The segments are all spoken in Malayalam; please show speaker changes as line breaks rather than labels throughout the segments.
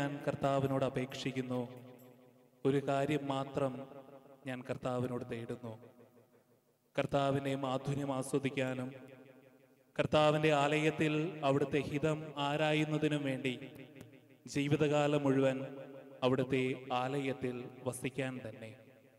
ഞാൻ കർത്താവിനോട് അപേക്ഷിക്കുന്നു ഒരു കാര്യം മാത്രം ഞാൻ കർത്താവിനോട് തേടുന്നു കർത്താവിനെ മാധുര്യം ആസ്വദിക്കാനും കർത്താവിൻ്റെ ആലയത്തിൽ അവിടുത്തെ ഹിതം ആരായുന്നതിനും വേണ്ടി ജീവിതകാലം മുഴുവൻ അവിടുത്തെ ആലയത്തിൽ വസിക്കാൻ തന്നെ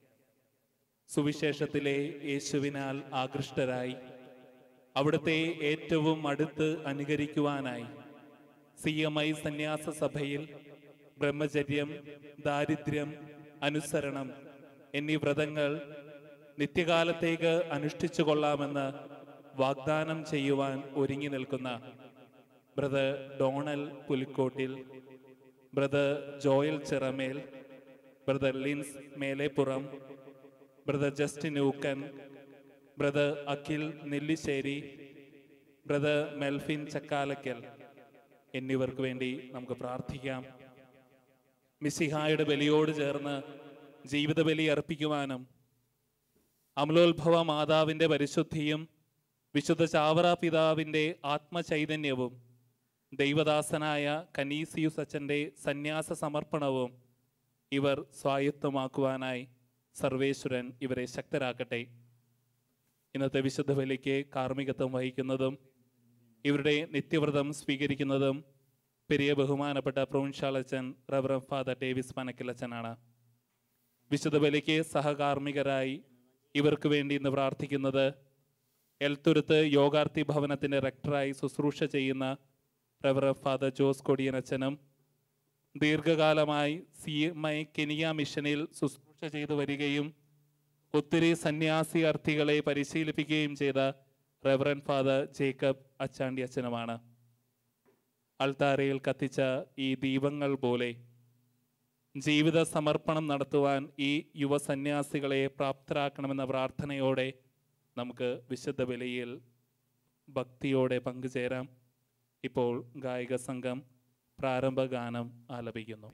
സുവിശേഷത്തിലെ യേശുവിനാൽ ആകൃഷ്ടരായി അവിടുത്തെ ഏറ്റവും അടുത്ത് അനുകരിക്കുവാനായി സി എം ഐ സന്യാസ സഭയിൽ ബ്രഹ്മചര്യം ദാരിദ്ര്യം അനുസരണം എന്നീ വ്രതങ്ങൾ നിത്യകാലത്തേക്ക് അനുഷ്ഠിച്ചു കൊള്ളാമെന്ന് വാഗ്ദാനം ചെയ്യുവാൻ ഒരുങ്ങി നിൽക്കുന്ന brother Donal Pulikottil brother Joel Chiramel brother Lins Melepuram brother Justin Ookken brother Akhil Nellissery brother Melfin Chakkalakkal എന്നിവർക്ക് വേണ്ടി നമുക്ക് പ്രാർത്ഥിക്കാം മിസിഹായുടെ ബലിയോട് ചേർന്ന് ജീവിത ബലി അർപ്പിക്കുവാനും അമലോത്ഭവ മാതാവിൻ്റെ പരിശുദ്ധിയും വിശുദ്ധ ചാവറ പിതാവിൻ്റെ ആത്മചൈതന്യവും ദൈവദാസനായ കനീസിയുസ് അച്ഛൻ്റെ സന്യാസ സമർപ്പണവും ഇവർ സ്വായത്തമാക്കുവാനായി സർവേശ്വരൻ ഇവരെ ശക്തരാക്കട്ടെ ഇന്നത്തെ വിശുദ്ധ ബലിക്ക് കാർമ്മികത്വം വഹിക്കുന്നതും ഇവരുടെ നിത്യവ്രതം സ്വീകരിക്കുന്നതും പെരിയ ബഹുമാനപ്പെട്ട പ്രൊവിൻഷ്യാലച്ചൻ റവറം ഫാദർ ഡേവിസ് പനക്കിലച്ചനാണ് വിശുദ്ധ ബലിക്ക് സഹകാർമ്മികരായി ഇവർക്ക് വേണ്ടി ഇന്ന് പ്രാർത്ഥിക്കുന്നത് എൽത്തുരുത്ത് യോഗാർത്ഥി ഭവനത്തിൻ്റെ റെക്ടറായി ശുശ്രൂഷ ചെയ്യുന്ന റവറം ഫാദർ ജോസ് കൊടിയനച്ചനും ദീർഘകാലമായി സി എം ഐ കെനിയ മിഷനിൽ ശുശ്രൂഷ ചെയ്തു വരികയും ഒത്തിരി സന്യാസിയാർത്ഥികളെ പരിശീലിപ്പിക്കുകയും ചെയ്ത റെവറൻ ഫാദർ ജേക്കബ് അച്ചാണ്ടി അച്ഛനുമാണ് അൾത്താരയിൽ കത്തിച്ച ഈ ദീപങ്ങൾ പോലെ ജീവിത സമർപ്പണം നടത്തുവാൻ ഈ യുവ സന്യാസികളെ പ്രാപ്തരാക്കണമെന്ന പ്രാർത്ഥനയോടെ നമുക്ക് വിശുദ്ധ ബലിയിൽ ഭക്തിയോടെ പങ്കുചേരാം ഇപ്പോൾ ഗായിക സംഘം പ്രാരംഭ ഗാനം ആലപിക്കുന്നു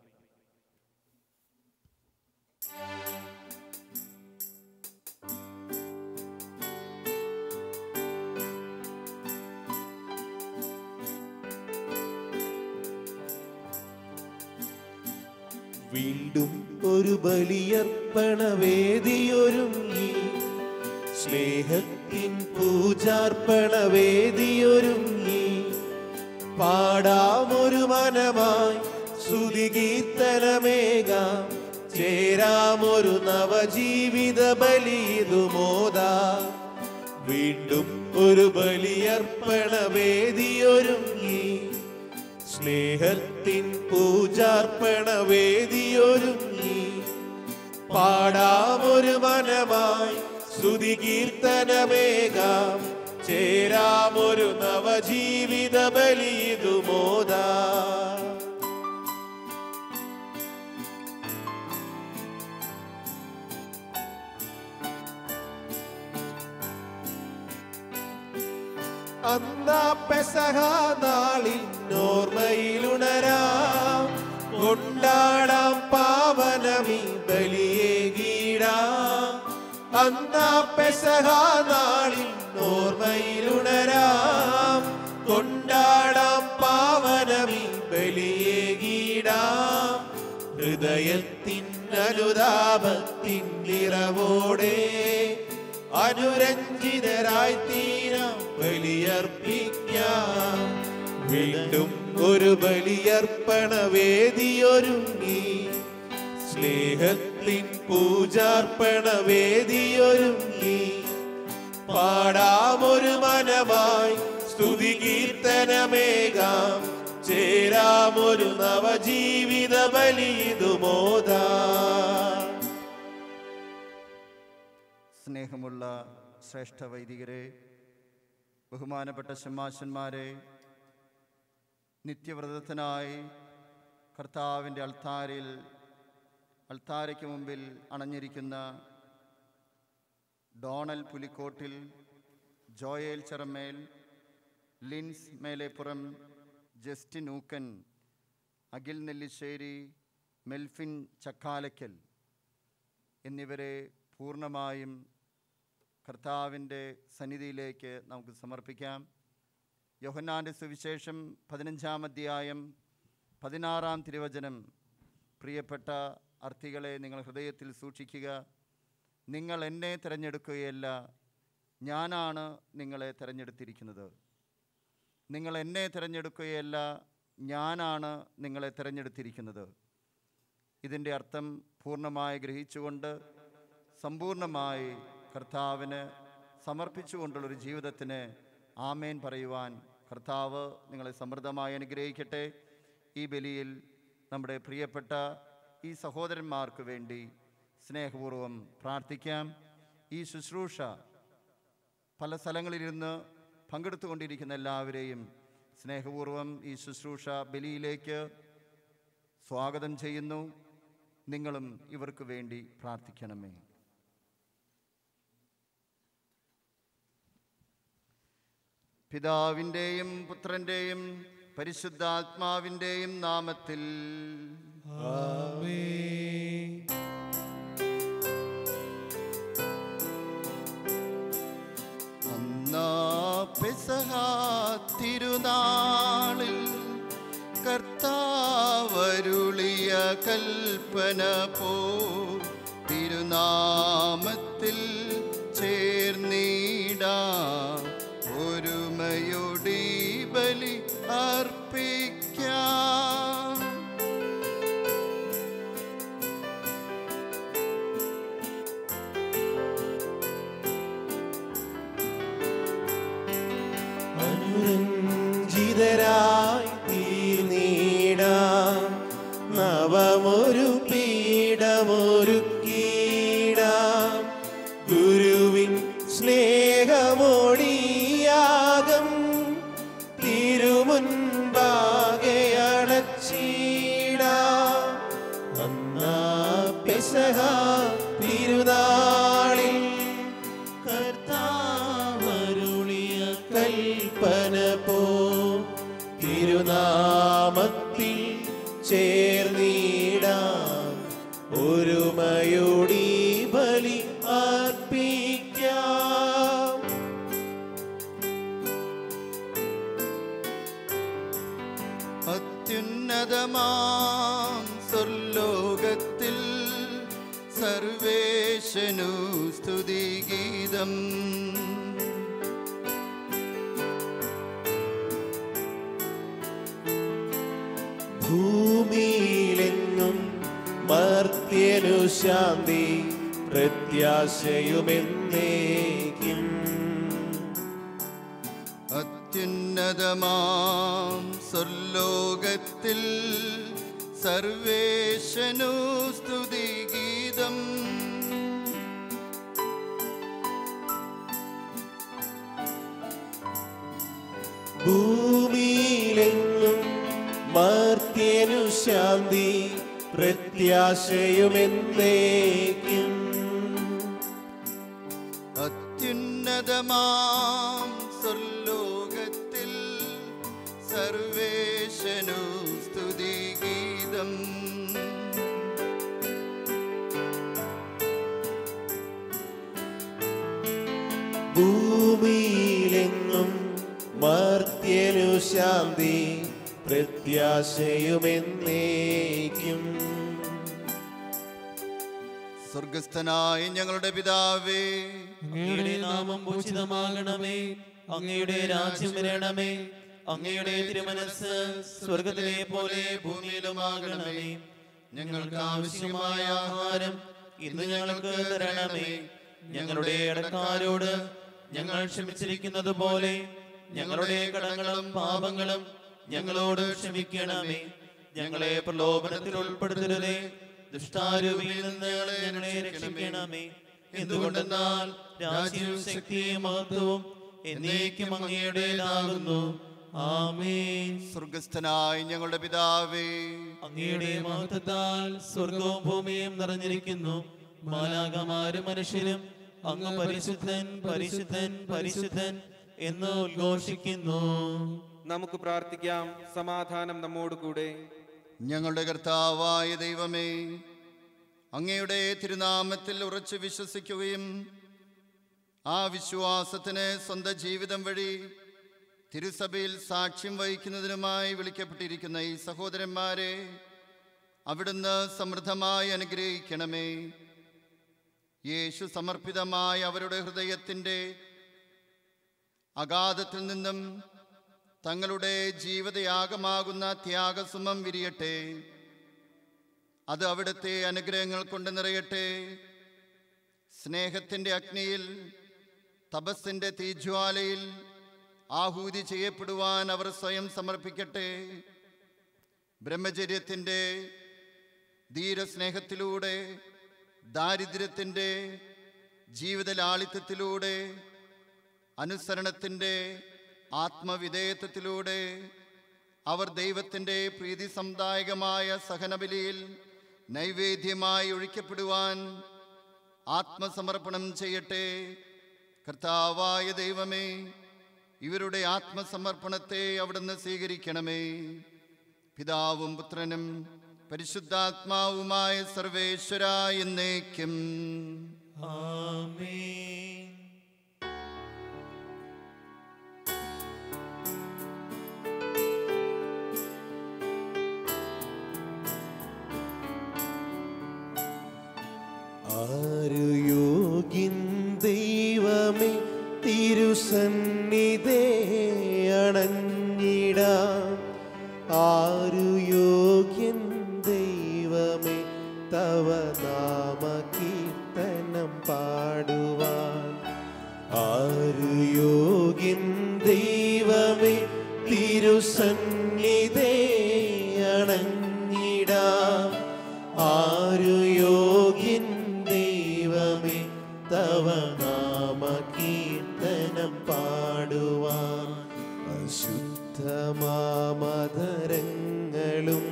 വീണ്ടും ഒരു ബലിയർപ്പണ വേദിയൊരുങ്ങി സ്നേഹത്തിൻ പൂജാർപ്പണ വേദിയൊരുങ്ങി പാടാമൊരു മനമായി ശ്രുതികീർത്തനമേകാം ചേരാമൊരു നവജീവിത ബലിതുമോദാ വീണ്ടും ഒരു ബലിയർപ്പണ വേദിയൊരുങ്ങി സ്നേഹത്തിൻ പൂജാർപ്പണ വേദിയൊരുങ്ങി പാടാമൊരു മനമായി സ്തുതി കീർത്തനമേകാം ചേരാമൊരു നവജീവിത ബലിതുമോദാ അന്നാ പെസഹ നാളിൽ ഓർമ്മയിലുണരാം കൊണ്ടാടാം പാവനമി ബലിയേകീടാം അന്നാ പെസഹ നാളിൽ ഓർമ്മയിലുണരാം കൊണ്ടാടാം പാവനമി ബലിയേകീടാം ഹൃദയത്തിൻ അനുതാപത്തിൻ നിറവോടെ അനുരഞ്ജിതരായി തീരാം ബലിയർപ്പിക്കാം വീണ്ടും ഒരു ബലിയർപ്പണ വേദിയൊരുങ്ങി സ്നേഹത്തിൻ പൂജാർപ്പണ വേദിയൊരുങ്ങി പാടാമൊരു മനമായി സ്തുതി കീർത്തനമേകാം ചേരാമൊരു നവജീവിത ബലിതുമോദാ
സ്നേഹമുള്ള ശ്രേഷ്ഠ വൈദികരെ ബഹുമാനപ്പെട്ട ശമാശന്മാരെ നിത്യവ്രതത്തിനായി കർത്താവിൻ്റെ അൾത്താരിൽ അൾത്താരയ്ക്ക് മുമ്പിൽ അണഞ്ഞിരിക്കുന്ന Donal Pulikottil Joel Cheramel Lins Melepuram Justin Ookken Akhil Nellissery Melfin Chakkalakkal എന്നിവരെ പൂർണ്ണമായും കർത്താവിൻ്റെ സന്നിധിയിലേക്ക് നമുക്ക് സമർപ്പിക്കാം യോഹന്നാൻ്റെ സുവിശേഷം പതിനഞ്ചാം അധ്യായം പതിനാറാം തിരുവചനം പ്രിയപ്പെട്ട അർത്ഥികളെ നിങ്ങൾ ഹൃദയത്തിൽ സൂക്ഷിക്കുക നിങ്ങൾ എന്നെ തിരഞ്ഞെടുക്കുകയല്ല ഞാനാണ് നിങ്ങളെ തിരഞ്ഞെടുത്തിരിക്കുന്നത് നിങ്ങൾ എന്നെ തിരഞ്ഞെടുക്കുകയല്ല ഞാനാണ് നിങ്ങളെ തിരഞ്ഞെടുത്തിരിക്കുന്നത് ഇതിൻ്റെ അർത്ഥം പൂർണ്ണമായി ഗ്രഹിച്ചുകൊണ്ട് സമ്പൂർണ്ണമായി കർത്താവിന് സമർപ്പിച്ചുകൊണ്ടുള്ളൊരു ജീവിതത്തിന് ആമേൻ പറയുവാൻ കർത്താവ് നിങ്ങളെ സമൃദ്ധമായി അനുഗ്രഹിക്കട്ടെ ഈ ബലിയിൽ നമ്മുടെ പ്രിയപ്പെട്ട ഈ സഹോദരന്മാർക്ക് വേണ്ടി സ്നേഹപൂർവ്വം പ്രാർത്ഥിക്കാം ഈ ശുശ്രൂഷ പല സ്ഥലങ്ങളിലിരുന്ന് പങ്കെടുത്തുകൊണ്ടിരിക്കുന്ന എല്ലാവരെയും സ്നേഹപൂർവ്വം ഈ ശുശ്രൂഷ ബലിയിലേക്ക് സ്വാഗതം ചെയ്യുന്നു നിങ്ങളും ഇവർക്ക് വേണ്ടി പ്രാർത്ഥിക്കണമേ പിതാവിൻ്റെയും പുത്രൻ്റെയും പരിശുദ്ധാത്മാവിൻ്റെയും നാമത്തിൽ അന്നാ പെസഹ തിരുനാളിൽ കർത്താവരുളിയ കൽപ്പന പോ തിരുനാമത്തിൽ ചേർന്നിടാ ഒരുമയൊടി ബലി അർപ്പിക്കാം
അനുരഞ്ജിതരായി തീർന്നീടാം നവമൊരു പീഠമൊരുക്കീടാം ഗുരുവിൻ സ്നേഹമോടിയാകം തിരുമുൻപാകെ അടച്ചിടാം അന്നാ പെസഹ തിരുനാളിൽ കർത്താവരുളിയ കൽപ്പന പോ തിരുനാമത്തിൽ ചേർന്നിടാം ഒരുമയോടി ബലി അർപ്പിക്കാം
അത്യുന്നതമാം സ്വർലോകത്തിൽ സർവേശനു സ്തുതിഗീതം
ഭൂമിയിലെങ്ങും മർത്യനു ശാന്തി പ്രത്യാശയുമെന്നേക്കും
അത്യുന്നതമാം സ്വർലോകത്തിൽ സർവേശനു സ്തുതിഗീതം
ഭൂമിയിലെങ്ങും മർത്യനു ശാന്തി പ്രത്യാശയുമെന്നേക്കും
അത്യുന്നതമാം സ്വർലോകത്തിൽ സർവേശനു സ്തുതിഗീതം
ഭൂമിയിലെങ്ങും മർത്യനു ശാന്തി പ്രത്യാശയുമെന്നേക്കും
സ്വർഗസ്ഥനായ ഞങ്ങളുടെ പിതാവേ
അങ്ങയുടെ നാമം പൂജിതമാകണമേ അങ്ങയുടെ രാജ്യം വരണമേ അങ്ങയുടെ തിരുമനസ് സ്വർഗത്തിലെ പോലെ ഭൂമിയിലുമാകണമേ ഞങ്ങൾക്ക് ആവശ്യമായ ആഹാരം ഇന്ന് ഞങ്ങൾക്ക് തരണമേ ഞങ്ങളുടെ ഇടക്കാരോട് ഞങ്ങൾ ക്ഷമിച്ചിരിക്കുന്നത് പോലെ ഞങ്ങളുടെ കടങ്ങളും പാപങ്ങളും ഞങ്ങളോട് ക്ഷമിക്കണമേ ഞങ്ങളെ പ്രലോഭനത്തിൽ ഉൾപ്പെടുത്തരുതേ ദുഷ്ടാരൂപിയിൽ നിന്ന് ഞങ്ങളെ രക്ഷിക്കണമേ എന്തുകൊണ്ടെന്നാൽ രാജ്യവും ശക്തിയും മഹത്വവും എന്നേക്കും അങ്ങയുടേതാകുന്നു ആമേൻ
സ്വർഗസ്ഥനായ ഞങ്ങളുടെ പിതാവേ
അങ്ങയുടെ മഹത്വത്താൽ സ്വർഗവും ഭൂമിയും നിറഞ്ഞിരിക്കുന്നു മാലാകമാരും മനുഷ്യരും അങ്ങ് പരിശുദ്ധൻ പരിശുദ്ധൻ പരിശുദ്ധൻ എന്ന് ഉദ്ഘോഷിക്കുന്നു
നമുക്ക് പ്രാർത്ഥിക്കാം സമാധാനം നമ്മോടുകൂടെ
ഞങ്ങളുടെ കർത്താവായ ദൈവമേ അങ്ങയുടെ തിരുനാമത്തിൽ ഉറച്ചു വിശ്വസിക്കുകയും ആ വിശ്വാസത്തിന് സ്വന്തം ജീവിതം വഴി തിരുസഭയിൽ സാക്ഷ്യം വഹിക്കുന്നതിനുമായി വിളിക്കപ്പെട്ടിരിക്കുന്ന ഈ സഹോദരന്മാരെ അവിടുന്ന് സമൃദ്ധമായി അനുഗ്രഹിക്കണമേ യേശു സമർപ്പിതമായ അവരുടെ ഹൃദയത്തിൻ്റെ അഗാധത്തിൽ നിന്നും തങ്ങളുടെ ജീവിതയാഗമാകുന്ന ത്യാഗസുമം വിരിയട്ടെ അത് അവിടുത്തെ അനുഗ്രഹങ്ങൾ കൊണ്ട് നിറയട്ടെ സ്നേഹത്തിൻ്റെ അഗ്നിയിൽ തപസ്സിൻ്റെ തീജ്വാലയിൽ ആഹൂതി ചെയ്യപ്പെടുവാൻ അവർ സ്വയം സമർപ്പിക്കട്ടെ ബ്രഹ്മചര്യത്തിൻ്റെ ധീരസ്നേഹത്തിലൂടെ ദാരിദ്ര്യത്തിൻ്റെ ജീവിത ലാളിത്യത്തിലൂടെ അനുസരണത്തിൻ്റെ ആത്മവിധേയത്വത്തിലൂടെ അവർ ദൈവത്തിൻ്റെ പ്രീതി സമുദായകമായ സഹനബലിയിൽ നൈവേദ്യമായി ഒഴിക്കപ്പെടുവാൻ ആത്മസമർപ്പണം ചെയ്യട്ടെ കർത്താവായ ദൈവമേ ഇവരുടെ ആത്മസമർപ്പണത്തെ അവിടുന്ന് സ്വീകരിക്കണമേ പിതാവും പുത്രനും പരിശുദ്ധാത്മാവുമായ സർവേശ്വര എന്നേക്കും
ആമേൻ
ആരു യോഗ്യൻ ദൈവമേ തിരുസന്നിധേ അണഞ്ഞിടാം ആരു യോഗ്യൻ ദൈവമേ തവ നാമ കീർത്തനം പാടുവാൻ ആരു യോഗ്യൻ ദൈവമേ തിരുസന്നിധേ അണഞ്ഞിടാം ആരു യോഗ്യൻ ദൈവമേ തവ നാമ കീർത്തനം പാടുവാൻ അശുദ്ധമാമതരങ്ങളും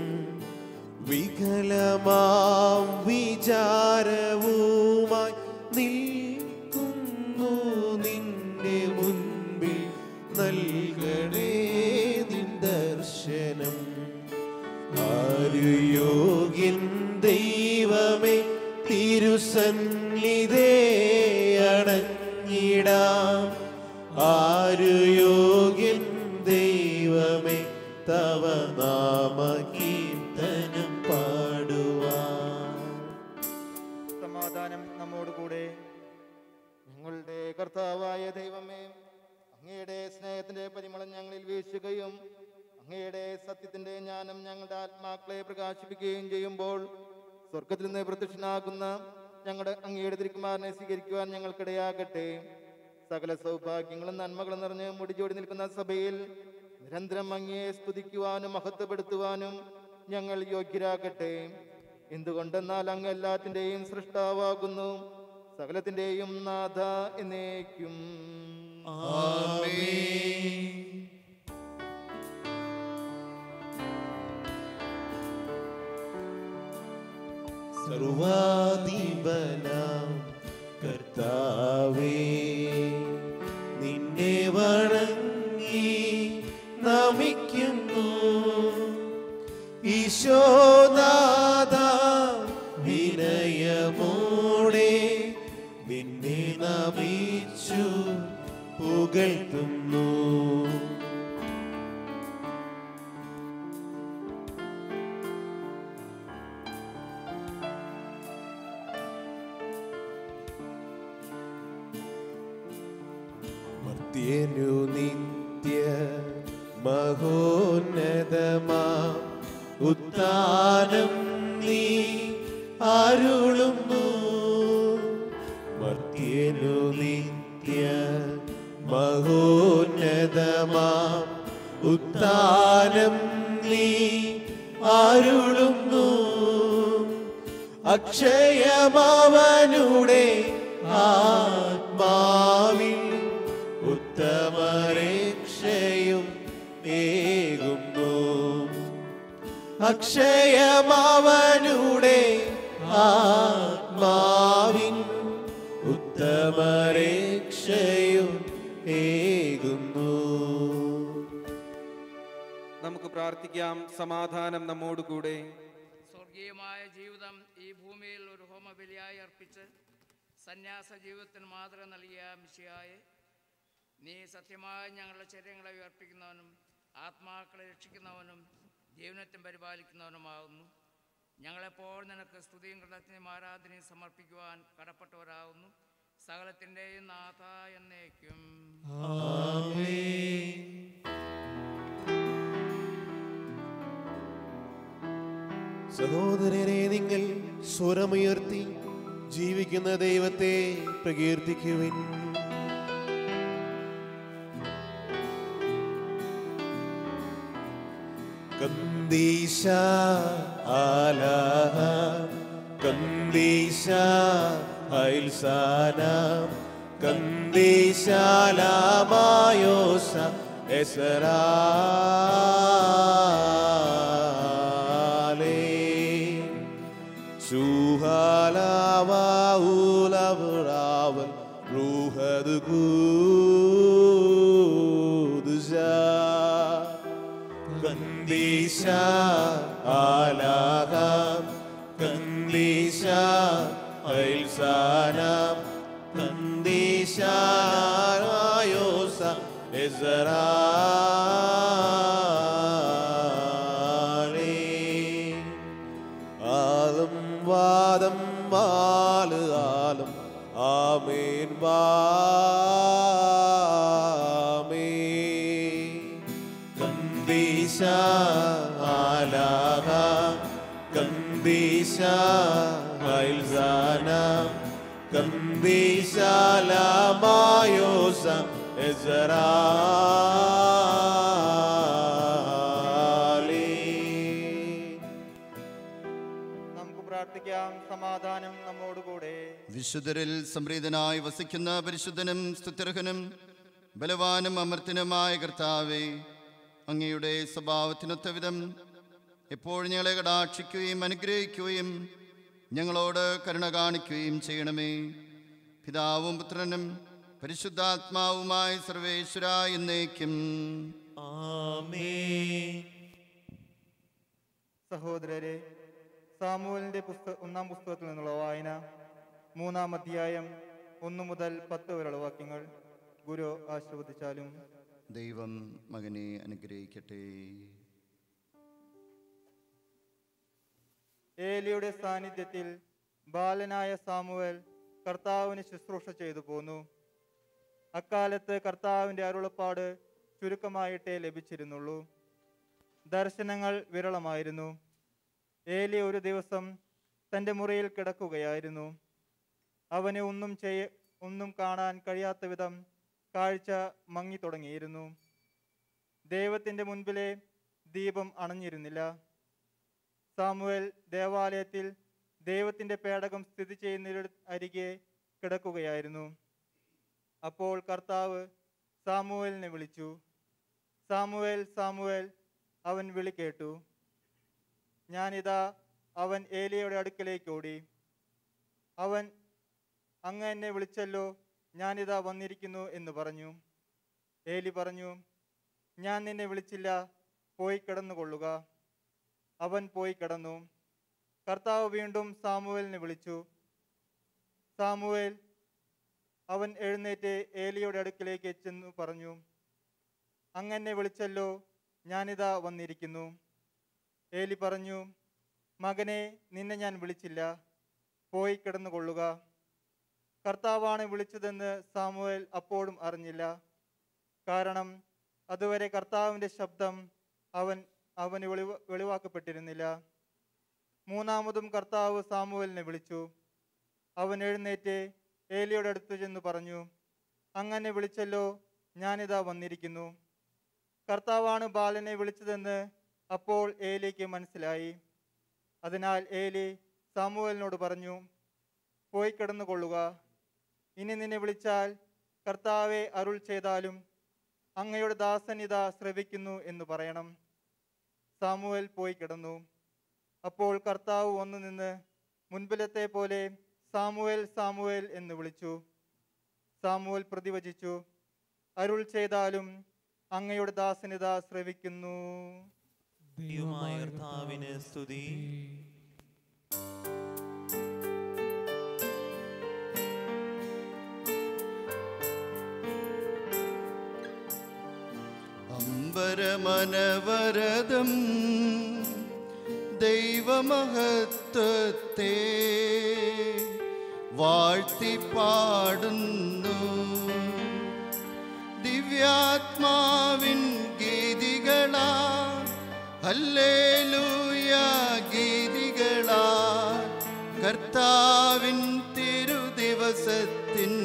വികലമാം വിചാരവുമായി നിൽക്കുന്നു നിന്റെ മുൻപിൽ നൽകണേ നിൻ ദർശനം ആരു യോഗ്യൻ ദൈവമേ തിരുസന്നിധേ അടഞ്ഞിടാം ആരു യോഗ്യൻ ദൈവമേ തവ നാമ കീർത്തനം പാടുവാൻ
സമാധാനം നമ്മോടുകൂടെ ഞങ്ങളുടെ കർത്താവായ ദൈവമേ അങ്ങയുടെ സ്നേഹത്തിന്റെ പരിമളം ഞങ്ങളിൽ വീശുകയും അങ്ങയുടെ സത്യത്തിന്റെ ജ്ഞാനം ഞങ്ങളുടെ ആത്മാക്കളെ പ്രകാശിപ്പിക്കുകയും ചെയ്യുമ്പോൾ സ്വർഗത്തിൽ നിന്ന് പ്രത്യക്ഷനാകുന്ന ഞങ്ങളുടെ അങ്ങയുടെ തിരുക്കുമാരനെ സ്വീകരിക്കുവാൻ ഞങ്ങൾക്കിടയാകട്ടെ സകല സൗഭാഗ്യങ്ങളും നന്മകളും നിറഞ്ഞ് മുടിചൂടി നിൽക്കുന്ന സഭയിൽ നിരന്തരം അങ്ങയെ സ്തുതിക്കുവാനും മഹത്വപ്പെടുത്തുവാനും ഞങ്ങൾ യോഗ്യരാകട്ടെ എന്തുകൊണ്ടെന്നാൽ അങ്ങ് എല്ലാത്തിൻ്റെയും സൃഷ്ടാവാകുന്നു സകലത്തിൻ്റെയും നാഥ എന്നേക്കും
സർവാധിപനാം കർത്താവേ നിന്നെ വണങ്ങി നമിക്കുന്നു ഈശോനാഥ വിനയമോടെ നിന്നെ നമിച്ചു പുകഴ്ത്തുന്നു മർത്യനു നിത്യ മഹോന്നതമാ ഉത്താനം നീ അരുളുന്നു മർത്യനു നിത്യ മഹോന്നതമാ ഉത്താനം നീ അരുളുന്നു അക്ഷയമവനുടെ ആത്മാവിൽ ഉത്തമരക്ഷയും ഏകുന്നു അക്ഷയമവനുടെ ആത്മാവിൻ ഉത്തമരക്ഷയും ഏകുന്നു
നമുക്ക് പ്രാർത്ഥിക്കാം സമാധാനം നമ്മോടുകൂടെ
സ്വർഗീയമായ ജീവിതം ഈ ഭൂമിയിൽ ഒരു ഹോമബലിയായി അർപ്പിച്ച് സന്യാസ ജീവിതത്തിന് മാതൃക നൽകിയ മിശിയായെ നീ സത്യമായി ഞങ്ങളുടെ ശരീരങ്ങളെ ഉയർപ്പിക്കുന്നവനും ആത്മാക്കളെ രക്ഷിക്കുന്നവനും ജീവനത്വം പരിപാലിക്കുന്നവനുമാകുന്നു ഞങ്ങളെപ്പോൾ നിനക്ക് സ്തുതിയും കൃതജ്ഞയും ആരാധനയും സമർപ്പിക്കുവാൻ കടപ്പെട്ടവരാകുന്നു സകലത്തിൻ്റെയും നാഥ എന്നേക്കും
സഹോദരരെ നിങ്ങൾ സ്വരമുയർത്തി ജീവിക്കുന്ന ദൈവത്തെ പ്രകീർത്തിക്കുവിൻ കന്ദീശ ആലാഹ കന്ദീശ ഹൈൽസാന കന്ദീശാലാമായോസ എസരാലേ Suhalawaulaburawan ruhadu kuduza Kandisha alagam Kandisha ailsanam Kandisha ayosa Ezraale ആലം വാദം വാല് ആലം ആമേൻ വാമേ കന്ദീശ ആലാഹ കന്ദീശ ഹൈൽസാന കന്ദീശ ലാമായോസ എസറാലേ
നമുക്ക് പ്രാർത്ഥിക്കാം സമാധാനം നമ്മോടുകൂടെ
വിശുദ്ധരിൽ സംപ്രീതനായി വസിക്കുന്ന പരിശുദ്ധനും സ്തുത്യർഹനും ബലവാനും അമർത്തിനുമായ കർത്താവേ അങ്ങയുടെ സ്വഭാവത്തിനൊത്ത വിധം എപ്പോഴും ഞങ്ങളെ കടാക്ഷിക്കുകയും അനുഗ്രഹിക്കുകയും ഞങ്ങളോട് കരുണ കാണിക്കുകയും ചെയ്യണമേ പിതാവും പുത്രനും പരിശുദ്ധാത്മാവുമായ സർവേശ്വര എന്നേക്കും
ആമേൻ
സഹോദരരെ സാമൂഹലിന്റെ പുസ്തക ഒന്നാം പുസ്തകത്തിൽ നിന്നുള്ള വായന മൂന്നാം അധ്യായം ഒന്ന് മുതൽ പത്ത് വരെയുള്ള വാക്യങ്ങൾ ഗുരു ആശീർവദിച്ചാലും
ദൈവം മകനെ അനുഗ്രഹിക്കട്ടെ
ഏലിയുടെ സാന്നിധ്യത്തിൽ ബാലനായ സാമുവൽ കർത്താവിന് ശുശ്രൂഷ ചെയ്തു പോന്നു അക്കാലത്ത് കർത്താവിന്റെ അരുളപ്പാട് ചുരുക്കമായിട്ടേ ലഭിച്ചിരുന്നുള്ളൂ ദർശനങ്ങൾ വിരളമായിരുന്നു ഏലി ഒരു ദിവസം തൻ്റെ മുറിയിൽ കിടക്കുകയായിരുന്നു അവന് ഒന്നും ചെയ്യ ഒന്നും കാണാൻ കഴിയാത്ത വിധം കാഴ്ച മങ്ങി തുടങ്ങിയിരുന്നു ദൈവത്തിൻ്റെ മുൻപിലെ ദീപം അണഞ്ഞിരുന്നില്ല സാമുവേൽ ദേവാലയത്തിൽ ദൈവത്തിന്റെ പേടകം സ്ഥിതി ചെയ്യുന്ന അരികെ കിടക്കുകയായിരുന്നു അപ്പോൾ കർത്താവ് സാമുവേലിനെ വിളിച്ചു സാമുവേൽ സാമുവേൽ അവൻ വിളി കേട്ടു ഞാനിതാ അവൻ ഏലിയയുടെ അടുക്കലേക്ക് ഓടി അവൻ അങ്ങ് എന്നെ വിളിച്ചല്ലോ ഞാനിതാ വന്നിരിക്കുന്നു എന്ന് പറഞ്ഞു ഏലി പറഞ്ഞു ഞാൻ നിന്നെ വിളിച്ചില്ല പോയി കിടന്നുകൊള്ളുക അവൻ പോയി കിടന്നു കർത്താവ് വീണ്ടും സാമുവേലിനെ വിളിച്ചു സാമുവേൽ അവൻ എഴുന്നേറ്റ് ഏലിയുടെ അടുക്കിലേക്ക് ചെന്നു പറഞ്ഞു അങ്ങനെ വിളിച്ചല്ലോ ഞാനിതാ വന്നിരിക്കുന്നു ഏലി പറഞ്ഞു മകനെ നിന്നെ ഞാൻ വിളിച്ചില്ല പോയി കിടന്നുകൊള്ളുക കർത്താവാണ് വിളിച്ചതെന്ന് സാമുവേൽ അപ്പോഴും അറിഞ്ഞില്ല കാരണം അതുവരെ കർത്താവിൻ്റെ ശബ്ദം അവൻ അവന് വെളിവ വെളിവാക്കപ്പെട്ടിരുന്നില്ല മൂന്നാമതും കർത്താവ് സാമുവലിനെ വിളിച്ചു അവൻ എഴുന്നേറ്റ് ഏലിയുടെ അടുത്ത് ചെന്ന് പറഞ്ഞു അങ്ങനെ വിളിച്ചല്ലോ ഞാനിതാ വന്നിരിക്കുന്നു കർത്താവാണ് ബാലനെ വിളിച്ചതെന്ന് അപ്പോൾ ഏലിക്ക് മനസ്സിലായി അതിനാൽ ഏലി സാമുവലിനോട് പറഞ്ഞു പോയി കിടന്നുകൊള്ളുക ഇനി നിന്നെ വിളിച്ചാൽ കർത്താവെ അരുൾ ചെയ്താലും അങ്ങയുടെ ദാസൻ ഇതാ ശ്രവിക്കുന്നു എന്ന് പറയണം സാമുവേൽ പോയി കിടന്നു അപ്പോൾ കർത്താവ് വന്നു നിന്ന് മുൻപിലത്തെ പോലെ സാമുവേൽ സാമുവേൽ എന്ന് വിളിച്ചു സാമുവേൽ പ്രതിവചിച്ചു അരുൾ ചെയ്താലും അങ്ങയുടെ ദാസനിത ശ്രവിക്കുന്നു
ദൈവമായ കർത്താവിന് സ്തുതി
അമ്പരമനവരതം ദൈവമഹത്വത്തെ വാഴ്ത്തിപ്പാടുന്നു ദിവ്യാത്മാവിൻ ഗീതികളാ ഹല്ലേലൂയ ഗീതികളാ കർത്താവിൻ തിരുദിവസത്തിൻ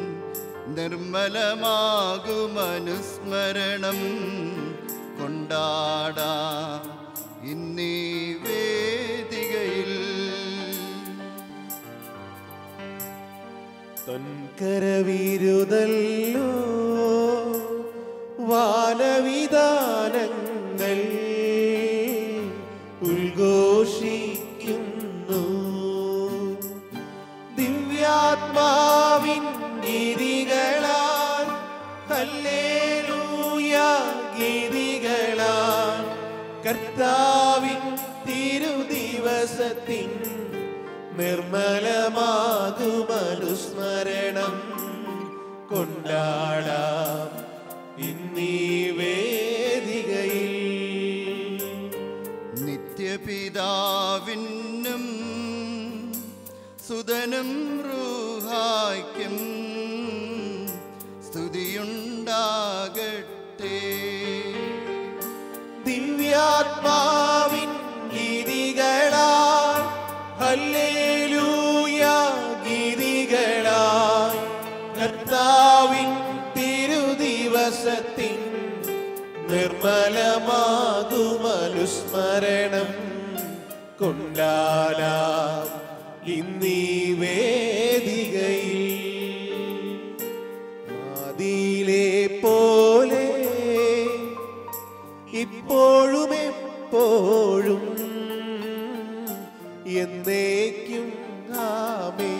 നിർമ്മലമാകുമനുസ്മരണം കൊണ്ടാടാ ഇന്നീ വേദികയിൽ
കരവിരുതല്ലോ വാനവിധാനങ്ങൾ ഉദ്ഘോഷിക്കുന്നു ദിവ്യാത്മാവിൻ ഗീതികളാൽ ഹല്ലേലൂയ ഗീതികളാൽ കർത്താവിൻ തിരുദിവസത്തിൻ നിർമ്മലമാകുമനുസ്മരണം കൊണ്ടാടാം ഇന്നീ വേദികയിൽ
നിത്യപിതാവിനും സുതനും റൂഹായ്ക്കും സ്തുതിയുണ്ടാകട്ടെ
ദിവ്യാത്മാവിൻ ഗീതികളാൽ ഹല്ലേലൂയ ഗീതികളാൽ കർത്താവിൻ തിരുദിവസത്തിൻ നിർമ്മലമാകുമനുസ്മരണം കൊണ്ടാടാം ഇന്നീ വേദികയിൽ ആദിയിലെ പോലെ ഇപ്പോഴും എപ്പോഴും എന്നേക്കും ആമേ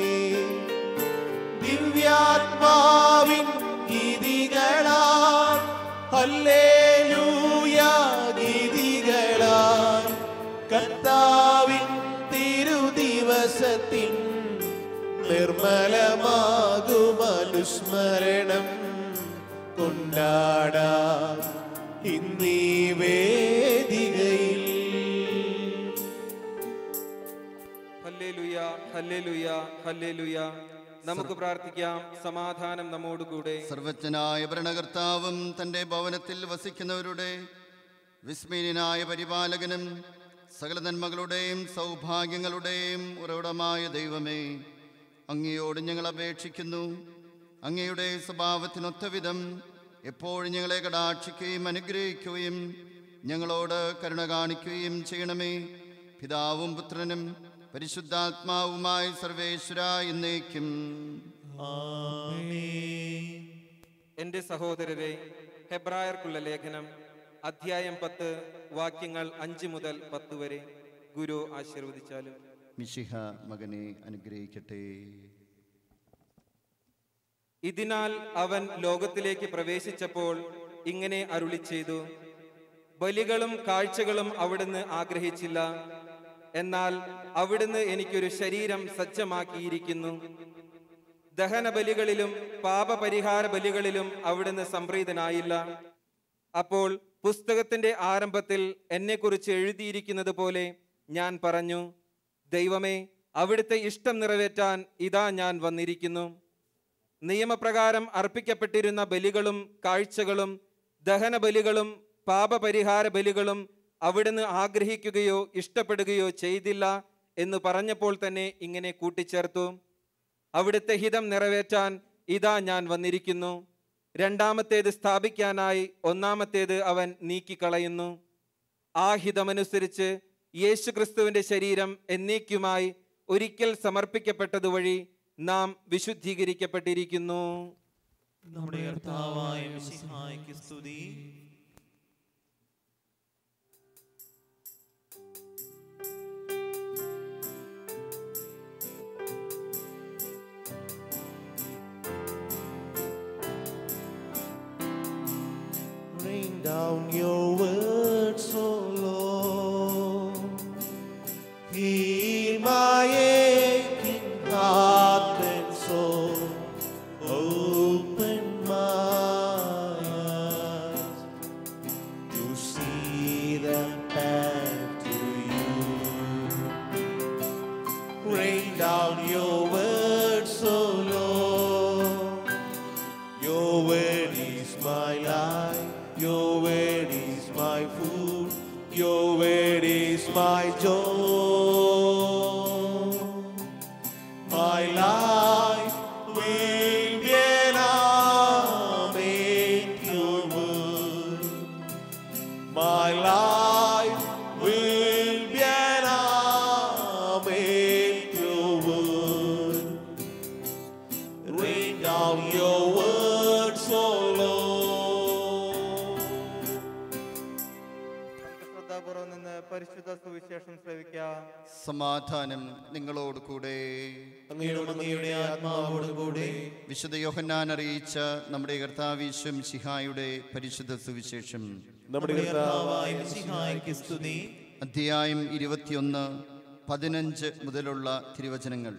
ദിവ്യാത്മാവിൻ ഗീതികളാൽ ഹല്ലേലൂയ ഗീതികളാൽ കർത്താവിൻ തിരുദിവസത്തിൻ നിർമ്മലമാകുമനുസ്മരണം കൊണ്ടാടാം ഇന്നീ വേദികയിൽ
ഹല്ലേലൂയ ഹല്ലേലൂയ ഹല്ലേലൂയ നമുക്ക് പ്രാർത്ഥിക്കാം സമാധാനം നമ്മോടുകൂടെ
സർവജ്ഞനായ ഭരണകർത്താവും തൻ്റെ ഭവനത്തിൽ വസിക്കുന്നവരുടെ വിസ്മീനായ പരിപാലകനും സകല നന്മകളുടെയും സൗഭാഗ്യങ്ങളുടെയും ഉറവിടമായ ദൈവമേ അങ്ങയോട് ഞങ്ങൾ അപേക്ഷിക്കുന്നു അങ്ങയുടെ സ്വഭാവത്തിനൊത്ത വിധം എപ്പോഴും ഞങ്ങളെ കടാക്ഷിക്കുകയും അനുഗ്രഹിക്കുകയും ഞങ്ങളോട് കരുണ കാണിക്കുകയും ചെയ്യണമേ പിതാവും പുത്രനും പരിശുദ്ധാത്മാവുമായി സർവേശ്വര എന്നേക്കും
എൻ്റെ സഹോദരരെ ഹെബ്രായർക്കുള്ള ലേഖനം അധ്യായം പത്ത് വാക്യങ്ങൾ അഞ്ച് മുതൽ പത്ത് വരെ ഗുരു ആശീർവദിച്ചാലും
മിശിഹ മകനെ അനുഗ്രഹിക്കട്ടെ
ഇതിനാൽ അവൻ ലോകത്തിലേക്ക് പ്രവേശിച്ചപ്പോൾ ഇങ്ങനെ അരുളി ചെയ്തു ബലികളും കാഴ്ചകളും അവിടുന്ന് ആഗ്രഹിച്ചില്ല എന്നാൽ അവിടുന്ന് എനിക്കൊരു ശരീരം സജ്ജമാക്കിയിരിക്കുന്നു ദഹന ബലികളിലും പാപപരിഹാര ബലികളിലും അവിടുന്ന് സംപ്രീതനായില്ല അപ്പോൾ പുസ്തകത്തിന്റെ ആരംഭത്തിൽ എന്നെക്കുറിച്ച് എഴുതിയിരിക്കുന്നത് പോലെ ഞാൻ പറഞ്ഞു ദൈവമേ അവിടുത്തെ ഇഷ്ടം നിറവേറ്റാൻ ഇതാ ഞാൻ വന്നിരിക്കുന്നു നിയമപ്രകാരം അർപ്പിക്കപ്പെട്ടിരുന്ന ബലികളും കാഴ്ചകളും ദഹന ബലികളും പാപപരിഹാര ബലികളും അവിടുന്ന് ആഗ്രഹിക്കുകയോ ഇഷ്ടപ്പെടുകയോ ചെയ്തില്ല എന്ന് പറഞ്ഞപ്പോൾ തന്നെ ഇങ്ങനെ കൂട്ടിച്ചേർത്തു അവിടുത്തെ ഹിതം നിറവേറ്റാൻ ഇതാ ഞാൻ വന്നിരിക്കുന്നു രണ്ടാമത്തേത് സ്ഥാപിക്കാനായി ഒന്നാമത്തേത് അവൻ നീക്കിക്കളയുന്നു ആ ഹിതമനുസരിച്ച് യേശുക്രിസ്തുവിന്റെ ശരീരം എന്നേക്കുമായി ഒരിക്കൽ സമർപ്പിക്കപ്പെട്ടതുവഴി നാം വിശുദ്ധീകരിക്കപ്പെട്ടിരിക്കുന്നു
നമ്മുടെ കർത്താവായ മിശിഹായ്ക്ക് സ്തുതി
Rain down your words, O Lord. Heal my aching heart and soul. Open my eyes. Your word is my food. Your word is my joy. My life will be an amen to your word. My life will be an amen to your word. Rain down your words, O Lord.
ശ്രദ്ധാപൂർവം നിന്ന് പരിശുദ്ധ സുവിശേഷം ശ്രവിക്കാം
സമാധാനം നിങ്ങളോട് കൂടെ
അങ്ങയുടെ അങ്ങയുടെ ആത്മാവോടും കൂടെ
വിശുദ്ധ യോഹന്നാൻ അറിയിച്ച നമ്മുടെ കർത്താവീശ്വം ശിഹായുടെ പരിശുദ്ധ സുവിശേഷം
നമ്മുടെ
കർത്താവായ മിശിഹായ്ക്ക് സ്തുതി
അധ്യായം ഇരുപത്തിയൊന്ന് പതിനഞ്ച് മുതലുള്ള തിരുവചനങ്ങൾ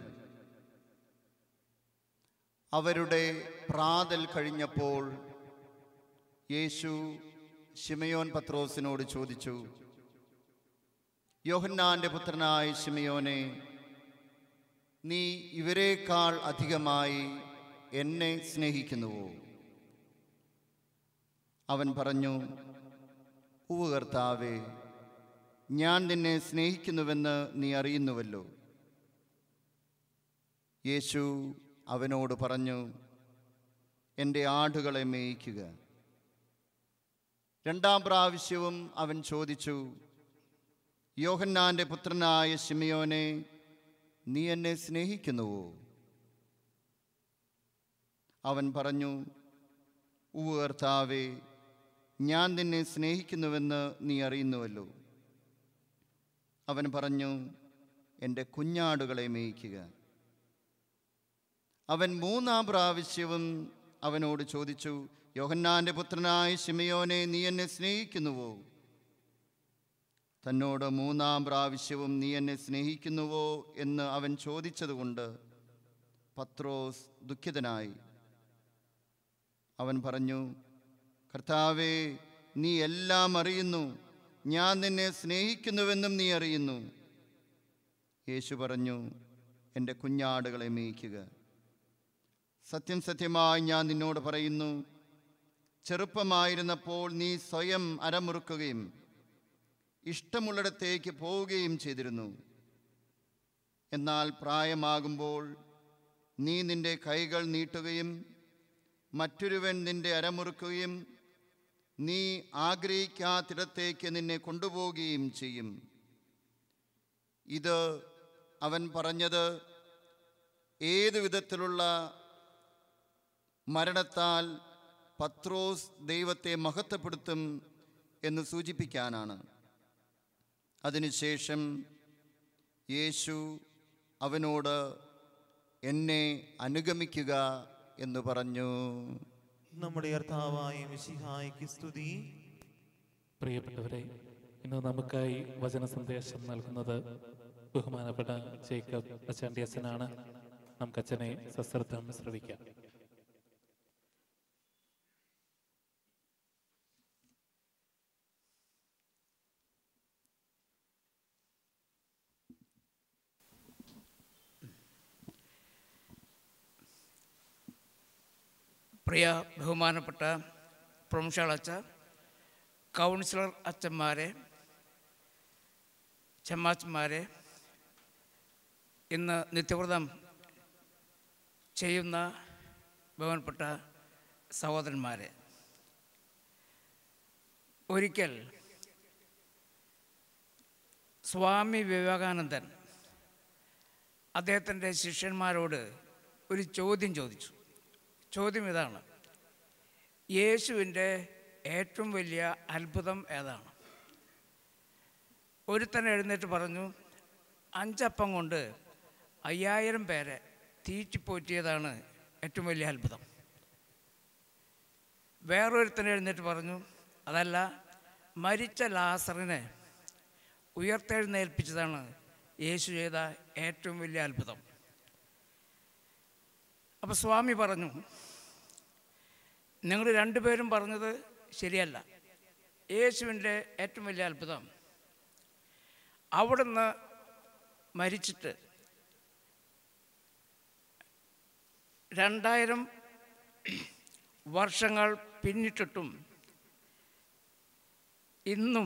അവരുടെ പ്രാതൽ കഴിഞ്ഞപ്പോൾ യേശു ശിമയോൻ പത്രോസിനോട് ചോദിച്ചു യോഹന്നാന്റെ പുത്രനായ ശിമയോനെ നീ ഇവരെക്കാൾ അധികമായി എന്നെ സ്നേഹിക്കുന്നുവോ അവൻ പറഞ്ഞു ഉവ്വ് കർത്താവേ ഞാൻ നിന്നെ സ്നേഹിക്കുന്നുവെന്ന് നീ അറിയുന്നുവല്ലോ യേശു അവനോട് പറഞ്ഞു എൻ്റെ ആടുകളെ മേയിക്കുക രണ്ടാം പ്രാവശ്യവും അവൻ ചോദിച്ചു യോഹന്നാന്റെ പുത്രനായ ശിമയോനെ നീ എന്നെ സ്നേഹിക്കുന്നുവോ അവൻ പറഞ്ഞു ഉവ്വ് കർത്താവേ ഞാൻ നിന്നെ സ്നേഹിക്കുന്നുവെന്ന് നീ അറിയുന്നുവല്ലോ അവൻ പറഞ്ഞു എൻ്റെ കുഞ്ഞാടുകളെ മേയിക്കുക അവൻ മൂന്നാം പ്രാവശ്യവും അവനോട് ചോദിച്ചു യോഹന്നാന്റെ പുത്രനായ ശിമയോനെ നീ എന്നെ സ്നേഹിക്കുന്നുവോ തന്നോട് മൂന്നാം പ്രാവശ്യവും നീ എന്നെ സ്നേഹിക്കുന്നുവോ എന്ന് അവൻ ചോദിച്ചതുകൊണ്ട് പത്രോസ് ദുഃഖിതനായി അവൻ പറഞ്ഞു കർത്താവേ നീ എല്ലാം അറിയുന്നു ഞാൻ നിന്നെ സ്നേഹിക്കുന്നുവെന്നും നീ അറിയുന്നു യേശു പറഞ്ഞു എൻ്റെ കുഞ്ഞാടുകളെ മേയ്ക്കുക സത്യം സത്യമായി ഞാൻ നിന്നോട് പറയുന്നു ചെറുപ്പമായിരുന്നപ്പോൾ നീ സ്വയം അരമുറുക്കുകയും ഇഷ്ടമുള്ളിടത്തേക്ക് പോവുകയും ചെയ്തിരുന്നു എന്നാൽ പ്രായമാകുമ്പോൾ നീ നിന്റെ കൈകൾ നീട്ടുകയും മറ്റൊരുവൻ നിന്റെ അരമുറുക്കുകയും നീ ആഗ്രഹിക്കാത്തിടത്തേക്ക് നിന്നെ കൊണ്ടുപോവുകയും ചെയ്യും ഇത് അവൻ പറഞ്ഞത് ഏതു വിധത്തിലുള്ള മരണത്താൽ പത്രോസ് ദൈവത്തെ മഹത്വപ്പെടുത്തും എന്ന് സൂചിപ്പിക്കാനാണ് അതിനുശേഷം യേശു അവനോട് എന്നെ അനുഗമിക്കുക എന്ന് പറഞ്ഞു
നമ്മുടെ കർത്താവായ മിശിഹായ്ക്ക് സ്തുതി
പ്രിയപ്പെട്ടവരെ ഇന്ന് നമുക്കായി വചന സന്ദേശം നൽകുന്നത് ബഹുമാനപ്പെട്ട ജേക്കബ് അച്ചാണ്ടി അച്ഛനാണ് നമുക്ക് അച്ഛനെ സശ്രദ്ധം ശ്രവിക്കാം
പ്രിയ ബഹുമാനപ്പെട്ട പ്രൊഫഷണൽ അച്ഛ കൗൺസിലർ അച്ഛന്മാരെ ചമ്മാച്ചന്മാരെ ഇന്ന് നിത്യവ്രതം ചെയ്യുന്ന ബഹുമാനപ്പെട്ട സഹോദരന്മാരെ ഒരിക്കൽ സ്വാമി വിവേകാനന്ദൻ അദ്ദേഹത്തിൻ്റെ ശിഷ്യന്മാരോട് ഒരു ചോദ്യം ചോദിച്ചു ചോദ്യം ഇതാണ് യേശുവിൻ്റെ ഏറ്റവും വലിയ അത്ഭുതം ഏതാണ് ഒരുത്തൻ എഴുന്നേറ്റ് പറഞ്ഞു അഞ്ചപ്പം കൊണ്ട് അയ്യായിരം പേരെ തീറ്റിപ്പോറ്റിയതാണ് ഏറ്റവും വലിയ അത്ഭുതം വേറൊരുത്തൻ എഴുന്നേറ്റ് പറഞ്ഞു അതല്ല മരിച്ച ലാസറിനെ ഉയർത്തെഴുന്നേൽപ്പിച്ചതാണ് യേശു ചെയ്ത ഏറ്റവും വലിയ അത്ഭുതം അപ്പോൾ സ്വാമി പറഞ്ഞു നിങ്ങൾ രണ്ടുപേരും പറഞ്ഞത് ശരിയല്ല യേശുവിൻ്റെ ഏറ്റവും വലിയ അത്ഭുതം അവിടുന്ന് മരിച്ചിട്ട് രണ്ടായിരം വർഷങ്ങൾ പിന്നിട്ടിട്ടും ഇന്നും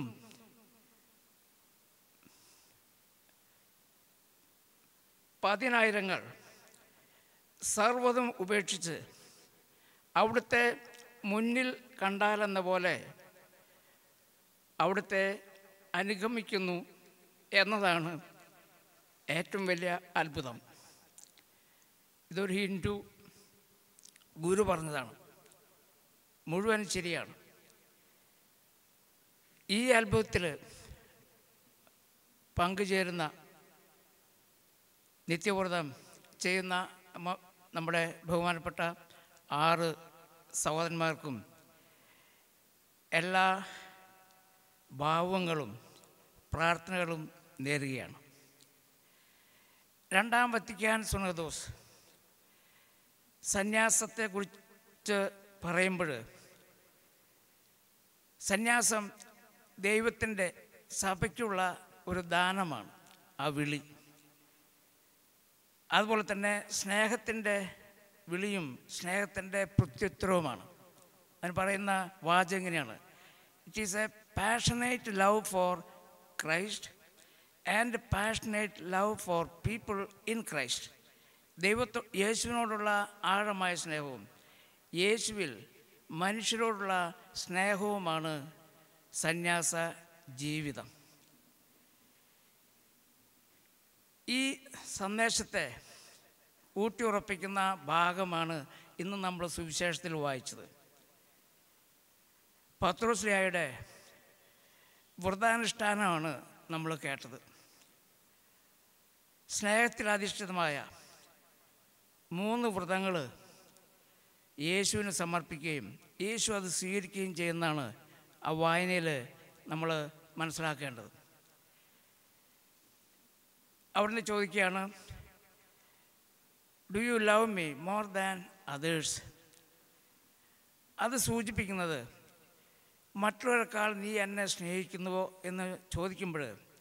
പതിനായിരങ്ങൾ സർവ്വതും ഉപേക്ഷിച്ച് അവിടുത്തെ മുന്നിൽ കണ്ടാലെന്ന പോലെ അവിടുത്തെ അനുഗമിക്കുന്നു എന്നതാണ് ഏറ്റവും വലിയ അത്ഭുതം ഇതൊരു ഹിന്ദു ഗുരു പറഞ്ഞതാണ് മുഴുവൻ ശരിയാണ് ഈ അത്ഭുതത്തിൽ പങ്കുചേരുന്ന നിത്യവ്രതം ചെയ്യുന്ന നമ്മ- നമ്മുടെ ബഹുമാനപ്പെട്ട ആറ് സഹോദരന്മാർക്കും എല്ലാ ഭാവങ്ങളും പ്രാർത്ഥനകളും നേരുകയാണ് രണ്ടാം വത്തിക്കാൻ സുനദോസ് സന്യാസത്തെക്കുറിച്ച് പറയുമ്പോൾ സന്യാസം ദൈവത്തിൻ്റെ സഭയ്ക്കുള്ള ഒരു ദാനമാണ് ആ വിളി അതുപോലെ തന്നെ സ്നേഹത്തിൻ്റെ വിളിയും സ്നേഹത്തിൻ്റെ പ്രത്യുത്തരവുമാണ് അതിന് പറയുന്ന വാചകം ഇങ്ങനെയാണ് it is a passionate love for Christ and passionate love for people in Christ ദൈവത്തോ യേശുവിനോടുള്ള ആഴമായ സ്നേഹവും യേശുവിൽ മനുഷ്യരോടുള്ള സ്നേഹവുമാണ് സന്യാസ ജീവിതം ഈ സന്ദേശത്തെ ഊട്ടിയുറപ്പിക്കുന്ന ഭാഗമാണ് ഇന്ന് നമ്മൾ സുവിശേഷത്തിൽ വായിച്ചത് പത്രോസ്ലിയായുടെ വ്രതാനുഷ്ഠാനമാണ് നമ്മൾ കേട്ടത് സ്നേഹത്തിൽ അധിഷ്ഠിതമായ മൂന്ന് വ്രതങ്ങൾ യേശുവിന് സമർപ്പിക്കുകയും യേശു അത് സ്വീകരിക്കുകയും ചെയ്യുന്നതാണ് ആ വായനയിൽ നമ്മൾ മനസ്സിലാക്കേണ്ടത് അവിടുന്ന് ചോദിക്കുകയാണ് do you love me more than others അത് സൂചിപ്പിക്കുന്നത് മറ്റുള്ളവരെക്കാൾ നീ എന്നെ സ്നേഹിക്കുന്നുവോ എന്ന് ചോദിക്കുമ്പോൾ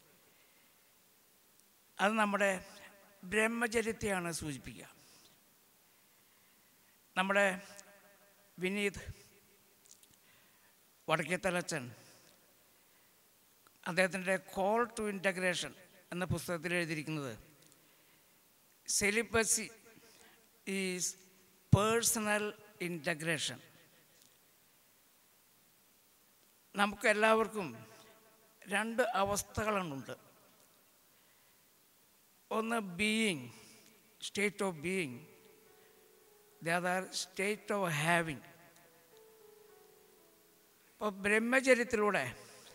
അത് നമ്മുടെ ബ്രഹ്മചര്യത്തെയാണ് സൂചിപ്പിക്കുക നമ്മുടെ വിനീത് വടക്കേത്തലച്ചൻ അദ്ദേഹത്തിൻ്റെ കോൾ ടു ഇൻറ്റഗ്രേഷൻ എന്ന പുസ്തകത്തിൽ എഴുതിയിരിക്കുന്നത് സെലിബസി ഈസ് പേഴ്സണൽ ഇൻറ്റഗ്രേഷൻ നമുക്ക് എല്ലാവർക്കും രണ്ട് അവസ്ഥകളുണ്ട് ഒന്ന് being state of being the other state of having ഇപ്പോൾ ബ്രഹ്മചര്യത്തിലൂടെ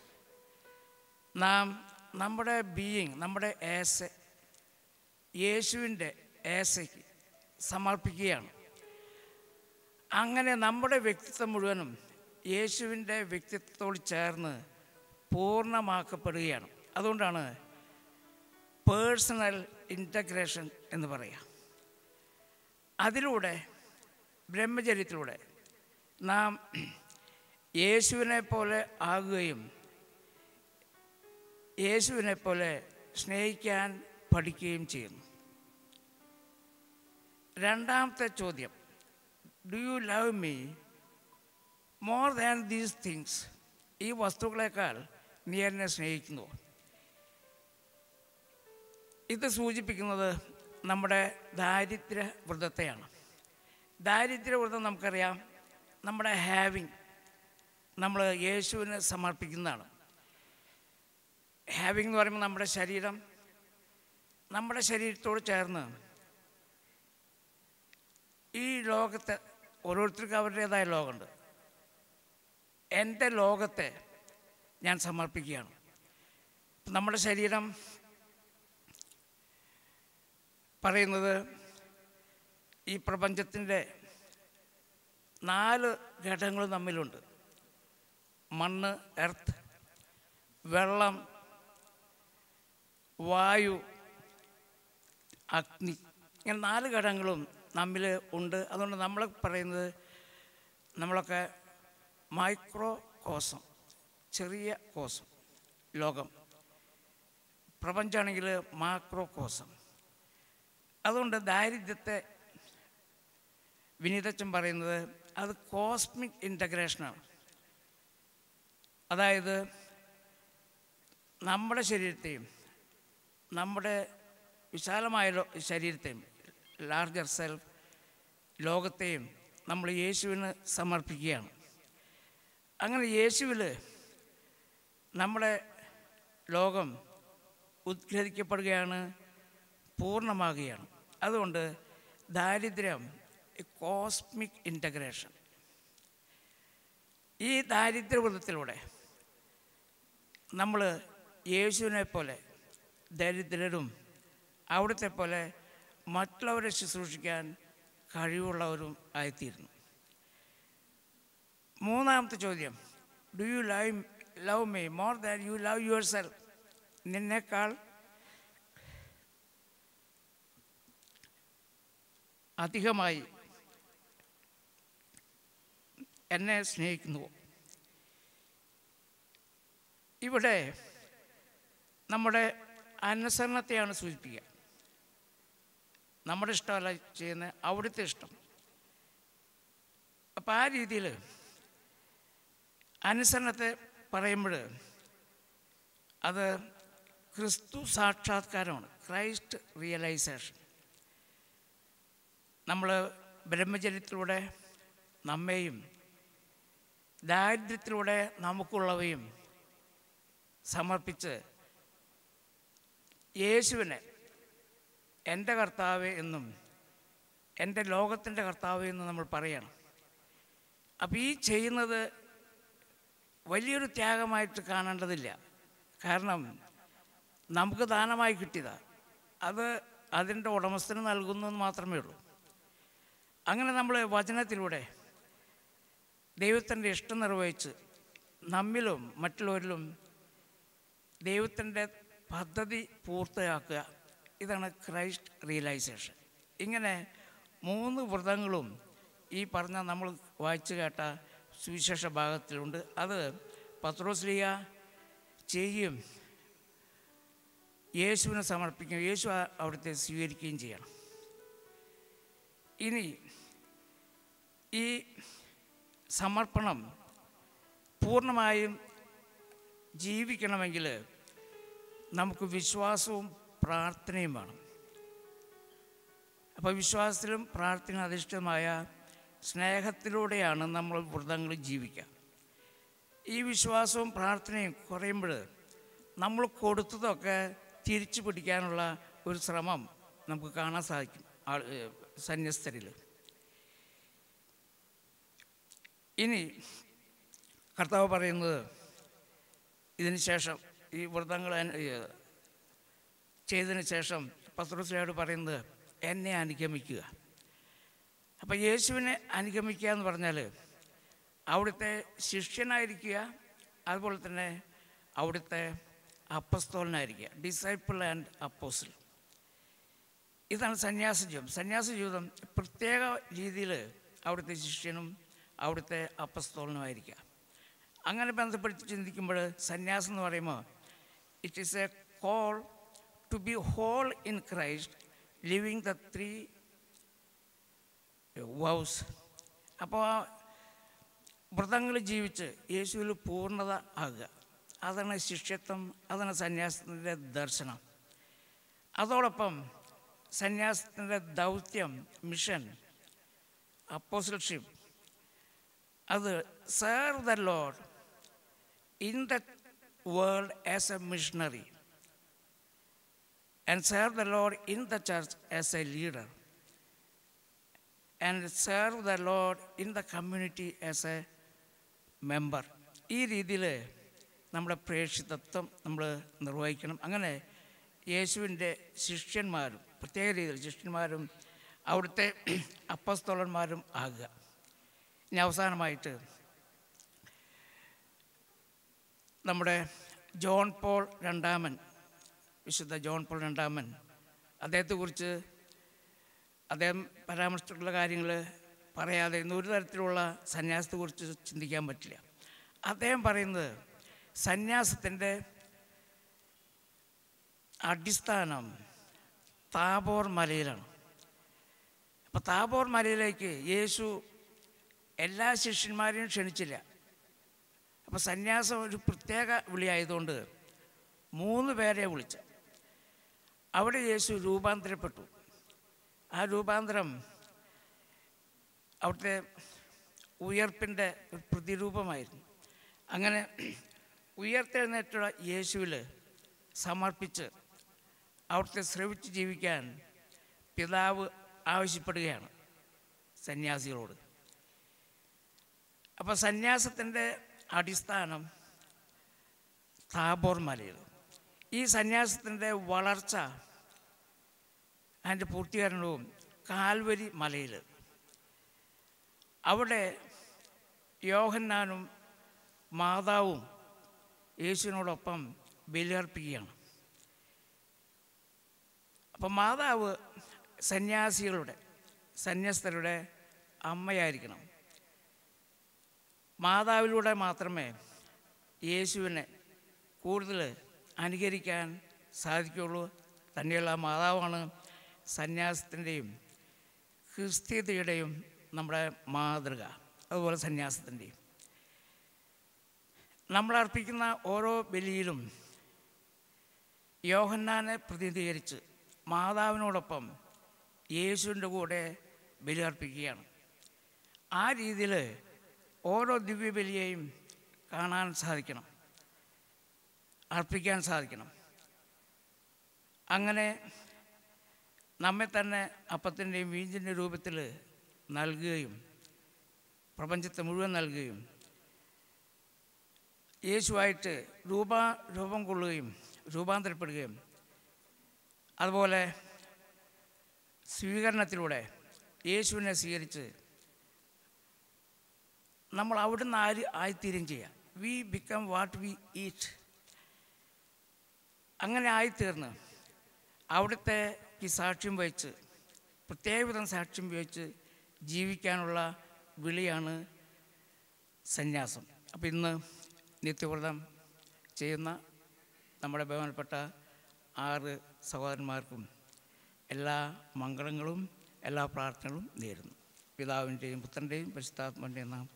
നാം നമ്മുടെ ബീയിങ് നമ്മുടെ ഏസ യേശുവിൻ്റെ ഏസയ്ക്ക് സമർപ്പിക്കുകയാണ് അങ്ങനെ നമ്മുടെ വ്യക്തിത്വം മുഴുവനും യേശുവിൻ്റെ വ്യക്തിത്വത്തോട് ചേർന്ന് പൂർണ്ണമാക്കപ്പെടുകയാണ് അതുകൊണ്ടാണ് പേഴ്സണൽ ഇൻറ്റഗ്രേഷൻ എന്ന് പറയുക അതിലൂടെ ബ്രഹ്മചര്യത്തിലൂടെ നാം യേശുവിനെ പോലെ ആകുകയും യേശുവിനെ പോലെ സ്നേഹിക്കാൻ പഠിക്കുകയും ചെയ്യുന്നു രണ്ടാമത്തെ ചോദ്യം do you love me more than these things ഈ വസ്തുക്കളെക്കാൾ നീ എന്നെ സ്നേഹിക്കുന്നു ഇത് സൂചിപ്പിക്കുന്നത് നമ്മുടെ ദാരിദ്ര്യ വ്രതത്തെയാണ് ദാരിദ്ര്യ വ്രതം നമുക്കറിയാം നമ്മുടെ ഹാവിങ് നമ്മൾ യേശുവിന് സമർപ്പിക്കുന്നതാണ് ഹാവിങ് എന്ന് പറയുമ്പോൾ നമ്മുടെ ശരീരം നമ്മുടെ ശരീരത്തോട് ചേർന്ന് ഈ ലോകത്തെ ഓരോരുത്തർക്കും അവരുടേതായ ലോകമുണ്ട് എൻ്റെ ലോകത്തെ ഞാൻ സമർപ്പിക്കുകയാണ് നമ്മുടെ ശരീരം പറയുന്നത് ഈ പ്രപഞ്ചത്തിൻ്റെ നാല് ഘടകങ്ങൾ തമ്മിലുണ്ട് മണ്ണ് എർത്ത് വെള്ളം വായു അഗ്നി ഇങ്ങനെ നാല് ഘടകങ്ങളും നമ്മിൽ ഉണ്ട് അതുകൊണ്ട് നമ്മൾ പറയുന്നത് നമ്മളൊക്കെ മൈക്രോ കോസം ചെറിയ കോസം ലോകം പ്രപഞ്ചമാണെങ്കിൽ മാക്രോ കോസം അതുകൊണ്ട് ദാരിദ്ര്യത്തെ വിനീതച്ചൻ പറയുന്നത് അത് കോസ്മിക് ഇൻ്റഗ്രേഷനാണ് അതായത് നമ്മുടെ ശരീരത്തെയും നമ്മുടെ വിശാലമായ ലോ- ശരീരത്തെയും ലാർജർ സെൽഫ് ലോകത്തെയും നമ്മൾ യേശുവിന് സമർപ്പിക്കുകയാണ് അങ്ങനെ യേശുവിൽ നമ്മുടെ ലോകം ഉദ്ഗ്രഹിക്കപ്പെടുകയാണ് പൂർണ്ണമാകുകയാണ് അതുകൊണ്ട് ദാരിദ്ര്യം കോസ്മിക് ഇൻ്റഗ്രേഷൻ ഈ ദാരിദ്ര്യവൃത്തത്തിലൂടെ നമ്മൾ യേശുവിനെ പോലെ ദരിദ്രരും അവിടുത്തെ പോലെ മറ്റുള്ളവരെ ശുശ്രൂഷിക്കാൻ കഴിവുള്ളവരും ആയിത്തീരുന്നു മൂന്നാമത്തെ ചോദ്യം do you love love me more than you love yourself നിന്നേക്കാൾ അധികമായി എന്നെ സ്നേഹിക്കുന്നുവോ ഇവിടെ നമ്മുടെ അനുസരണത്തെയാണ് സൂചിപ്പിക്കുക നമ്മുടെ ഇഷ്ടമല്ല ചെയ്യുന്നത് അവിടുത്തെ ഇഷ്ടം അപ്പം ആ രീതിയിൽ അനുസരണത്തെ പറയുമ്പോൾ അത് ക്രിസ്തു സാക്ഷാത്കാരമാണ് ക്രൈസ്റ്റ് റിയലൈസേഷൻ നമ്മൾ ബ്രഹ്മചര്യത്തിലൂടെ നമ്മെയും ദാരിദ്ര്യത്തിലൂടെ നമുക്കുള്ളവയും സമർപ്പിച്ച് യേശുവിനെ എൻ്റെ കർത്താവ് എന്നും എൻ്റെ ലോകത്തിൻ്റെ കർത്താവ് എന്നും നമ്മൾ പറയണം അപ്പോൾ ഈ ചെയ്യുന്നത് വലിയൊരു ത്യാഗമായിട്ട് കാണേണ്ടതില്ല കാരണം നമുക്ക് ദാനമായി കിട്ടിയതാണ് അത് അതിൻ്റെ ഉടമസ്ഥന് നൽകുന്നു എന്ന് മാത്രമേ ഉള്ളൂ അങ്ങനെ നമ്മൾ വചനത്തിലൂടെ ദൈവത്തിൻ്റെ ഇഷ്ടം നിർവഹിച്ച് നമ്മിലും മറ്റുള്ളവരിലും ദൈവത്തിൻ്റെ പദ്ധതി പൂർത്തിയാക്കുക ഇതാണ് ക്രൈസ്റ്റ് റിയലൈസേഷൻ ഇങ്ങനെ മൂന്ന് വ്രതങ്ങളും ഈ പറഞ്ഞ നമ്മൾ വായിച്ചു കേട്ട സുവിശേഷ ഭാഗത്തിലുണ്ട് അത് പത്രോസ്ലിയ ചെയ്യും യേശുവിനെ സമർപ്പിക്കുകയും യേശു ആ- അവിടുത്തെ സ്വീകരിക്കുകയും ചെയ്യണം ഇനി ഈ സമർപ്പണം പൂർണ്ണമായും ജീവിക്കണമെങ്കിൽ നമുക്ക് വിശ്വാസവും പ്രാർത്ഥനയും വേണം അപ്പോൾ വിശ്വാസത്തിലും പ്രാർത്ഥന അധിഷ്ഠിതമായ സ്നേഹത്തിലൂടെയാണ് നമ്മൾ വ്രതങ്ങൾ ജീവിക്കുക ഈ വിശ്വാസവും പ്രാർത്ഥനയും കുറയുമ്പോൾ നമ്മൾ കൊടുത്തതൊക്കെ തിരിച്ചു പിടിക്കാനുള്ള ഒരു ശ്രമം നമുക്ക് കാണാൻ സാധിക്കും ആൾ സന്യസ്തരിൽ ഇനി കർത്താവ് പറയുന്നത് ഇതിന് ശേഷം ഈ വ്രതങ്ങൾ അന- ഈ ചെയ്തതിന് ശേഷം പത്രോസിലോട് പറയുന്നത് എന്നെ അനുഗമിക്കുക അപ്പം യേശുവിനെ അനുഗമിക്കുക എന്ന് പറഞ്ഞാൽ അവിടുത്തെ ശിഷ്യനായിരിക്കുക അതുപോലെ തന്നെ അവിടുത്തെ അപ്പസ്തോലനായിരിക്കുക ഡിസൈപ്പിൾ ആൻഡ് അപ്പോസിൽ ഇതാണ് സന്യാസ ജീവിതം സന്യാസ ജീവിതം പ്രത്യേക രീതിയിൽ അവിടുത്തെ ശിഷ്യനും അവിടുത്തെ അപ്പസ്തോലനുമായിരിക്കുക അങ്ങനെ ബന്ധപ്പെടുത്തി ചിന്തിക്കുമ്പോൾ സന്യാസം എന്ന് പറയുമ്പോൾ it is a call to be whole in Christ living the three vows അപ്പോൾ വ്രതങ്ങൾ ജീവിച്ച് യേശുവിൽ പൂർണ്ണത ആകുക അതാണ് ശിഷ്യത്വം അതാണ് സന്യാസത്തിൻ്റെ ദർശനം അതോടൊപ്പം സന്യാസത്തിൻ്റെ ദൗത്യം മിഷൻ അപ്പോസിൽഷിപ്പ് അത് serve the Lord in the world as a missionary and serve the Lord in the church as a leader and serve the Lord in the community as a member ഈ രീതിയിൽ നമ്മുടെ പ്രേക്ഷിതത്വം നമ്മൾ നിർവഹിക്കണം അങ്ങനെ യേശുവിൻ്റെ ശിഷ്യന്മാരും പ്രത്യേക രീതിയിൽ ശിഷ്യന്മാരും അവിടുത്തെ അപ്പസ്തോലന്മാരും ആകുക ഇനി അവസാനമായിട്ട് നമ്മുടെ ജോൺ പോൾ രണ്ടാമൻ വിശുദ്ധ ജോൺ പോൾ രണ്ടാമൻ അദ്ദേഹത്തെക്കുറിച്ച് അദ്ദേഹം പരാമർശിച്ചിട്ടുള്ള കാര്യങ്ങൾ പറയാതെ ഇന്ന് ഒരു തരത്തിലുള്ള സന്യാസത്തെക്കുറിച്ച് ചിന്തിക്കാൻ പറ്റില്ല അദ്ദേഹം പറയുന്നത് സന്യാസത്തിൻ്റെ അടിസ്ഥാനം താബോർ മലയിലാണ് അപ്പോൾ താബോർ മലയിലേക്ക് യേശു എല്ലാ ശിഷ്യന്മാരെയും ക്ഷണിച്ചില്ല അപ്പോൾ സന്യാസം ഒരു പ്രത്യേക വിളിയായതുകൊണ്ട് മൂന്ന് പേരെ വിളിച്ച് അവിടെ യേശു രൂപാന്തരപ്പെട്ടു ആ രൂപാന്തരം അവിടുത്തെ ഉയർപ്പിൻ്റെ ഒരു പ്രതിരൂപമായിരുന്നു അങ്ങനെ ഉയർത്തെഴുന്നേറ്റുള്ള യേശുവിൽ സമർപ്പിച്ച് അവിടുത്തെ ശ്രവിച്ച് ജീവിക്കാൻ പിതാവ് ആവശ്യപ്പെടുകയാണ് സന്യാസികളോട് അപ്പോൾ സന്യാസത്തിൻ്റെ അടിസ്ഥാനം താബോർ മലയിൽ ഈ സന്യാസത്തിൻ്റെ വളർച്ച അതിൻ്റെ പൂർത്തീകരണവും കാൽവരി മലയിൽ അവിടെ യോഹന്നാനും മാതാവും യേശുവിനോടൊപ്പം ബലിയർപ്പിക്കുകയാണ് അപ്പം മാതാവ് സന്യാസികളുടെ സന്യസ്തരുടെ അമ്മയായിരിക്കണം മാതാവിലൂടെ മാത്രമേ യേശുവിനെ കൂടുതൽ അനുകരിക്കാൻ സാധിക്കുകയുള്ളൂ തന്നെയുള്ള മാതാവാണ് സന്യാസത്തിൻ്റെയും ക്രിസ്തീയതയുടെയും നമ്മുടെ മാതൃക അതുപോലെ സന്യാസത്തിൻ്റെയും നമ്മൾ അർപ്പിക്കുന്ന ഓരോ ബലിയിലും യോഹന്നാനെ പ്രതിനിധീകരിച്ച് മാതാവിനോടൊപ്പം യേശുവിൻ്റെ കൂടെ ബലി അർപ്പിക്കുകയാണ് ആ രീതിയിൽ ഓരോ ദിവ്യബലിയെയും കാണാൻ സാധിക്കണം അർപ്പിക്കാൻ സാധിക്കണം അങ്ങനെ നമ്മെ തന്നെ അപ്പത്തിൻ്റെയും വീഞ്ഞിൻ്റെ രൂപത്തിൽ നൽകുകയും പ്രപഞ്ചത്തെ മുഴുവൻ നൽകുകയും യേശുവായിട്ട് രൂപ രൂപം കൊള്ളുകയും രൂപാന്തരപ്പെടുകയും അതുപോലെ സ്വീകരണത്തിലൂടെ യേശുവിനെ സ്വീകരിച്ച് നമ്മൾ അവിടുന്ന് ആര് ആയിത്തീരും ചെയ്യാം we become what we eat അങ്ങനെ ആയിത്തീർന്ന് അവിടുത്തെ ഈ സാക്ഷ്യം വഹിച്ച് പ്രത്യേകവിധം സാക്ഷ്യം വഹിച്ച് ജീവിക്കാനുള്ള വിളിയാണ് സന്യാസം അപ്പം ഇന്ന് നിത്യവ്രതം ചെയ്യുന്ന നമ്മുടെ ബഹുമാനപ്പെട്ട ആറ് സഹോദരന്മാർക്കും എല്ലാ മംഗളങ്ങളും എല്ലാ പ്രാർത്ഥനകളും നേരുന്നു പിതാവിൻ്റെയും പുത്രൻ്റെയും പരിശുദ്ധാത്മൻ്റെയും നാമത്തിൽ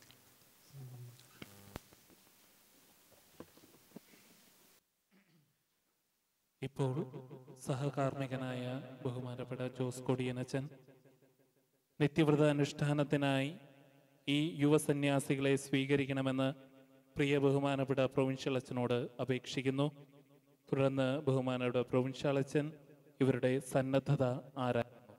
ഇപ്പോൾ സഹകാർമ്മികനായ ബഹുമാനപ്പെട്ട ജോസ് കൊടിയനച്ചൻ നിത്യവ്രത അനുഷ്ഠാനത്തിനായി ഈ യുവസന്യാസികളെ സ്വീകരിക്കണമെന്ന് പ്രിയ ബഹുമാനപ്പെട്ട പ്രൊവിൻഷ്യൽ അച്ഛനോട് അപേക്ഷിക്കുന്നു തുടർന്ന് ബഹുമാനപ്പെട്ട പ്രൊവിൻഷ്യൽ അച്ഛൻ ഇവരുടെ സന്നദ്ധത ആരാ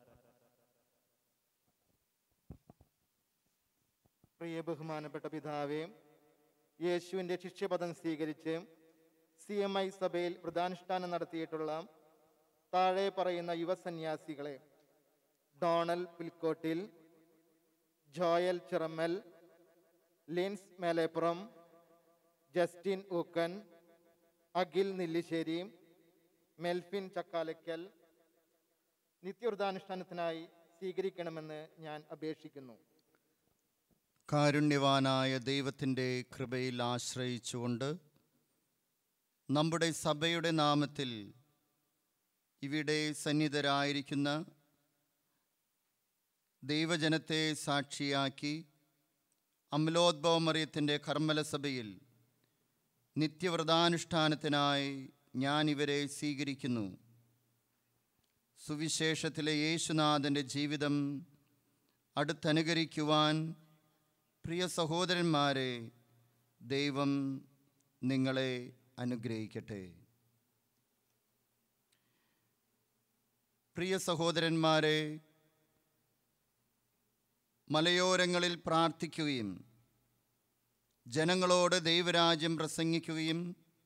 പ്രിയ ബഹുമാനപ്പെട്ട പിതാവേ യേശുവിൻ്റെ ശിഷ്യപദം സ്വീകരിച്ച് സി എം ഐ സഭയിൽ വ്രതാനുഷ്ഠാനം നടത്തിയിട്ടുള്ള താഴെ പറയുന്ന യുവസന്യാസികളെ Donal Pulkottil Joel Chirammal Lins Melepuram Justin Ookken Akhil Nellissery Melfin Chakkalakkal നിത്യവ്രതാനുഷ്ഠാനത്തിനായി സ്വീകരിക്കണമെന്ന് ഞാൻ അപേക്ഷിക്കുന്നു
കാരുണ്യവാനായ ദൈവത്തിൻ്റെ കൃപയിൽ ആശ്രയിച്ചുകൊണ്ട് നമ്മുടെ സഭയുടെ നാമത്തിൽ ഇവിടെ സന്നിധരായിരിക്കുന്ന ദൈവജനത്തെ സാക്ഷിയാക്കി അമലോദ്ഭവമറിയത്തിൻ്റെ കർമ്മല സഭയിൽ നിത്യവ്രതാനുഷ്ഠാനത്തിനായി ഞാൻ ഇവരെ സ്വീകരിക്കുന്നു സുവിശേഷത്തിലെ യേശുനാഥൻ്റെ ജീവിതം അടുത്തനുകരിക്കുവാൻ പ്രിയ സഹോദരന്മാരെ ദൈവം നിങ്ങളെ അനുഗ്രഹിക്കട്ടെ പ്രിയ സഹോദരന്മാരെ മലയോരങ്ങളിൽ പ്രാർത്ഥിക്കുകയും ജനങ്ങളോട് ദൈവരാജ്യം പ്രസംഗിക്കുകയും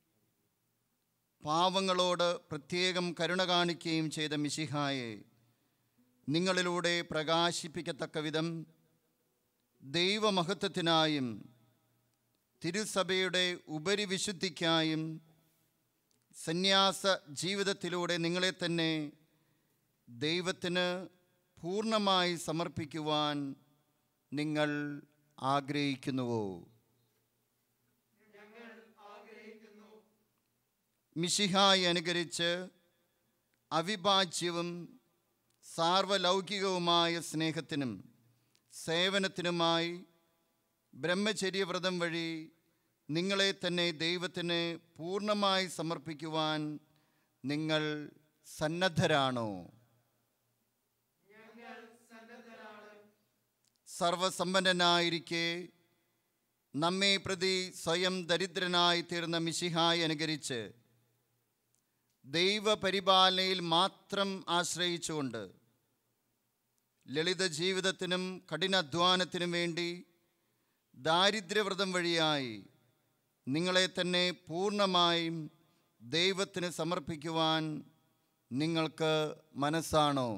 പാവങ്ങളോട് പ്രത്യേകം കരുണ കാണിക്കുകയും ചെയ്ത മിശിഹായെ നിങ്ങളിലൂടെ പ്രകാശിപ്പിക്കത്തക്ക വിധം ദൈവമഹത്വത്തിനായും തിരുസഭയുടെ ഉപരിവിശുദ്ധിക്കായും സന്യാസ ജീവിതത്തിലൂടെ നിങ്ങളെ തന്നെ ദൈവത്തിന് പൂർണ്ണമായി സമർപ്പിക്കുവാൻ നിങ്ങൾ ആഗ്രഹിക്കുന്നുവോ മിശിഹായി അനുകരിച്ച് അവിഭാജ്യവും സാർവലൗകികവുമായ സ്നേഹത്തിനും സേവനത്തിനുമായി ബ്രഹ്മചര്യവ്രതം വഴി നിങ്ങളെ തന്നെ ദൈവത്തിന് പൂർണ്ണമായി സമർപ്പിക്കുവാൻ നിങ്ങൾ സന്നദ്ധരാണോ സർവസമ്പന്നനായിരിക്കെ നമ്മെ പ്രതി സ്വയം ദരിദ്രനായി തീർന്ന മിശിഹായി അനുകരിച്ച് ദൈവപരിപാലനയിൽ മാത്രം ആശ്രയിച്ചുകൊണ്ട് ലളിത ജീവിതത്തിനും കഠിനാധ്വാനത്തിനും വേണ്ടി ദാരിദ്ര്യവ്രതം വഴിയായി നിങ്ങളെ തന്നെ പൂർണ്ണമായും ദൈവത്തിന് സമർപ്പിക്കുവാൻ നിങ്ങൾക്ക് മനസ്സാണോ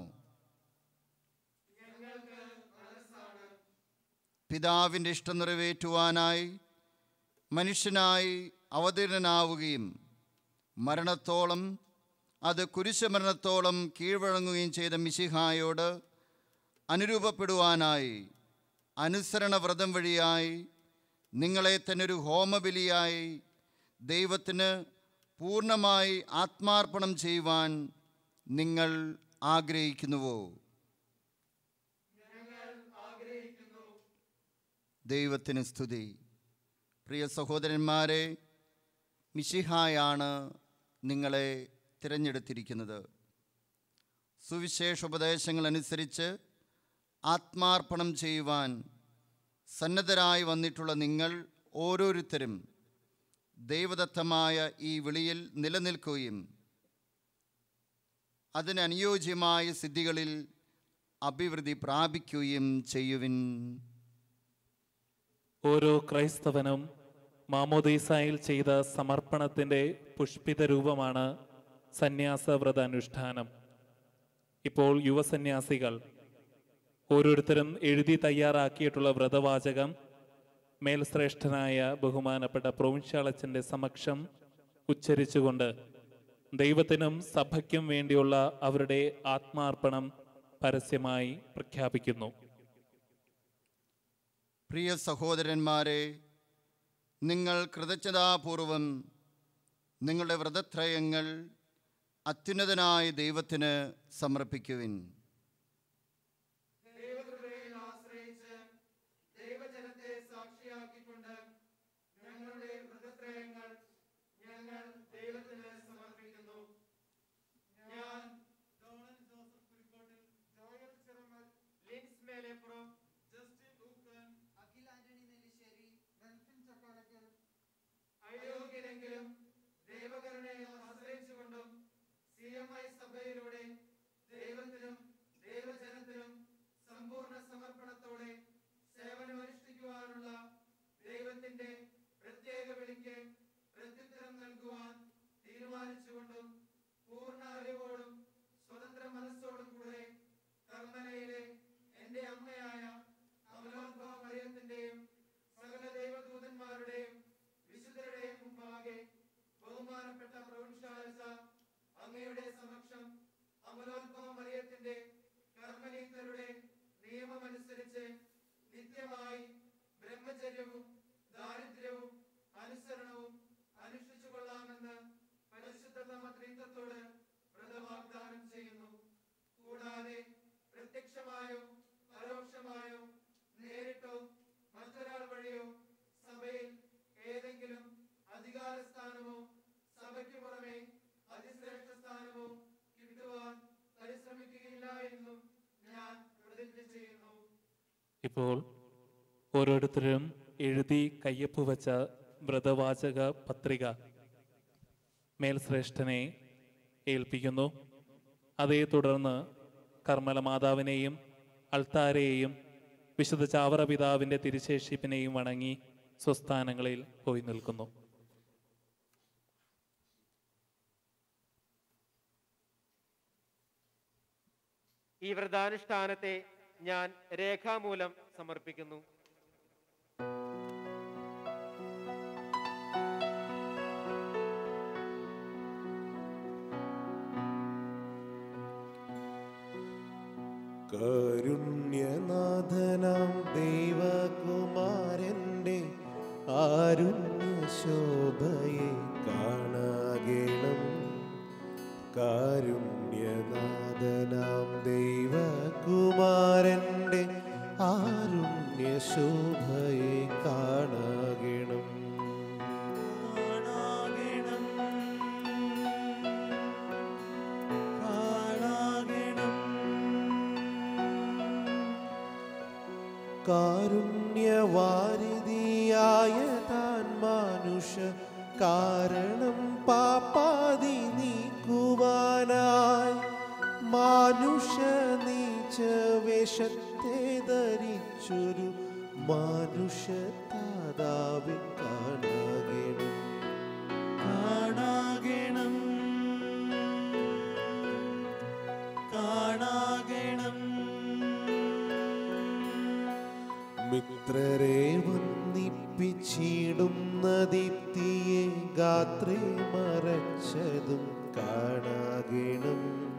പിതാവിൻ്റെ ഇഷ്ടം നിറവേറ്റുവാനായി മനുഷ്യനായി അവതീർണനാവുകയും മരണത്തോളം അത് കുരിശമരണത്തോളം കീഴ്വഴങ്ങുകയും ചെയ്ത മിശിഹായോട് അനുരൂപപ്പെടുവാനായി അനുസരണ വ്രതം വഴിയായി നിങ്ങളെ തന്നെ ഒരു ഹോമബലിയായി ദൈവത്തിന് പൂർണ്ണമായി ആത്മാർപ്പണം ചെയ്യുവാൻ നിങ്ങൾ ആഗ്രഹിക്കുന്നുവോ ദൈവത്തിന് സ്തുതി പ്രിയ സഹോദരന്മാരെ മിശിഹായാണ് നിങ്ങളെ തിരഞ്ഞെടുത്തിരിക്കുന്നത് സുവിശേഷ ഉപദേശങ്ങൾ അനുസരിച്ച് ആത്മാർപ്പണം ചെയ്യുവാൻ സന്നദ്ധരായി വന്നിട്ടുള്ള നിങ്ങൾ ഓരോരുത്തരും ദൈവദത്തമായ ഈ വിളിയിൽ നിലനിൽക്കുകയും അതിനനുയോജ്യമായ സിദ്ധികളിൽ അഭിവൃദ്ധി പ്രാപിക്കുകയും ചെയ്യുവിൻ
ഓരോ ക്രൈസ്തവനും മാമോദീസായിൽ ചെയ്ത സമർപ്പണത്തിൻ്റെ പുഷ്പിത രൂപമാണ് സന്യാസ വ്രത അനുഷ്ഠാനം ഇപ്പോൾ യുവസന്യാസികൾ ഓരോരുത്തരും എഴുതി തയ്യാറാക്കിയിട്ടുള്ള വ്രതവാചകം മേൽശ്രേഷ്ഠനായ ബഹുമാനപ്പെട്ട പ്രൊവിൻഷ്യാളച്ചൻ്റെ സമക്ഷം ഉച്ചരിച്ചുകൊണ്ട് ദൈവത്തിനും സഭയ്ക്കും വേണ്ടിയുള്ള അവരുടെ ആത്മാർപ്പണം പരസ്യമായി പ്രഖ്യാപിക്കുന്നു
പ്രിയ സഹോദരന്മാരെ നിങ്ങൾ കൃതജ്ഞതാപൂർവം നിങ്ങളുടെ വ്രതത്രയങ്ങൾ അത്യുന്നതനായ ദൈവത്തിന് സമർപ്പിക്കുവിൻ
അയോഗ്യരെങ്കിലും ദൈവകരുണയെ ആശ്രയിച്ചുകൊണ്ടും സി എം ഐ സഭയിലൂടെ ദൈവത്തിനും ദൈവജനത്തിനും സമ്പൂർണ്ണ സമർപ്പണത്തോടെ സേവനമനുഷ്ഠിക്കുവാനുള്ള ദൈവത്തിന്റെ പ്രത്യേക വിളിക്ക് പ്രത്യുത്തരം നൽകുവാൻ തീരുമാനിച്ചുകൊണ്ടും പൂർണ്ണ അറിവോടും സ്വതന്ത്ര മനസ്സോടും കൂടെ കർമ്മനയിലെ എന്റെ അമ്മയായ അമലോത്ഭവ മറിയത്തിന്റെയും സകല ദൈവദൂതന്മാരുടെയും വിശുദ്ധരുടെയും മുമ്പാകെ ബഹുമാനപ്പെട്ട പ്രവിൻഷ്യാലസ അങ്ങയുടെ സമക്ഷം അമലോത്ഭവ മറിയത്തിന്റെ കർമ്മനീത്തരുടെ നിയമമനുസരിച്ച് നിത്യമായി ബ്രഹ്മചര്യവും ദാരിദ്ര്യവും അനുസരണവും അനുഷ്ഠിച്ചു കൊള്ളാമെന്ന് പരിശുദ്ധതമ ത്രിത്വത്തോട് വ്രതവാഗ്ദാനം ചെയ്യുന്നു കൂടാതെ പ്രത്യക്ഷമായോ പരോക്ഷമായോ നേരിട്ടോ മറ്റൊരാൾ വഴിയോ സഭയിൽ ഏതെങ്കിലും അധികാര സ്ഥാനമോ സഭയ്ക്ക് പുറമെ അതിശ്രേഷ്ഠ സ്ഥാനമോ കിട്ടുവാൻ പരിശ്രമിക്കുകയില്ല എന്നും ഞാൻ പ്രതിജ്ഞ ചെയ്യുന്നു
ഇപ്പോൾ ഓരോരുത്തരും എഴുതി കയ്യൊപ്പ് വച്ച വ്രതവാചക പത്രിക മേൽശ്രേഷ്ഠനെ ഏൽപ്പിക്കുന്നു അതേ തുടർന്ന് കർമ്മല മാതാവിനെയും അൾത്താരെയും വിശുദ്ധ ചാവറ പിതാവിൻ്റെ തിരുശേഷിപ്പിനെയും വണങ്ങി സ്വസ്ഥാനങ്ങളിൽ പോയി നിൽക്കുന്നു
ഈ വ്രതാനുഷ്ഠാനത്തെ ഞാൻ രേഖാമൂലം സമർപ്പിക്കുന്നു
കാരുണ്യനാഥനാം ദൈവകുമാരൻ്റെ ആരുണ്യ ശോഭയെ കാണാകണം കാരുണ്യനാഥനാം ദൈവകുമാരൻ്റെ ആരുണ്യ ശോഭയെ കാണാകണം കാരുണ്യവാരിധിയായ താൻ മാനുഷ കാരണം പാപ്പാതി നീക്കുവാനായി മാനുഷ നീച്ച വേഷത്തെ ധരിച്ചൊരു മാനുഷ താതാവെ കാണാകണം
കാണാകണം കാണാകണം
മിത്രരെ വന്നിപ്പിച്ചിടുന്ന ദീപ്തിയെ ഗാത്രേ മറച്ചതും കാണാകണം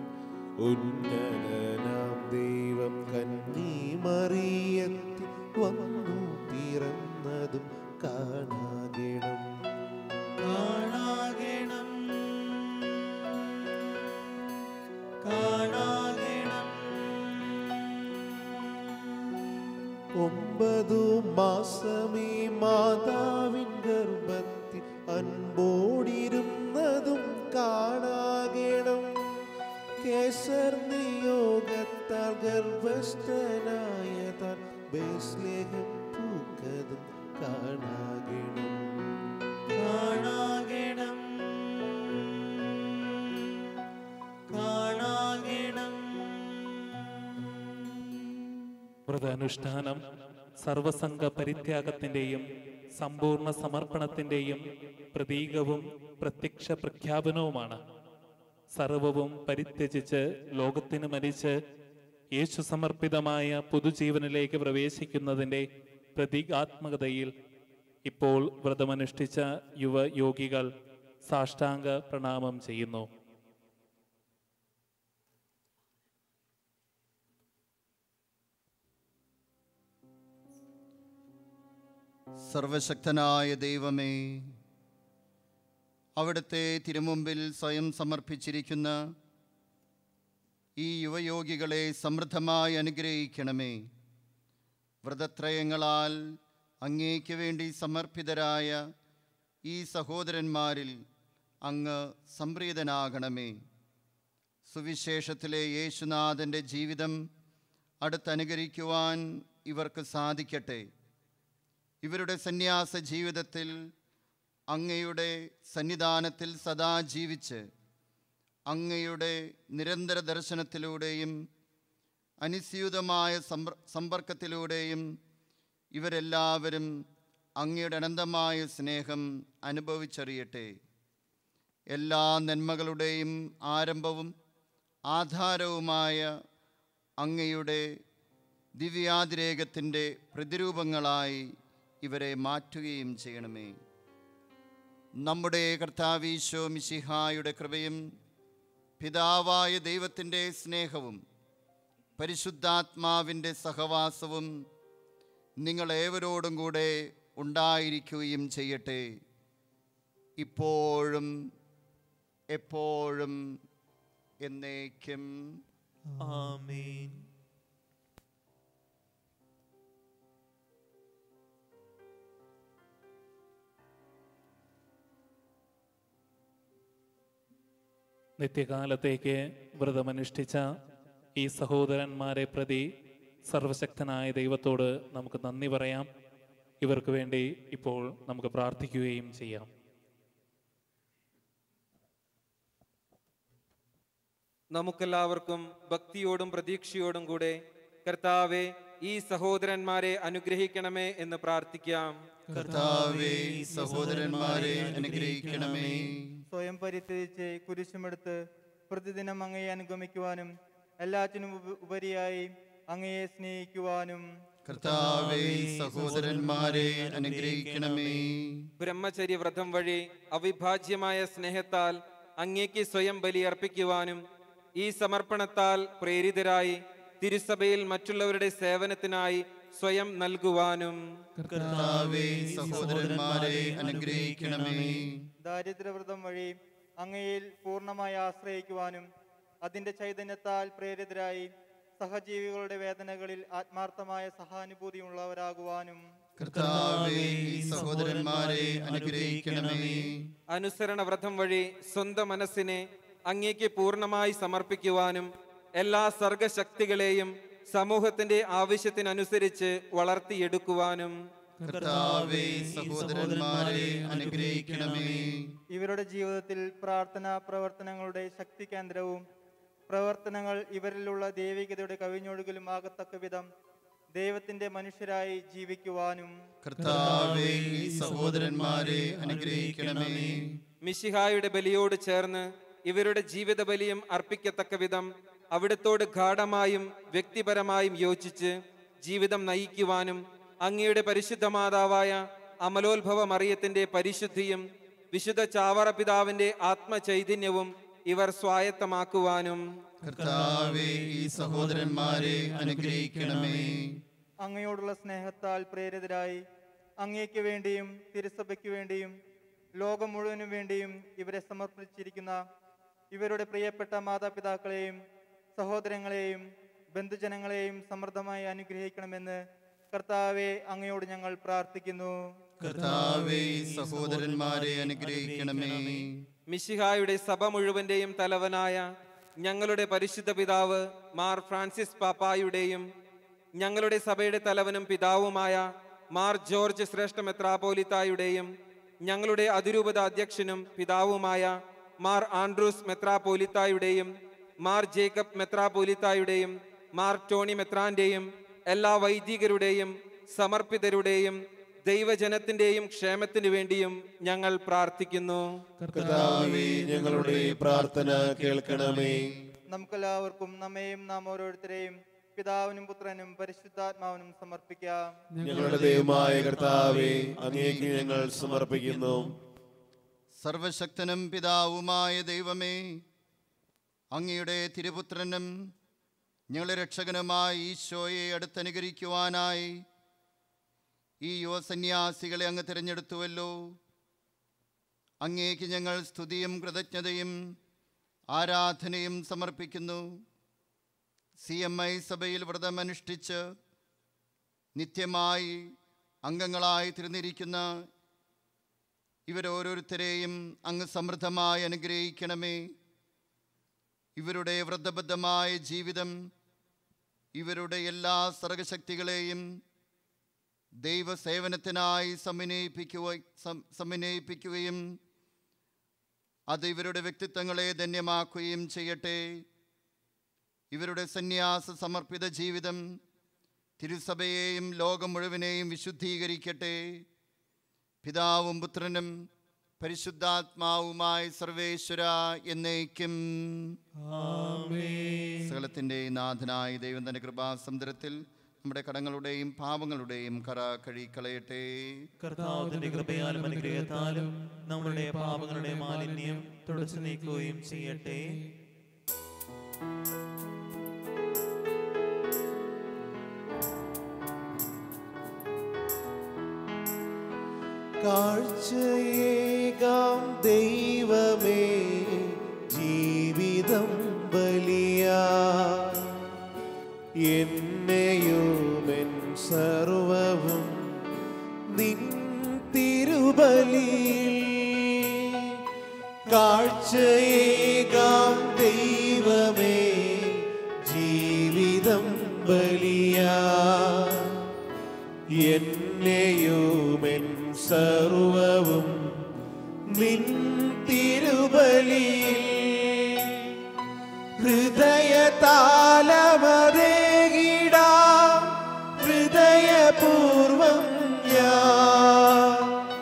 ഉന്നതനാം ദൈവം കന്നി മറിയത്തിൽ വന്നു പിറന്നതും കാണാകണം
കാണാകണം കാണാകണം
ഒമ്പതു മാസമേ മാതാവിൻ ഗർഭത്തിൽ അൻപോടിരുന്നതും കാണാകണം കേസർ നിയോഗത്താൽ ഗർഭസ്ഥനായ താൻ ബേസ്ലേഹം പൂക്കതും കാണാകണം
കാണാകണം കാണാകണം
വ്രതാനുഷ്ഠാനം സർവസംഘ പരിത്യാഗത്തിൻ്റെയും സമ്പൂർണ്ണ സമർപ്പണത്തിൻ്റെയും പ്രതീകവും പ്രത്യക്ഷ പ്രഖ്യാപനവുമാണ് സർവവും പരിത്യജിച്ച് ലോകത്തിന് മരിച്ച് യേശു സമർപ്പിതമായ പുതുജീവനിലേക്ക് പ്രവേശിക്കുന്നതിൻ്റെ പ്രതീകാത്മകതയിൽ ഇപ്പോൾ വ്രതമനുഷ്ഠിച്ച യുവ യോഗികൾ സാഷ്ടാംഗ പ്രണാമം ചെയ്യുന്നു
സർവശക്തനായ ദൈവമേ അവിടുത്തെ തിരുമുമ്പിൽ സ്വയം സമർപ്പിച്ചിരിക്കുന്ന ഈ യുവയോഗികളെ സമൃദ്ധമായി അനുഗ്രഹിക്കണമേ വ്രതത്രയങ്ങളാൽ അങ്ങേക്ക് വേണ്ടി സമർപ്പിതരായ ഈ സഹോദരന്മാരിൽ അങ്ങ് സംപ്രീതനാകണമേ സുവിശേഷത്തിലെ യേശുനാഥൻ്റെ ജീവിതം അടുത്തനുകരിക്കുവാൻ ഇവർക്ക് സാധിക്കട്ടെ ഇവരുടെ സന്യാസ ജീവിതത്തിൽ അങ്ങയുടെ സന്നിധാനത്തിൽ സദാ ജീവിച്ച് അങ്ങയുടെ നിരന്തര ദർശനത്തിലൂടെയും അനുസ്യൂതമായ സമ്പർ സമ്പർക്കത്തിലൂടെയും ഇവരെല്ലാവരും അങ്ങയുടെ അനന്തമായ സ്നേഹം അനുഭവിച്ചറിയട്ടെ എല്ലാ നന്മകളുടെയും ആരംഭവും ആധാരവുമായ അങ്ങയുടെ ദിവ്യാതിരേകത്തിൻ്റെ പ്രതിരൂപങ്ങളായി ഇവരെ മാറ്റുകയും ചെയ്യണമേ നമ്മുടെ കർത്താവീശോ മിശിഹായുടെ കൃപയും പിതാവായ ദൈവത്തിൻ്റെ സ്നേഹവും പരിശുദ്ധാത്മാവിൻ്റെ സഹവാസവും നിങ്ങളേവരോടും കൂടെ ഉണ്ടായിരിക്കുകയും ചെയ്യട്ടെ ഇപ്പോഴും എപ്പോഴും എന്നേക്കും
ആമേൻ
നിത്യകാലത്തേക്ക് വ്രതമനുഷ്ഠിച്ച ഈ സഹോദരന്മാരെ പ്രതി സർവശക്തനായ ദൈവത്തോട് നമുക്ക് നന്ദി പറയാം ഇവർക്ക് വേണ്ടി ഇപ്പോൾ നമുക്ക് പ്രാർത്ഥിക്കുകയും ചെയ്യാം
നമുക്കെല്ലാവർക്കും ഭക്തിയോടും പ്രതീക്ഷയോടും കൂടെ കർത്താവെ ഈ സഹോദരന്മാരെ അനുഗ്രഹിക്കണമേ എന്ന് പ്രാർത്ഥിക്കാം
കർത്താവേ ഈ സഹോദരന്മാരെ അനുഗ്രഹിക്കണമേ
സ്വയം പരിത്യജിച്ച് കുരിശുമെടുത്ത് പ്രതിദിനം അങ്ങയെ അനുഗമിക്കുവാനും എല്ലാറ്റിനും ഉപ- ഉപരിയായി അങ്ങയെ സ്നേഹിക്കുവാനും
കർത്താവേ ഈ സഹോദരന്മാരെ അനുഗ്രഹിക്കണമേ
ബ്രഹ്മചര്യ വ്രതം വഴി അവിഭാജ്യമായ സ്നേഹത്താൽ അങ്ങേക്ക് സ്വയം ബലിയർപ്പിക്കുവാനും ഈ സമർപ്പണത്താൽ പ്രേരിതരായി തിരുസഭയിൽ മറ്റുള്ളവരുടെ സേവനത്തിനായി സ്വയം നൽകുവാനും
കർത്താവേ ഈ സഹോദരന്മാരെ അനുഗ്രഹിക്കണമേ
ദാരിദ്ര്യവ്രതം വഴി അങ്ങയിൽ പൂർണ്ണമായി ആശ്രയിക്കുവാനും അതിന്റെ ചൈതന്യത്താൽ പ്രേരിതരായി സഹജീവികളുടെ വേദനകളിൽ ആത്മാർത്ഥമായ സഹാനുഭൂതിയുള്ളവരാകുവാനും
കർത്താവേ ഈ സഹോദരന്മാരെ അനുഗ്രഹിക്കണമേ
അനുസരണ വ്രതം വഴി സ്വന്തം മനസ്സിനെ അങ്ങേക്ക് പൂർണ്ണമായി സമർപ്പിക്കുവാനും എല്ലാ സർഗശക്തികളെയും സമൂഹത്തിന്റെ ആവശ്യത്തിനനുസരിച്ച് വളർത്തിയെടുക്കുവാനും
കർത്താവേ സഹോദരന്മാരെ അനുഗ്രഹിക്കണമേ
ഇവരുടെ ജീവിതത്തിൽ പ്രാർത്ഥന പ്രവർത്തനങ്ങളുടെ ശക്തി കേന്ദ്രവും പ്രവർത്തനങ്ങൾ ഇവരിലുള്ള ദൈവികതയുടെ കവിഞ്ഞൊഴുകലും ആകത്തക്ക വിധം ദൈവത്തിന്റെ മനുഷ്യരായി ജീവിക്കുവാനും
കർത്താവേ ഈ സഹോദരന്മാരെ അനുഗ്രഹിക്കണമേ
മിശിഹായുടെ ബലിയോട് ചേർന്ന് ഇവരുടെ ജീവിത ബലിയും അർപ്പിക്കത്തക്ക വിധം അവിടത്തോട് ഗാഠമായും വ്യക്തിപരമായും യോജിച്ച് ജീവിതം നയിക്കുവാനും അങ്ങയുടെ പരിശുദ്ധ മാതാവായ അമലോത്ഭവ മറിയത്തിന്റെ പരിശുദ്ധിയും വിശുദ്ധ ചാവറ പിതാവിന്റെ ആത്മചൈതന്യവും ഇവർ സ്വായത്തമാക്കുവാനും
കർത്താവേ ഈ സഹോദരന്മാരെ അനുഗ്രഹിക്കണമേ
അങ്ങയോടുള്ള സ്നേഹത്താൽ പ്രേരിതരായി അങ്ങയ്ക്ക് വേണ്ടിയും തിരുസഭയ്ക്ക് വേണ്ടിയും ലോകം മുഴുവനും വേണ്ടിയും ഇവരെ സമർപ്പിച്ചിരിക്കുന്ന ഇവരുടെ പ്രിയപ്പെട്ട മാതാപിതാക്കളെയും സഹോദരങ്ങളെയും ബന്ധുജനങ്ങളെയും സമൃദ്ധമായി അനുഗ്രഹിക്കണമെന്ന് കർത്താവെ അങ്ങയോട് ഞങ്ങൾ പ്രാർത്ഥിക്കുന്നു
കർത്താവേ ഈ സഹോദരന്മാരെ അനുഗ്രഹിക്കണമേ
മിശിഹായുടെ സഭ മുഴുവന്റെയും തലവനായ ഞങ്ങളുടെ പരിശുദ്ധ പിതാവ് മാർ ഫ്രാൻസിസ് പാപ്പായുടെയും ഞങ്ങളുടെ സഭയുടെ തലവനും പിതാവുമായ മാർ ജോർജ് ശ്രേഷ്ഠ മെത്രാപോലിത്തായുടെയും ഞങ്ങളുടെ അതിരൂപത അധ്യക്ഷനും പിതാവുമായ മാർ ആൻഡ്രൂസ് മെത്രാപോലിത്തായുടെയും മാർ ജേക്കബ് മെത്രാപോലിത്തായുടെയും മാർ ടോണി മെത്രാന്റെയും എല്ലാ വൈദികരുടെയും സമർപ്പിതരുടെയും ദൈവജനത്തിന്റെയും ക്ഷേമത്തിനു വേണ്ടിയും ഞങ്ങൾ പ്രാർത്ഥിക്കുന്നു
കർത്താവേ ഞങ്ങളുടെ പ്രാർത്ഥന കേൾക്കണമേ
നമുക്കെല്ലാവർക്കും നമ്മയും നാം ഓരോരുത്തരെയും പിതാവിനും പുത്രനും പരിശുദ്ധാത്മാവിനും സമർപ്പിക്കാം
ഞങ്ങളുടെ ദൈവമായ കർത്താവേ അങ്ങേക്ക് ഞങ്ങൾ സമർപ്പിക്കുന്നു
സർവശക്തനും പിതാവുമായ ദൈവമേ അങ്ങയുടെ തിരുപുത്രനും ഞങ്ങളുടെ രക്ഷകനുമായ ഈശോയെ അടുത്തനുകരിക്കുവാനായി ഈ യുവസന്യാസികളെ അങ്ങ് തിരഞ്ഞെടുത്തുവല്ലോ അങ്ങേക്ക് ഞങ്ങൾ സ്തുതിയും കൃതജ്ഞതയും ആരാധനയും സമർപ്പിക്കുന്നു സി എം ഐ സഭയിൽ വ്രതമനുഷ്ഠിച്ച് നിത്യമായി അംഗങ്ങളായി തിരുന്നിരിക്കുന്ന ഇവരോരോരുത്തരെയും അങ്ങ് സമൃദ്ധമായി അനുഗ്രഹിക്കണമേ ഇവരുടെ വ്രതബദ്ധമായ ജീവിതം ഇവരുടെ എല്ലാ സർഗശക്തികളെയും ദൈവസേവനത്തിനായി സമന്വയിപ്പിക്കുക സം- സമന്വയിപ്പിക്കുകയും അത് ഇവരുടെ വ്യക്തിത്വങ്ങളെ ധന്യമാക്കുകയും ചെയ്യട്ടെ ഇവരുടെ സന്യാസ സമർപ്പിത ജീവിതം തിരുസഭയെയും ലോകം മുഴുവനെയും വിശുദ്ധീകരിക്കട്ടെ പിതാവും പുത്രനും പരിശുദ്ധാത്മാവുമായി സർവേശ്വര എന്നേക്കും സകലത്തിൻ്റെ നാഥനായ ദൈവം തൻ്റെ കൃപാസമുദ്രത്തിൽ നമ്മുടെ കടങ്ങളുടെയും പാപങ്ങളുടെയും കറ കഴുകിക്കളയട്ടെ
കർത്താവിന്റെ കൃപയാലും അനുഗ്രഹത്താലും നമ്മുടെ പാപങ്ങളുടെ മാലിന്യം തുടച്ചു നീക്കുകയും ചെയ്യട്ടെ
കാഴ്ചയേകാം ദൈവമേ ജീവിതം ബലിയാ എന്നെയുമെൻ സർവവും നിൻ തിരുബലിയിൽ കാഴ്ചയേകാം ദൈവമേ ജീവിതം ബലിയാ എന്നെയുമെൻ സർവവും നിൻ തിരുബലിയിൽ ഹൃദയതാലമതേകിടാ ഹൃദയപൂർവം ഞാൻ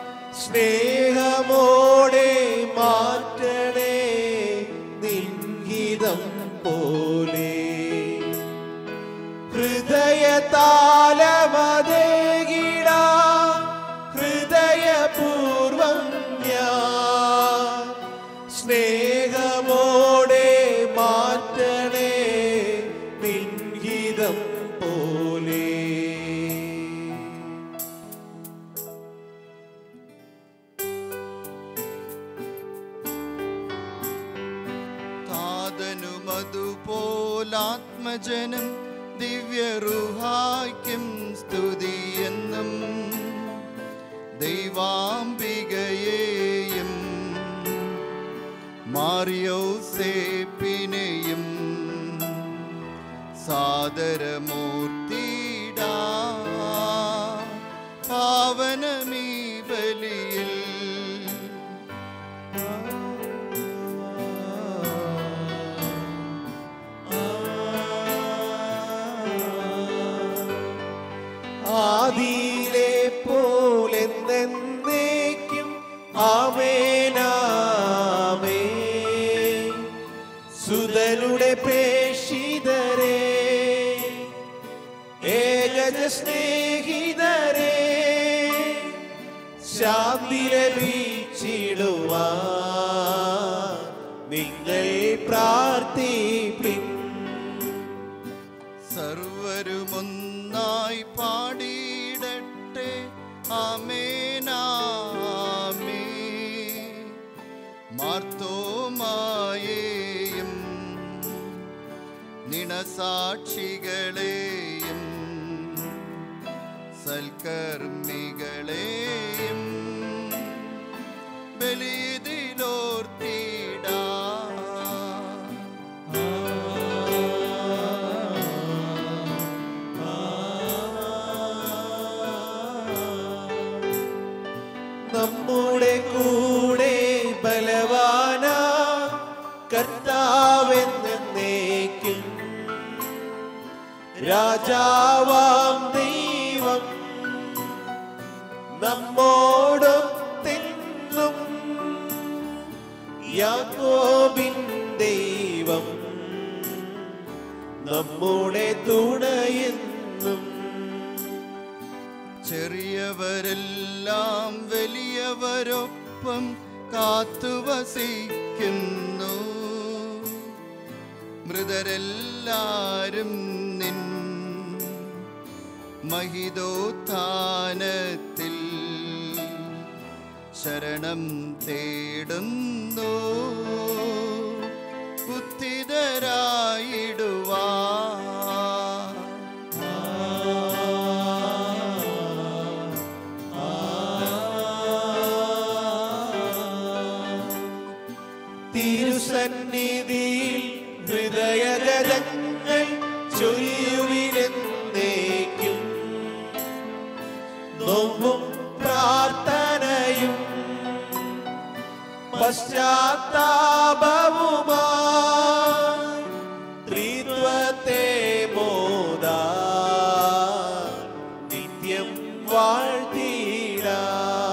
സ്നേഹമോടെ മാറ്റണേ നിൻഹിതം പോലെ ഹൃദയതാലമതേകിടാ ഹൃദയപൂർവം ഞാൻ സ്നേഹമോടെ മാറ്റണേ നിൻഹിതം പോലെ
താതനുമതുപോലാത്മജനം ദിവ്യറുഹായ്ക്കും സ്തുതിയെന്നും ദൈവാംബികയെയും മാറിയോസേപ്പിനെയും സാദരമൂർത്തിടാ പാവനമീ ബലിയിൽ
ആദിയിലെ പോലെന്നേക്കും ആമേനാമേ സുതനുടെ പ്രേഷിതരെ ഏകജ സ്നേഹിതരെ ശാന്തി ലഭിച്ചിടുവാ നിങ്ങൾ പ്രാർത്ഥിപ്പിൻ
സർവരുമൊന്നായി പാടിയിടട്ടെ ആമേനാമേ മാർത്തോമായേയും നിണസാക്ഷികളെയും സൽക്കർമ്മികളെയും ബലിതിലോർത്തിടാ
നമ്മുടെ കൂടെ ബലവാന കർത്താവെന്നേക്കും രാജാവാം ദൈവം നമ്മോടൊത്തെന്നും യാക്കോബിൻ ദൈവം നമ്മുടെ തുണയെന്നും
ചെറിയവരെല്ലാം വലിയവരൊപ്പം കാത്തുവസിക്കുന്നു മൃതരെല്ലാരും നിൻ മഹിതോത്ഥാനത്തിൽ ശരണം തേടുന്നു ഉത്തിതരായിടുവാ
തിരുസന്നിധിയിൽ ഹൃദയഗതങ്ങൾ ചൊല്ലുവിനെന്നേക്കും നോമ്പും പ്രാർത്ഥനയും പശ്ചാത്താപവുമാ ത്രിത്വത്തെ മോദാ നിത്യം വാഴ്ത്തിടാ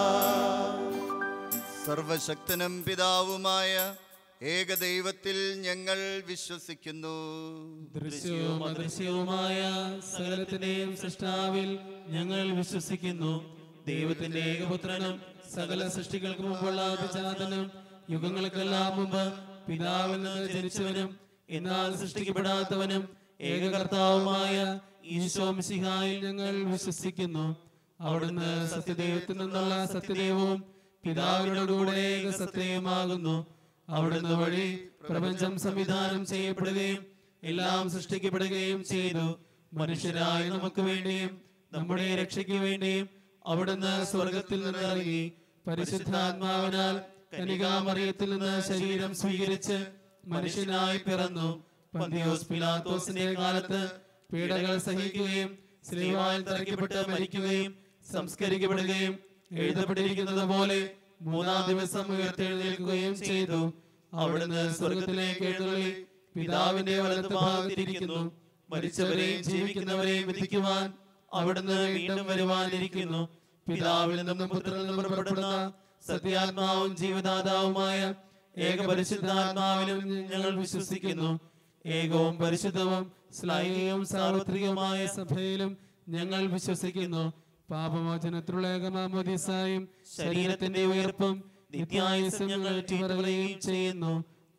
സർവശക്തനും പിതാവുമായ ഏകദൈവത്തിൽ ഞങ്ങൾ വിശ്വസിക്കുന്നു
ദൃശ്യവും അദൃശ്യവുമായ സകലത്തിന്റെയും സൃഷ്ടാവിൽ ഞങ്ങൾ വിശ്വസിക്കുന്നു ദൈവത്തിന്റെ ഏകപുത്രനും സകല സൃഷ്ടികൾക്ക് മുമ്പുള്ള അതിജാതനും യുഗങ്ങൾക്കെല്ലാം മുമ്പ് പിതാവിൽ നിന്ന് ജനിച്ചവനും എന്നാൽ സൃഷ്ടിക്കപ്പെടാത്തവനും ഏകകർത്താവുമായ ഈശോ മിശിഹായിൽ ഞങ്ങൾ വിശ്വസിക്കുന്നു അവിടുന്ന് സത്യദൈവത്തിൽ നിന്നുള്ള സത്യദൈവവും പിതാവിനോട് കൂടെ ഏക സത്യവുമാകുന്നു അവിടുന്ന് വഴി പ്രപഞ്ചം സംവിധാനം ചെയ്യപ്പെടുകയും എല്ലാം സൃഷ്ടിക്കപ്പെടുകയും ചെയ്തു മനുഷ്യരായ നമുക്ക് വേണ്ടിയും നമ്മുടെ രക്ഷയ്ക്ക് വേണ്ടിയും അവിടുന്ന് സ്വർഗത്തിൽ നിന്ന് ഇറങ്ങി പരിശുദ്ധാത്മാവിനാൽ കനികാമറിയത്തിൽ നിന്ന് ശരീരം സ്വീകരിച്ച് മനുഷ്യനായി പിറന്നു പന്തിയോസ് പിലാത്തോസിന്റെ കാലത്ത് പീഡകൾ സഹിക്കുകയും സ്ലീവായിൽ തറയ്ക്കപ്പെട്ട് മരിക്കുകയും സംസ്കരിക്കപ്പെടുകയും എഴുതപ്പെട്ടിരിക്കുന്നത് പോലെ മൂന്നാം ദിവസം ഉയർത്തെഴുന്നേൽക്കുകയും ചെയ്തു അവിടുന്ന് സ്വർഗത്തിലേക്ക് എഴുന്നള്ളി പിതാവിന്റെ വലത്ത് ഭാഗത്തിരിക്കുന്നു മരിച്ചവരെയും ജീവിക്കുന്നവരെയും വിധിക്കുവാൻ അവിടുന്ന് വീണ്ടും വരുവാനിരിക്കുന്നു പിതാവിൽ നിന്നും പുത്രനിൽ നിന്നും പുറപ്പെടുന്ന സത്യാത്മാവും ജീവദാതാവുമായ ഏക പരിശുദ്ധാത്മാവിലും ഞങ്ങൾ വിശ്വസിക്കുന്നു ഏകവും പരിശുദ്ധവും ശ്ലൈകവും സാർവത്രികവുമായ സഭയിലും ഞങ്ങൾ വിശ്വസിക്കുന്നു പാപമോചനത്തിലുള്ള ഏകമാമോദിസായും ശരീരത്തിന്റെ ഉയർപ്പും നിത്യായുസും ഞങ്ങൾ പറയുകയും ചെയ്യുന്നു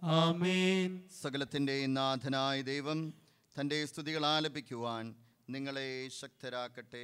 ആമേൻ
സകലത്തിൻ്റെയും നാഥനായ ദൈവം തൻ്റെ സ്തുതികൾ ആലപിക്കുവാൻ നിങ്ങളെ ശക്തരാക്കട്ടെ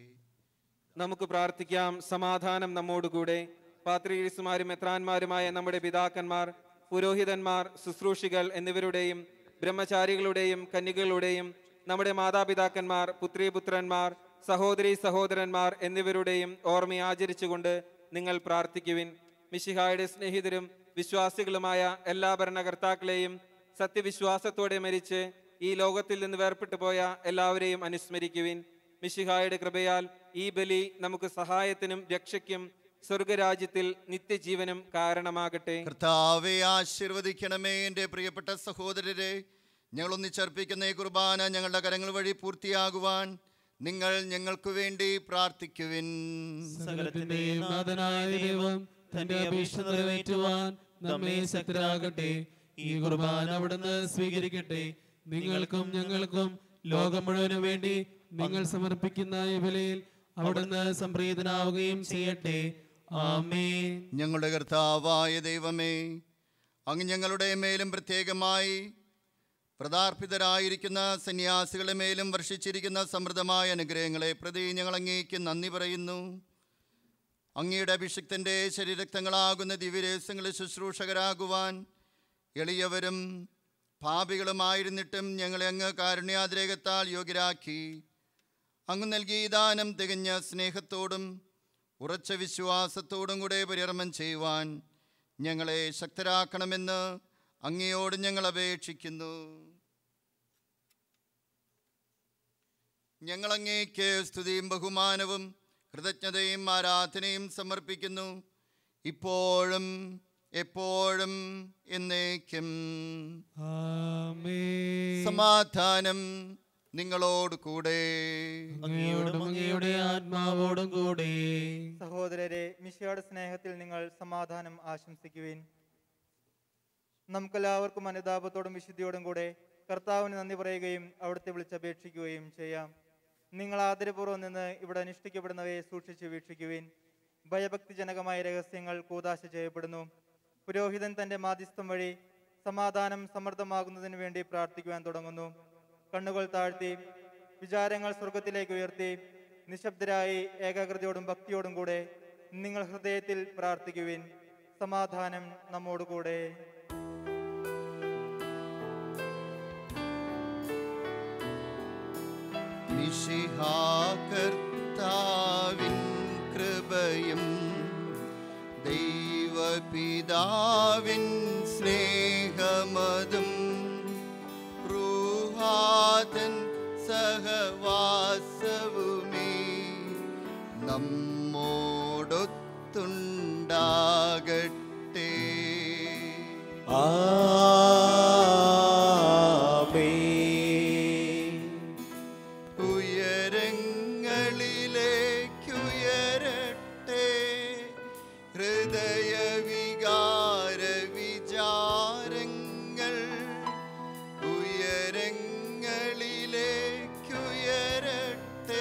നമുക്ക് പ്രാർത്ഥിക്കാം സമാധാനം നമ്മോടുകൂടെ പാത്രീസുമാരും എത്രാന്മാരുമായ നമ്മുടെ പിതാക്കന്മാർ പുരോഹിതന്മാർ ശുശ്രൂഷികൾ എന്നിവരുടെയും ബ്രഹ്മചാരികളുടെയും കന്യകളുടെയും നമ്മുടെ മാതാപിതാക്കന്മാർ പുത്രീപുത്രന്മാർ സഹോദരി സഹോദരന്മാർ എന്നിവരുടെയും ഓർമ്മ ആചരിച്ചുകൊണ്ട് നിങ്ങൾ പ്രാർത്ഥിക്കുവിൻ മിശിഹായുടെ സ്നേഹിതരും വിശ്വാസികളുമായ എല്ലാ ഭരണകർത്താക്കളെയും സത്യവിശ്വാസത്തോടെ മരിച്ച് ഈ ലോകത്തിൽ നിന്ന് വേർപെട്ടു പോയ എല്ലാവരെയും അനുസ്മരിക്കുവിൻ മിശിഹായുടെ കൃപയാൽ ഈ ബലി നമുക്ക് സഹായത്തിനും രക്ഷയ്ക്കും സ്വർഗരാജ്യത്തിൽ നിത്യജീവനും കാരണമാകട്ടെ
കർത്താവെ ആശീർവദിക്കണമേ എൻ്റെ പ്രിയപ്പെട്ട സഹോദരരെ ഞങ്ങൾ ഒന്നിച്ചർപ്പിക്കുന്ന ഈ കുർബാന ഞങ്ങളുടെ കരങ്ങൾ വഴി പൂർത്തിയാകുവാൻ നിങ്ങൾ ഞങ്ങൾക്ക് വേണ്ടി പ്രാർത്ഥിക്കുവിൻ
സകലത്തിന്റെയും നാഥനായ ദൈവം തന്റെ അപേക്ഷ നിറവേറ്റുവാൻ നമ്മെ ശക്തരാകട്ടെ ഈ കുർബാന അവിടുന്ന് സ്വീകരിക്കട്ടെ നിങ്ങൾക്കും ഞങ്ങൾക്കും ലോകം മുഴുവനും വേണ്ടി നിങ്ങൾ സമർപ്പിക്കുന്ന ഈ ബലിയിൽ അവിടുന്ന് സംപ്രീതനാവുകയും ചെയ്യട്ടെ ആമേൻ
ഞങ്ങളുടെ കർത്താവായ ദൈവമേ അങ്ങ് ഞങ്ങളുടെ മേലും പ്രത്യേകമായി പ്രതാർപ്പിതരായിരിക്കുന്ന സന്യാസികളുടെ മേലും വർഷിച്ചിരിക്കുന്ന സമൃദ്ധമായ അനുഗ്രഹങ്ങളെ പ്രതി ഞങ്ങൾ അങ്ങേക്ക് നന്ദി പറയുന്നു അങ്ങയുടെ അഭിഷിക്തൻ്റെ ശരീരക്തങ്ങളാകുന്ന ദിവ്യരഹസ്യങ്ങളെ ശുശ്രൂഷകരാകുവാൻ എളിയവരും പാപികളുമായിരുന്നിട്ടും ഞങ്ങളെ അങ്ങ് കാരുണ്യാതിരേകത്താൽ യോഗ്യരാക്കി അങ്ങ് നൽകിയ ഈ ദാനം തികഞ്ഞ സ്നേഹത്തോടും ഉറച്ച വിശ്വാസത്തോടും കൂടെ പരികർമ്മം ചെയ്യുവാൻ ഞങ്ങളെ ശക്തരാക്കണമെന്ന് അങ്ങയോട് ഞങ്ങൾ അപേക്ഷിക്കുന്നു ഞങ്ങൾ അങ്ങേക്ക് സ്തുതിയും ബഹുമാനവും കൃതജ്ഞതയും ആരാധനയും സമർപ്പിക്കുന്നു ഇപ്പോഴും എപ്പോഴും എന്നേക്കും
ആമേൻ
സമാധാനം നിങ്ങളോട് കൂടെ
അങ്ങയോടും അങ്ങയുടെ ആത്മാവോടും കൂടെ
സഹോദരരെ മിശയുടെ സ്നേഹത്തിൽ നിങ്ങൾ സമാധാനം ആശംസിക്കുവിൻ നമുക്കെല്ലാവർക്കും അനുതാപത്തോടും വിശുദ്ധിയോടും കൂടെ കർത്താവിന് നന്ദി പറയുകയും അവിടുത്തെ വിളിച്ചപേക്ഷിക്കുകയും ചെയ്യാം നിങ്ങൾ ആദരപൂർവ്വം നിന്ന് ഇവിടെ അനുഷ്ഠിക്കപ്പെടുന്നവയെ സൂക്ഷിച്ച് വീക്ഷിക്കുവിൻ ഭയഭക്തിജനകമായ രഹസ്യങ്ങൾ കൂതാശ ചെയ്യപ്പെടുന്നു പുരോഹിതൻ തന്റെ മാധ്യസ്ഥം വഴി സമാധാനം സമൃദ്ധമാകുന്നതിന് വേണ്ടി പ്രാർത്ഥിക്കുവാൻ തുടങ്ങുന്നു കണ്ണുകൾ താഴ്ത്തി വിചാരങ്ങൾ സ്വർഗത്തിലേക്ക് ഉയർത്തി നിശബ്ദരായി ഏകാഗ്രതയോടും ഭക്തിയോടും കൂടെ നിങ്ങൾ ഹൃദയത്തിൽ പ്രാർത്ഥിക്കുവിൻ സമാധാനം നമ്മോടുകൂടെ
കർത്താവിൻ കൃപയും ദൈവപിതാവിൻ സ്നേഹമതും റൂഹാതൻ സഹവാസവുമേ നമ്മോടൊത്തുണ്ടാകട്ടെ ഉയരങ്ങളിലേക്കുയരട്ടെ ഹൃദയവികാര വിചാരങ്ങൾ ഉയരങ്ങളിലേക്കുയരട്ടെ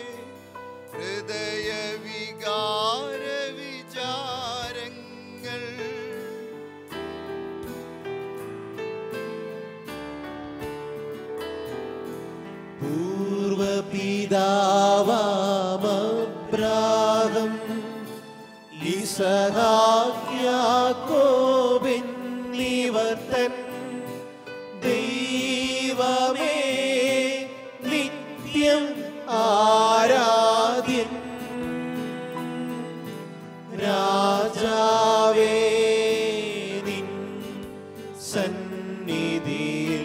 ഹൃദയവികാര വിചാരങ്ങൾ
പൂർവപിതാവാമബ്രാഹം ഇസഹാക്യാക്കോബെന്നിവർത്തൻ ദൈവമേ നിത്യം ആരാധ്യൻ രാജാവേ നിൻ സന്നിധിയിൽ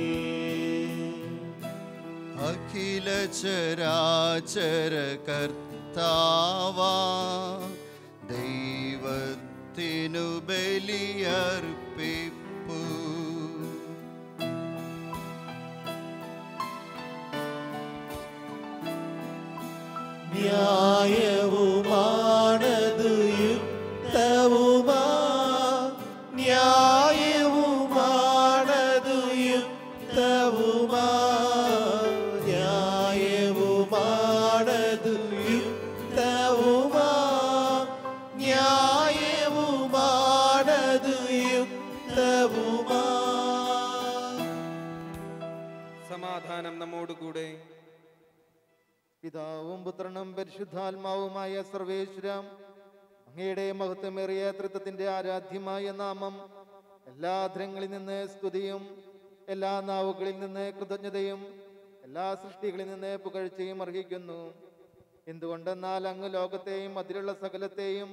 അഖില ചരാചര കർത്താവാ ദൈവത്തിനു ബലിയർപ്പിപ്പു
ന്യായവുമാണതു യുക്തവുമാ ന്യായവുമാണതു യുക്തവുമാ ന്യായവുമാണതു യുക്തവുമാ ന്യായവുമാണതു യുക്തവുമാ
സമാധാനം നമ്മോടുകൂടെ
പിതാവും പുത്രനും പരിശുദ്ധാത്മാവുമായ സർവേശ്വരം അങ്ങയുടെ മഹത്വമേറിയ തൃത്വത്തിന്റെ ആരാധ്യമായ നാമം എല്ലാ അധരങ്ങളിൽ നിന്ന് സ്തുതിയും എല്ലാ നാവുകളിൽ നിന്ന് കൃതജ്ഞതയും എല്ലാ സൃഷ്ടികളിൽ നിന്ന് പുകഴ്ചയും അർഹിക്കുന്നു എന്തുകൊണ്ടെന്നാൽ അങ്ങ് ലോകത്തെയും അതിലുള്ള സകലത്തെയും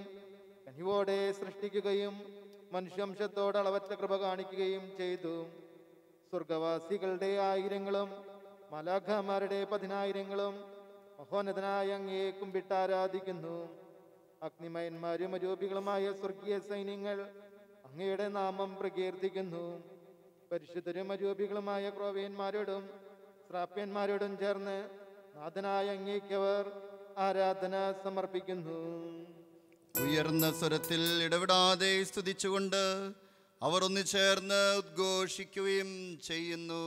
കനിവോടെ സൃഷ്ടിക്കുകയും മനുഷ്യംശത്തോട് അളവറ്റ കൃപ കാണിക്കുകയും ചെയ്തു സ്വർഗവാസികളുടെ ആയിരങ്ങളും മലാഖമാരുടെ പതിനായിരങ്ങളും മഹോന്നതനായ അങ്ങയെ കുമ്പിട്ടാരാധിക്കുന്നു അഗ്നിമയന്മാരും അരൂപികളുമായ സ്വർഗീയ സൈന്യങ്ങൾ അങ്ങയുടെ നാമം പ്രകീർത്തിക്കുന്നു പരിശുദ്ധരും അരൂപികളുമായ ക്രോവേന്മാരോടും ശ്രാപ്യന്മാരോടും ചേർന്ന് നാഥനായ അങ്ങേക്കവർ ആരാധന സമർപ്പിക്കുന്നു
ഉയർന്ന സ്വരത്തിൽ ഇടപെടാതെ സ്തുതിച്ചുകൊണ്ട് അവർ ഒന്ന് ചേർന്ന് ഉദ്ഘോഷിക്കുകയും ചെയ്യുന്നു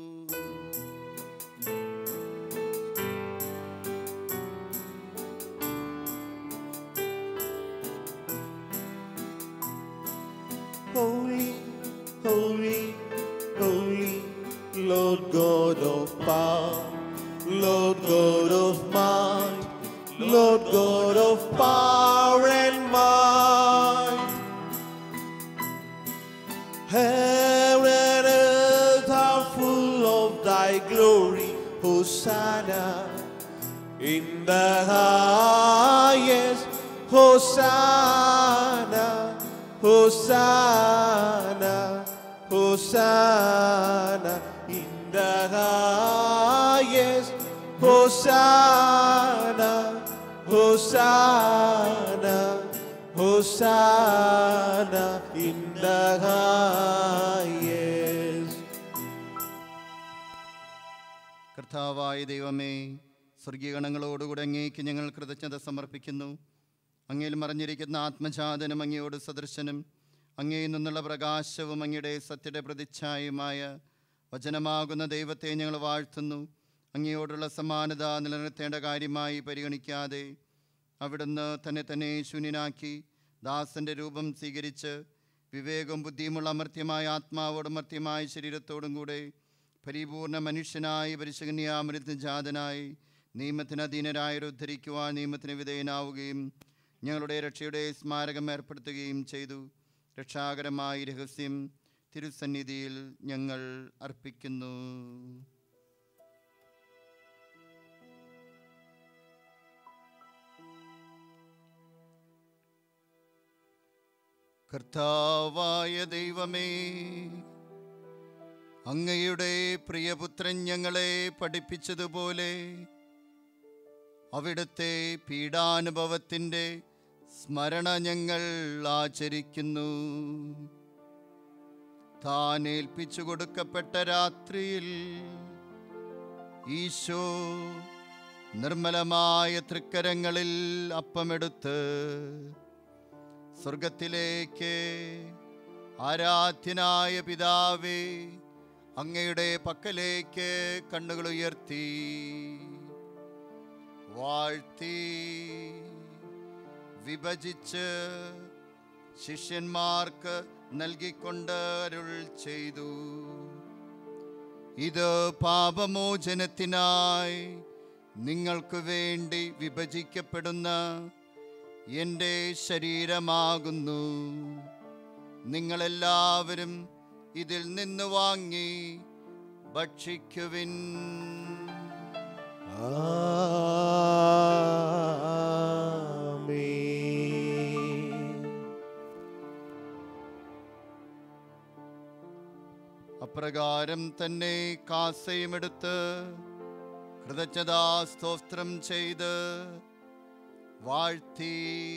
Holy, holy, holy, Lord God of power, Lord God of might, Lord God of power and might. Heaven and earth are full of thy glory, Hosanna. In the highest, Hosanna, Hosanna, Hosanna. In the highest, Hosanna, Hosanna, Hosanna. In the highest.
കർത്താവായ ദൈവമേ സ്വർഗീയഗണങ്ങളോടുകൂടെ അങ്ങേക്ക് ഞങ്ങൾ കൃതജ്ഞത സമർപ്പിക്കുന്നു അങ്ങയിൽ മറഞ്ഞിരിക്കുന്ന ആത്മജാതനും അങ്ങയോട് സദൃശനും അങ്ങയിൽ നിന്നുള്ള പ്രകാശവും അങ്ങയുടെ സത്യയുടെ പ്രതിച്ഛായയുമായ വചനമാകുന്ന ദൈവത്തെ ഞങ്ങൾ വാഴ്ത്തുന്നു അങ്ങയോടുള്ള സമാനത നിലനിർത്തേണ്ട കാര്യമായി പരിഗണിക്കാതെ അവിടുന്ന് തന്നെ തന്നെ ശൂന്യനാക്കി ദാസന്റെ രൂപം സ്വീകരിച്ച് വിവേകവും ബുദ്ധിയുമുള്ള അമർത്യമായ ആത്മാവോടും മർത്യമായ ശരീരത്തോടും കൂടെ പരിപൂർണ മനുഷ്യനായി പരിശുകന്യാമൃത ജാതനായി നിയമത്തിന് അധീനരായവരെ ഉദ്ധരിക്കുവാൻ നിയമത്തിന് വിധേയനാവുകയും ഞങ്ങളുടെ രക്ഷയുടെ സ്മാരകം ഏർപ്പെടുത്തുകയും ചെയ്തു രക്ഷാകരമായ രഹസ്യം തിരുസന്നിധിയിൽ ഞങ്ങൾ അർപ്പിക്കുന്നു കർത്താവായ ദൈവമേ അങ്ങയുടെ പ്രിയപുത്രൻ ഞങ്ങളെ പഠിപ്പിച്ചതുപോലെ അവിടുത്തെ പീഡാനുഭവത്തിൻ്റെ സ്മരണ ഞങ്ങൾ ആചരിക്കുന്നു താൻ ഏൽപ്പിച്ചു കൊടുക്കപ്പെട്ട രാത്രിയിൽ ഈശോ നിർമ്മലമായ തൃക്കരങ്ങളിൽ അപ്പമെടുത്ത് സ്വർഗത്തിലേക്ക് ആരാധ്യനായ പിതാവേ അങ്ങയുടെ പക്കലേക്ക് കണ്ണുകൾ ഉയർത്തി വാഴ്ത്തി വിഭജിച്ച് ശിഷ്യന്മാർക്ക് നൽകിക്കൊണ്ട് അരുൾ ചെയ്തു ഇത് പാപമോചനത്തിനായി നിങ്ങൾക്ക് വേണ്ടി വിഭജിക്കപ്പെടുന്ന എൻ്റെ ശരീരമാകുന്നു നിങ്ങളെല്ലാവരും ഇതിൽ നിന്ന് വാങ്ങി ഭക്ഷിക്കുവിൻ അപ്രകാരം തന്നെ കാസയുമെടുത്ത് കൃതജ്ഞതാസ്തോത്രം ചെയ്ത് വാഴ്ത്തി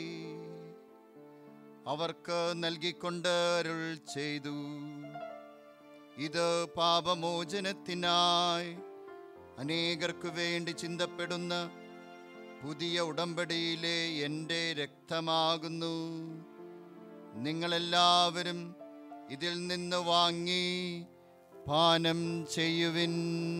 അവർക്ക് നൽകിക്കൊണ്ട് അരുൾ ചെയ്തു ഇത് പാപമോചനത്തിനായി അനേകർക്കു വേണ്ടി ചിന്തപ്പെടുന്ന പുതിയ ഉടമ്പടിയിലെ എൻ്റെ രക്തമാകുന്നു നിങ്ങളെല്ലാവരും ഇതിൽ നിന്ന് വാങ്ങി പാനം ചെയ്യുവിൻ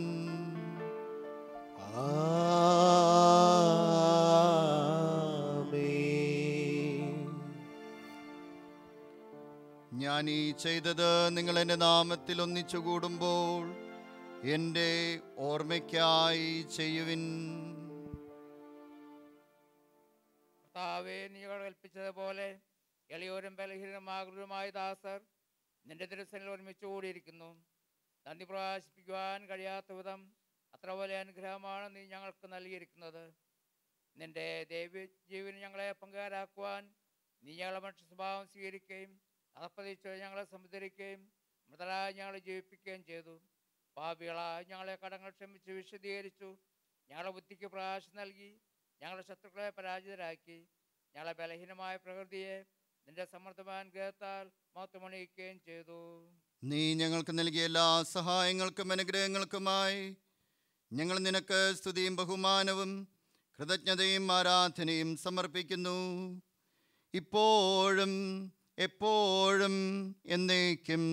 ഞാൻ ഈ ചെയ്തത് നിങ്ങൾ എൻ്റെ നാമത്തിൽ ഒന്നിച്ചു കൂടുമ്പോൾ എൻ്റെ ഓർമ്മയ്ക്കായി ചെയ്യുവിൻ
കർത്താവേ നീകൾ കൽപ്പിച്ചതുപോലെ എളിയോരും ബലഹീനമാകൃതമായ ദാസർ നിന്റെ തിരുസനിൽ ഒരുമിച്ച് കൂടിയിരിക്കുന്നു നന്ദി പ്രകാശിപ്പിക്കുവാൻ കഴിയാത്ത വിധം അത്ര വലിയ അനുഗ്രഹമാണ് നീ ഞങ്ങൾക്ക് നൽകിയിരിക്കുന്നത് നിന്റെ ദൈവ ജീവന് ഞങ്ങളെ പങ്കുകാരാക്കുവാൻ നീ ഞങ്ങളെ മനുഷ്യ സ്വഭാവം സ്വീകരിക്കുകയും അതപ്പതിച്ച് ഞങ്ങളെ സമുദ്ധരിക്കുകയും മൃതരായി ഞങ്ങളെ ജീവിപ്പിക്കുകയും ചെയ്തു പാപികളായി ഞങ്ങളെ കടങ്ങൾ ക്ഷമിച്ച് വിശദീകരിച്ചു ഞങ്ങളുടെ ബുദ്ധിക്ക് പ്രകാശം നൽകി ഞങ്ങളുടെ ശത്രുക്കളെ പരാജിതരാക്കി ഞങ്ങളെ ബലഹീനമായ പ്രകൃതിയെ നിന്റെ സമർത്ഥമായ ഗേഹത്താൽ മഹത്വമണിയിക്കുകയും ചെയ്തു
നീ ഞങ്ങൾക്ക് നൽകിയ എല്ലാ സഹായങ്ങൾക്കും അനുഗ്രഹങ്ങൾക്കുമായി ഞങ്ങൾ നിനക്ക് സ്തുതിയും ബഹുമാനവും കൃതജ്ഞതയും ആരാധനയും സമർപ്പിക്കുന്നു ഇപ്പോഴും എപ്പോഴും എന്നേക്കും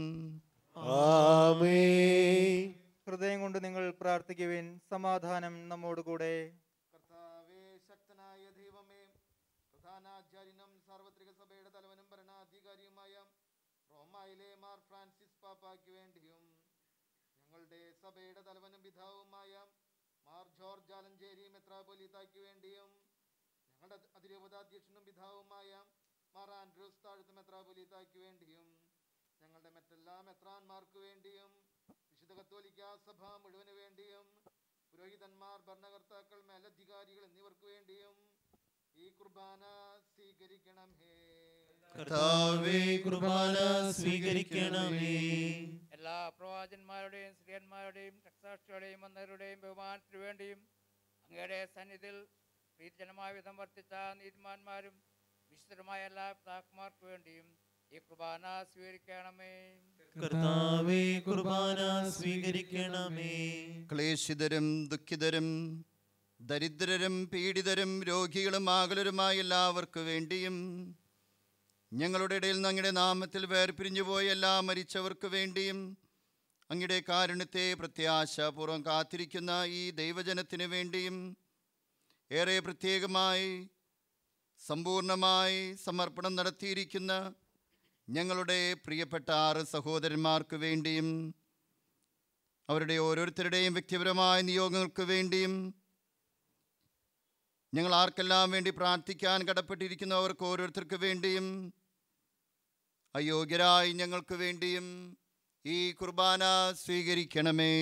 ആമേൻ
ഹൃദയം കൊണ്ട് നിങ്ങൾ പ്രാർത്ഥിക്കുവിൻ സമാധാനം നമ്മോടുകൂടെ
കർത്താവേ ശക്തനായ ദൈവമേ പ്രധാനാചാര്യനും സാർവത്രിക സഭയുടെ തലവനും ഭരണാധികാരിയുമായ റോമായിലെ മാർ ഫ്രാൻസിസ് പാപ്പായ്ക്ക് വേണ്ടിയും ഞങ്ങളുടെ സഭയുടെ തലവനും പിതാവുമായ മാർ ജോർജ് ആലഞ്ചേരി മെത്രാപൊലീത്തായ്ക്ക് വേണ്ടിയും ഞങ്ങളുടെ അതിരൂപതാധ്യക്ഷനും പിതാവുമായ മാർ ആൻഡ്രൂസ് താഴ്ത്ത് മെത്രാപൊലീത്തായ്ക്ക് വേണ്ടിയും ഞങ്ങളുടെ മറ്റെല്ലാ മെത്രാന്മാർക്ക് വേണ്ടിയും വിശുദ്ധ കത്തോലിക്ക സഭ മുഴുവന് വേണ്ടിയും പുരോഹിതന്മാർ ഭരണകർത്താക്കൾ മേലധികാരികൾ എന്നിവർക്ക് വേണ്ടിയും ഈ കുർബാന സ്വീകരിക്കണമേ
കർത്താവേ കുർബാന സ്വീകരിക്കണമേ
എല്ലാ പ്രവാചന്മാരുടെയും സ്ത്രീയന്മാരുടെയും രക്തസാക്ഷികളുടെയും വന്നവരുടെയും ബഹുമാനത്തിനു വേണ്ടിയും അങ്ങയുടെ സന്നിധിയിൽ പ്രീതിജനമായ വിധം വർത്തിച്ച നീതിമാന്മാരും വിശുദ്ധരുമായ എല്ലാ പിതാക്കന്മാർക്ക് വേണ്ടിയും ഈ കുർബാന സ്വീകരിക്കണമേ
കർത്താവേ കുർബാന സ്വീകരിക്കണമേ
ക്ലേശിതരും ദുഃഖിതരും ദരിദ്രരും പീഡിതരും രോഗികളും ആകുലരുമായ എല്ലാവർക്കു വേണ്ടിയും ഞങ്ങളുടെ ഇടയിൽ നിന്ന് അങ്ങയുടെ നാമത്തിൽ വേർപിരിഞ്ഞു പോയ എല്ലാ മരിച്ചവർക്ക് വേണ്ടിയും അങ്ങയുടെ കാരുണ്യത്തെ പ്രത്യാശാപൂർവം കാത്തിരിക്കുന്ന ഈ ദൈവജനത്തിന് വേണ്ടിയും ഏറെ പ്രത്യേകമായി സമ്പൂർണമായി സമർപ്പണം നടത്തിയിരിക്കുന്ന ഞങ്ങളുടെ പ്രിയപ്പെട്ട ആറ് സഹോദരന്മാർക്ക് വേണ്ടിയും അവരുടെ ഓരോരുത്തരുടെയും വ്യക്തിപരമായ നിയോഗങ്ങൾക്ക് വേണ്ടിയും ഞങ്ങൾ ആർക്കെല്ലാം വേണ്ടി പ്രാർത്ഥിക്കാൻ കടപ്പെട്ടിരിക്കുന്നവർക്ക് ഓരോരുത്തർക്ക് വേണ്ടിയും അയോഗ്യരായി ഞങ്ങൾക്ക് വേണ്ടിയും ഈ കുർബാന സ്വീകരിക്കണമേ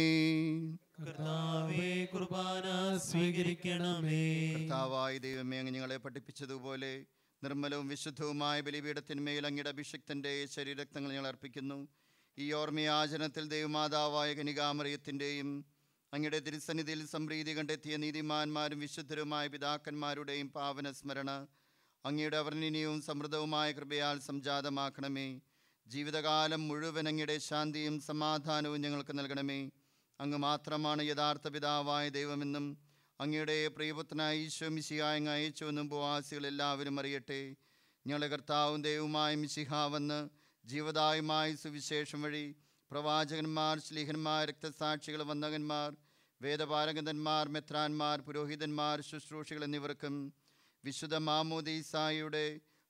കർത്താവേ കുർബാന സ്വീകരിക്കണമേ
കർത്താവായ ദൈവമേ അങ്ങ് ഞങ്ങളെ പഠിപ്പിച്ചതുപോലെ നിർമ്മലവും വിശുദ്ധവുമായ ബലിപീഠത്തിന്മേൽ അങ്ങയുടെ അഭിഷിക്തൻ്റെ ശരീരക്തങ്ങൾ ഞങ്ങൾ അർപ്പിക്കുന്നു ഈ ഓർമ്മയാചരണത്തിൽ ദൈവമാതാവായ കനികാമറിയത്തിൻ്റെയും അങ്ങയുടെ തിരുസന്നിധിയിൽ സംപ്രീതി കണ്ടെത്തിയ നീതിമാന്മാരും വിശുദ്ധരുമായ പിതാക്കന്മാരുടെയും പാവന സ്മരണ അങ്ങയുടെ അവർണ്ണനീയവും സമൃദ്ധവുമായ കൃപയാൽ സംജാതമാക്കണമേ ജീവിതകാലം മുഴുവൻ അങ്ങയുടെ ശാന്തിയും സമാധാനവും ഞങ്ങൾക്ക് നൽകണമേ അങ്ങ് മാത്രമാണ് യഥാർത്ഥ പിതാവായ ദൈവമെന്നും അങ്ങയുടെ പ്രിയപുത്രനായ ഈശോ മിശിഹായ അങ്ങ് അയച്ചുവെന്നും ഉപവാസികൾ എല്ലാവരും അറിയട്ടെ ഞങ്ങളുടെ കർത്താവും ദൈവവുമായ മിശിഹാവെന്ന് ജീവദായമായ സുവിശേഷം വഴി പ്രവാചകന്മാർ ശ്ലീഹന്മാർ രക്തസാക്ഷികൾ വന്ദകന്മാർ വേദപാരംഗതന്മാർ മെത്രാന്മാർ പുരോഹിതന്മാർ ശുശ്രൂഷികൾ എന്നിവർക്കും വിശുദ്ധ മാമോദീസായുടെ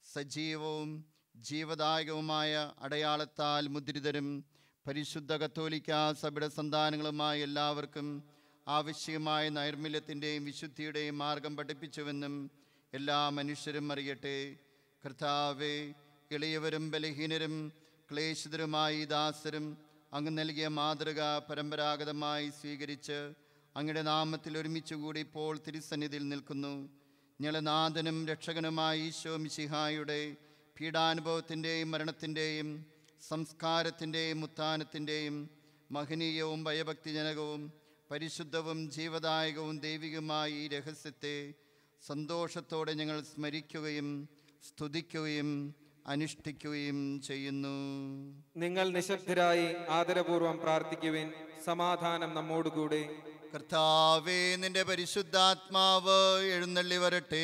സജീവവും ജീവദായകവുമായ അടയാളത്താൽ മുദ്രിതരും പരിശുദ്ധ കത്തോലിക്ക സഭയുടെ സന്താനങ്ങളുമായ എല്ലാവർക്കും ആവശ്യമായ നൈർമല്യത്തിൻ്റെയും വിശുദ്ധിയുടെയും മാർഗം പഠിപ്പിച്ചുവെന്നും എല്ലാ മനുഷ്യരും അറിയട്ടെ കർത്താവെ ഇളയവരും ബലഹീനരും ക്ലേശിതരുമായ ഈ ദാസരും അങ്ങ് നൽകിയ മാതൃക പരമ്പരാഗതമായി സ്വീകരിച്ച് അങ്ങയുടെ നാമത്തിൽ ഒരുമിച്ച് കൂടി ഇപ്പോൾ തിരുസന്നിധിയിൽ നിൽക്കുന്നു ഞങ്ങളുടെ നാഥനും രക്ഷകനുമായ ഈശോ മിശിഹായുടെ പീഡാനുഭവത്തിൻ്റെയും മരണത്തിൻ്റെയും സംസ്കാരത്തിൻ്റെയും ഉത്ഥാനത്തിൻ്റെയും മഹനീയവും ഭയഭക്തിജനകവും പരിശുദ്ധവും ജീവദായകവും ദൈവികമായ ഈ രഹസ്യത്തെ സന്തോഷത്തോടെ ഞങ്ങൾ സ്മരിക്കുകയും സ്തുതിക്കുകയും അനുഷ്ഠിക്കുകയും ചെയ്യുന്നു
നിങ്ങൾ നിശബ്ദരായി ആദരപൂർവം പ്രാർത്ഥിക്കുവിൻ സമാധാനം നമ്മോടുകൂടെ
കർത്താവേ നിന്റെ പരിശുദ്ധാത്മാവ് എഴുന്നള്ളി വരട്ടെ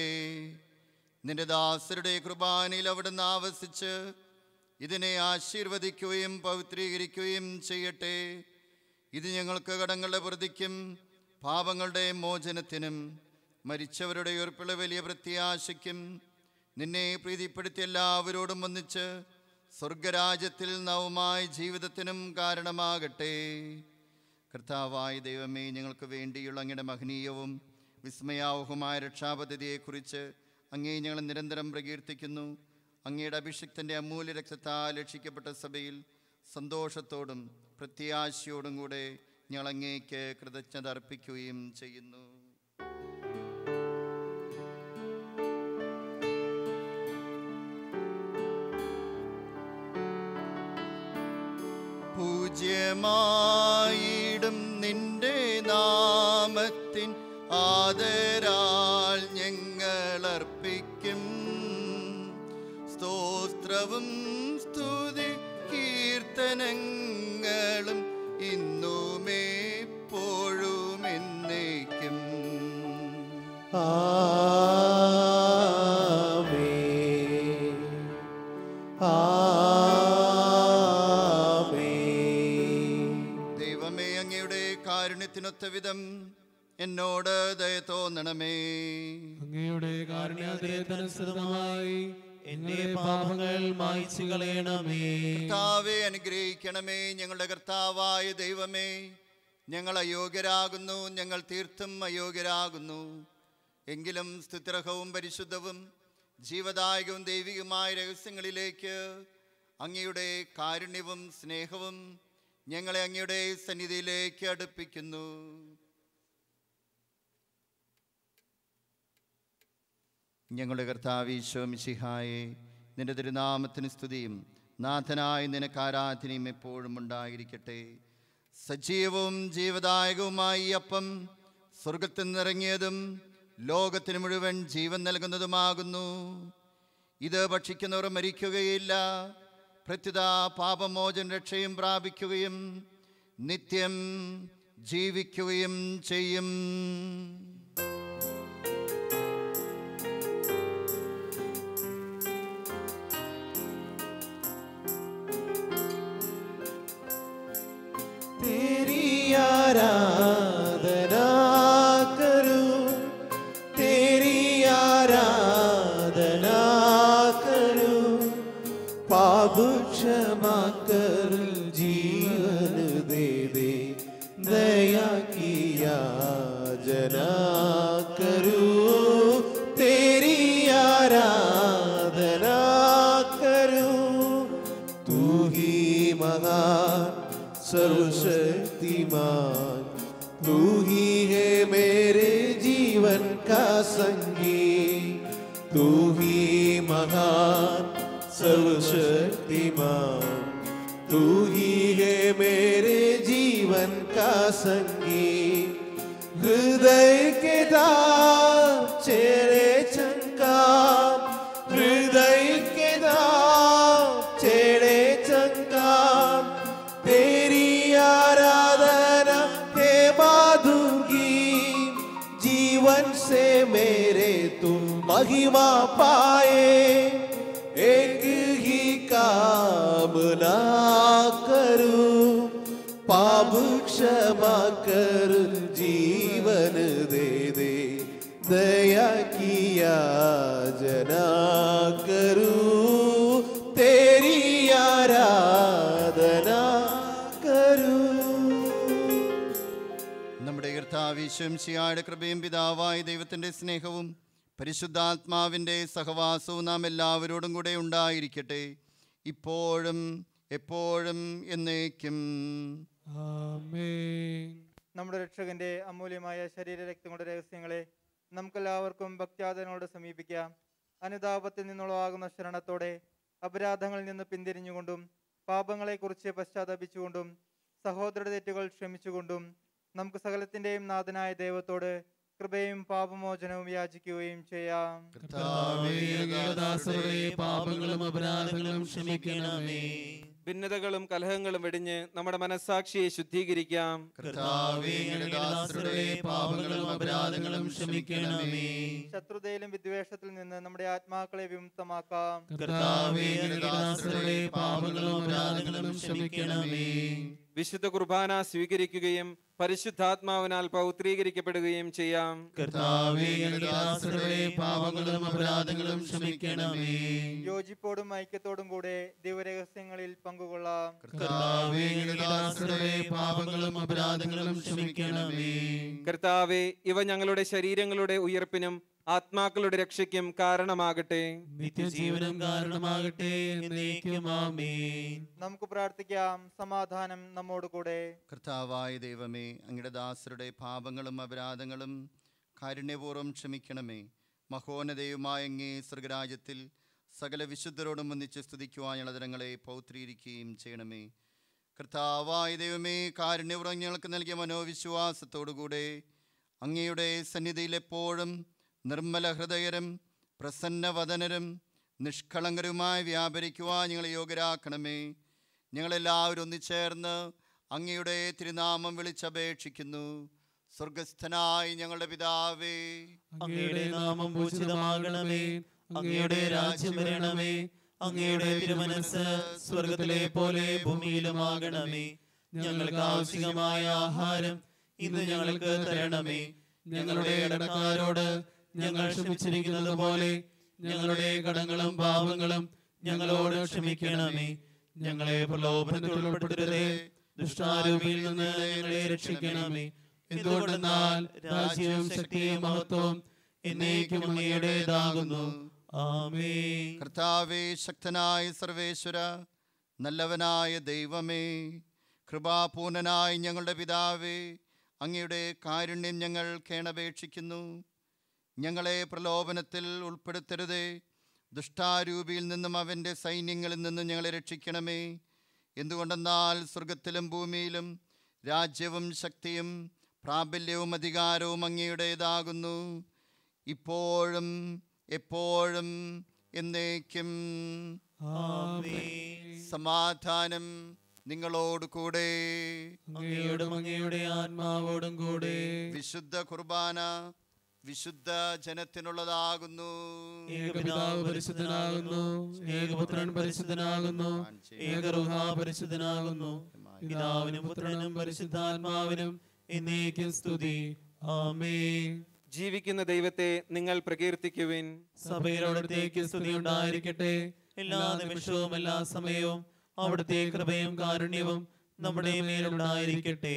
നിന്റെ ദാസരുടെ കുർബാനയിൽ അവിടുന്ന് ആവസിച്ച് ഇതിനെ ആശീർവദിക്കുകയും പവിത്രീകരിക്കുകയും ചെയ്യട്ടെ ഇത് ഞങ്ങൾക്ക് കടങ്ങളുടെ പ്രതിക്കും പാപങ്ങളുടെ മോചനത്തിനും മരിച്ചവരുടെ ഉയർപ്പുള്ള വലിയ പ്രത്യാശയ്ക്കും നിന്നെ പ്രീതിപ്പെടുത്തിയ എല്ലാവരോടും ഒന്നിച്ച് സ്വർഗരാജ്യത്തിൽ നവമായ ജീവിതത്തിനും കാരണമാകട്ടെ കർത്താവായ ദൈവമേ ഞങ്ങൾക്ക് വേണ്ടിയുള്ള അങ്ങയുടെ മഹനീയവും വിസ്മയാവഹമായ രക്ഷാപദ്ധതിയെക്കുറിച്ച് അങ്ങേ ഞങ്ങൾ നിരന്തരം പ്രകീർത്തിക്കുന്നു അങ്ങയുടെ അഭിഷിക്തൻ്റെ അമൂല്യ രക്തത്താൽ രക്ഷിക്കപ്പെട്ട സഭയിൽ സന്തോഷത്തോടും പ്രത്യാശയോടും കൂടെ ഞങ്ങൾ അങ്ങേക്ക് കൃതജ്ഞത അർപ്പിക്കുകയും ചെയ്യുന്നു പൂജ്യമായിടും നിന്റെ നാമത്തിൻ ആദരാൽ ഞങ്ങൾ അർപ്പിക്കും സ്തോത്രവും സ്തുതി കീർത്തനങ്ങളും ഇന്നുമേ എപ്പോഴും എന്നേക്കും
ആമേൻ ആമേൻ
ദൈവമേ അങ്ങയുടെ കാരുണ്യത്തിനൊത്ത വിധം എന്നോട് ദയ തോന്നണമേ
അങ്ങയുടെ കാരുണ്യാതിരേതനുസൃതമായി എന്റെ പാപങ്ങൾ മായ്ച്ചു കളയണമേ
കർത്താവെ അനുഗ്രഹിക്കണമേ ഞങ്ങളുടെ കർത്താവായ ദൈവമേ ഞങ്ങൾ അയോഗ്യരാകുന്നു ഞങ്ങൾ തീർത്തും അയോഗ്യരാകുന്നു എങ്കിലും സ്തുതിരഹവും പരിശുദ്ധവും ജീവദായകവും ദൈവികമായ രഹസ്യങ്ങളിലേക്ക് അങ്ങയുടെ കാരുണ്യവും സ്നേഹവും ഞങ്ങളെ അങ്ങയുടെ സന്നിധിയിലേക്ക് അടുപ്പിക്കുന്നു ഞങ്ങളുടെ കർത്താവ് ഈശോ മിശിഹായെ നിന്റെ തിരുനാമത്തിന് സ്തുതിയും നാഥനായ നിനക്ക് ആരാധനയും എപ്പോഴും ഉണ്ടായിരിക്കട്ടെ സജീവവും ജീവദായകവുമായി ഈ അപ്പം സ്വർഗത്തിൽ നിന്നിറങ്ങിയതും ലോകത്തിന് മുഴുവൻ ജീവൻ നൽകുന്നതുമാകുന്നു ഇത് ഭക്ഷിക്കുന്നവർ മരിക്കുകയില്ല പ്രത്യുത പാപമോചന രക്ഷയും പ്രാപിക്കുകയും നിത്യം ജീവിക്കുകയും ചെയ്യും
तेरी आराधना करूं तेरी आराधना करूं पाप क्षमा कर जीवन दे दे दया की याचना करूं तेरी आराधना करूं तू ही महान सर्वशक्तिमान तू ही है मेरे जीवन का संगी तू ही महान सर्वशक्तिमान तू ही है मेरे जीवन का संगी हृदय के दाम चेरे चंका हृदय के दाम चेरे चंका तेरी आराधना हे माधुगी जीवन से मेरे तुम महिमा पाए एक ही कामना करूं पाप क्षमा कर जीवन दे दे दया किया जना करूं तेरी आराधना करूं
നമ്മുടെ കർത്താവിശംശിയായുടെ കൃപയും പിതാവായ ദൈവത്തിൻ്റെ സ്നേഹവും പരിശുദ്ധാത്മാവിൻ്റെ സഹവാസവും നാം എല്ലാവരോടും കൂടെ ഉണ്ടായിരിക്കട്ടെ ഇപ്പോഴും എപ്പോഴും എന്നേക്കും
ആമേൻ
നമ്മുടെ രക്ഷകന്റെ അമൂല്യമായ ശരീര രക്തങ്ങളുടെ രഹസ്യങ്ങളെ നമുക്കെല്ലാവർക്കും ഭക്ത്യാദനോട് സമീപിക്കാം അനുതാപത്തിൽ നിന്നുള്ളവാകുന്ന ശരണത്തോടെ അപരാധങ്ങളിൽ നിന്ന് പിന്തിരിഞ്ഞുകൊണ്ടും പാപങ്ങളെക്കുറിച്ച് പശ്ചാത്തപിച്ചുകൊണ്ടും സഹോദര തെറ്റുകൾ ക്ഷമിച്ചുകൊണ്ടും നമുക്ക് സകലത്തിന്റെയും നാഥനായ ദൈവത്തോട് കൃപയും പാപമോചനവും യാചിക്കുകയും ചെയ്യാം
കർത്താവേ,
ദാസരുടെ പാപങ്ങളും അപരാധങ്ങളും ക്ഷമിക്കണമേ
ഭിന്നതകളും കലഹങ്ങളും വെടിഞ്ഞ് നമ്മുടെ മനസ്സാക്ഷിയെ ശുദ്ധീകരിക്കാം
കർത്താവേ, അങ്ങയുടെ ദാസരുടെ
പാപങ്ങളും അപരാധങ്ങളും ക്ഷമിക്കണമേ
ശത്രുതയിലും വിദ്വേഷത്തിൽ നിന്ന് നമ്മുടെ ആത്മാക്കളെ വിമുക്തമാക്കാം
കർത്താവേ അങ്ങയുടെ ദാസരുടെ പാപങ്ങളും അപരാധങ്ങളും ക്ഷമിക്കണമേ
വിശുദ്ധ കുർബാന സ്വീകരിക്കുകയും പരിശുദ്ധാത്മാവിനാൽ പൗത്രീകരിക്കപ്പെടുകയും ചെയ്യാം
കർത്താവേ അങ്ങയുടെ ദാസരുടെ പാപങ്ങളും അപരാധങ്ങളും ക്ഷമിക്കണമേ
യോജിപ്പോടും ഐക്യത്തോടും കൂടെ ദിവരഹസ്യങ്ങളിൽ പങ്കുകൊള്ളാം
കർത്താവേ അങ്ങയുടെ ദാസരുടെ പാപങ്ങളും അപരാധങ്ങളും ക്ഷമിക്കണമേ
കർത്താവെ ഇവ ഞങ്ങളുടെ ശരീരങ്ങളുടെ ഉയർപ്പിനും ആത്മാക്കളുടെ രക്ഷയ്ക്കും കാരണമാകട്ടെ
നിത്യജീവനം കാരണമാകട്ടെ എന്നേക്കും ആമേൻ
നമുക്ക് പ്രാർത്ഥിക്കാം സമാധാനം നമ്മോട് കൂടെ
കർത്താവായ ദൈവമേ അങ്ങയുടെ ദാസരുടെ പാപങ്ങളും അപരാധങ്ങളും കാരുണ്യപൂർവ്വം ക്ഷമിക്കണമേ മഹോന്നതയുമായ അങ്ങേ സ്വർഗരാജ്യത്തിൽ സകല വിശുദ്ധരോടും ഒന്നിച്ച് സ്തുതിക്കുവാനുള്ള തരങ്ങളെ പൗത്രീകരിക്കുകയും ചെയ്യണമേ കർത്താവായ ദൈവമേ കാരുണ്യപുറം ഞങ്ങൾക്ക് നൽകിയ മനോവിശ്വാസത്തോടുകൂടെ അങ്ങയുടെ സന്നിധിയിൽ എപ്പോഴും നിർമ്മല ഹൃദയരും പ്രസന്നവദനരും നിഷ്കളങ്കരുമായി വ്യാപരിക്കുവാൻ ഞങ്ങളെ യോഗ്യരാക്കണമേ ഞങ്ങളെല്ലാവരും ഒന്നിച്ചേർന്ന് അങ്ങയുടെ തിരുനാമം വിളിച്ചപേക്ഷിക്കുന്നു സ്വർഗസ്ഥനായി ഞങ്ങളുടെ പിതാവേ
അങ്ങയുടെ നാമം പൂജിതമാകണമേ അങ്ങയുടെ രാജ്യം വരണമേ അങ്ങയുടെ തിരുമനസ് സ്വർഗത്തിലെ പോലെ ഭൂമിയിലുമാകണമേ ഞങ്ങൾക്ക് ആവശ്യമായ ആഹാരം ഇന്ന് ഞങ്ങൾക്ക് തരണമേ ഞങ്ങളുടെ ഇടക്കാരോട് ഞങ്ങൾ ക്ഷമിച്ചിരിക്കുന്നത് പോലെ ഞങ്ങളുടെ കടങ്ങളും പാപങ്ങളും ഞങ്ങളോട് ക്ഷമിക്കണമേ ഞങ്ങളെ പ്രലോഭനത്തിൽ ഉൾപ്പെടുത്തരുതേ ദുഷ്ടാരൂപിയിൽ നിന്ന് ഞങ്ങളെ രക്ഷിക്കണമേ എന്തുകൊണ്ടെന്നാൽ രാജ്യവും ശക്തിയും മഹത്വവും എന്നേക്കും അങ്ങയുടേതാകുന്നു ആമേ
കർത്താവേ ശക്തനായ സർവേശ്വര നല്ലവനായ ദൈവമേ കൃപാപൂർണനായ ഞങ്ങളുടെ പിതാവേ അങ്ങയുടെ കാരുണ്യം ഞങ്ങൾ കേണപേക്ഷിക്കുന്നു ഞങ്ങളെ പ്രലോഭനത്തിൽ ഉൾപ്പെടുത്തരുതേ ദുഷ്ടാരൂപിയിൽ നിന്നും അവൻ്റെ സൈന്യങ്ങളിൽ നിന്നും ഞങ്ങളെ രക്ഷിക്കണമേ എന്തുകൊണ്ടെന്നാൽ സ്വർഗത്തിലും ഭൂമിയിലും രാജ്യവും ശക്തിയും പ്രാബല്യവും അധികാരവും അങ്ങയുടേതാകുന്നു ഇപ്പോഴും എപ്പോഴും എന്നേക്കും സമാധാനം നിങ്ങളോട് കൂടെ
അങ്ങയോടും അങ്ങയുടെ ആത്മാവോടും കൂടെ
വിശുദ്ധ കുർബാന വിശുദ്ധ ജനത്തിനുള്ളതാകുന്നു
ഏകപിതാവ് പരിശുദ്ധനാകുന്നു ഏകപുത്രൻ പരിശുദ്ധനാകുന്നു ഏകറുഹ പരിശുദ്ധനാകുന്നു പിതാവിനും പുത്രനും പരിശുദ്ധാത്മാവിനും എന്നേക്കും സ്തുതി ആമേ
ജീവിക്കുന്ന ദൈവത്തെ നിങ്ങൾ പ്രകീർത്തിക്കുവിൻ
സഭയിലവിടത്തേക്ക് സ്തുതി ഉണ്ടായിരിക്കട്ടെ എല്ലാ നിമിഷവും എല്ലാ സമയവും അവിടുത്തെ കൃപയും കാരുണ്യവും നമ്മുടെ മേലുണ്ടായിരിക്കട്ടെ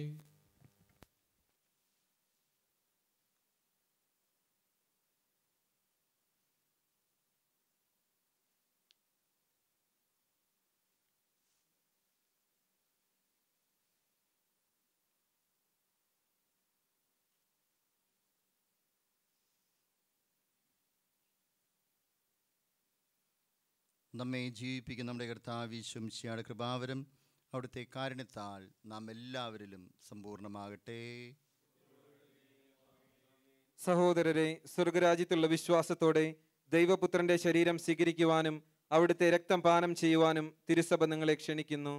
നമ്മെ ജീവിപ്പിക്കുന്ന നമ്മുടെ കർത്താവീശ്വം ശിയാട് കൃപാവരം അവിടുത്തെ കാരുണ്യത്താൽ നാം എല്ലാവരിലും സമ്പൂർണ്ണമാകട്ടെ
സഹോദരരെ സ്വർഗരാജ്യത്തുള്ള വിശ്വാസത്തോടെ ദൈവപുത്രന്റെ ശരീരം സ്വീകരിക്കുവാനും അവിടുത്തെ രക്തം പാനം ചെയ്യുവാനും തിരുസഭ നിങ്ങളെ ക്ഷണിക്കുന്നു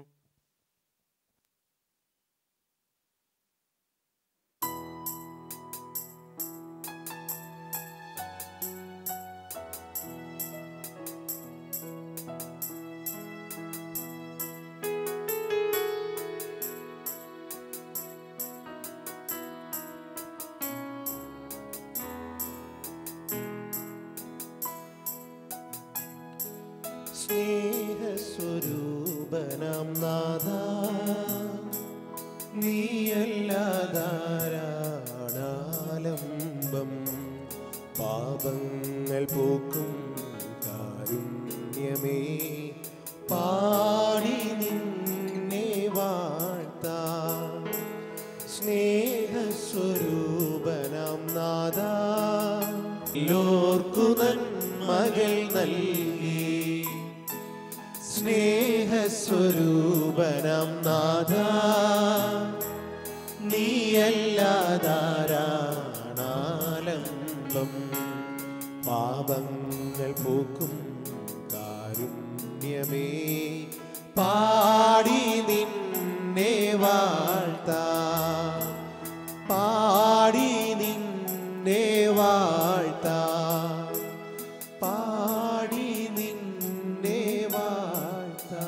സ്നേഹസ്വരൂപനം നാഥ നീയല്ലാതാരാണാലംബം പാപങ്ങൾ പോക്കും കാരുണ്യമേ പാടി നിന്നെ വാഴ്ത്താം സ്നേഹസ്വരൂപനം നാഥ ലോർക്കു നന്മകൾ നൽകി സ്നേഹസ്വരൂപനം നാഥ നീയല്ലാതാരാണാലംബം പാപങ്ങൾ പോക്കും കാരുണ്യമേ പാടി നിന്നെ വാഴ്ത്താ പാടി നിന്നെ വാഴ്ത്താ പാടി നിന്നെ വാഴ്ത്താ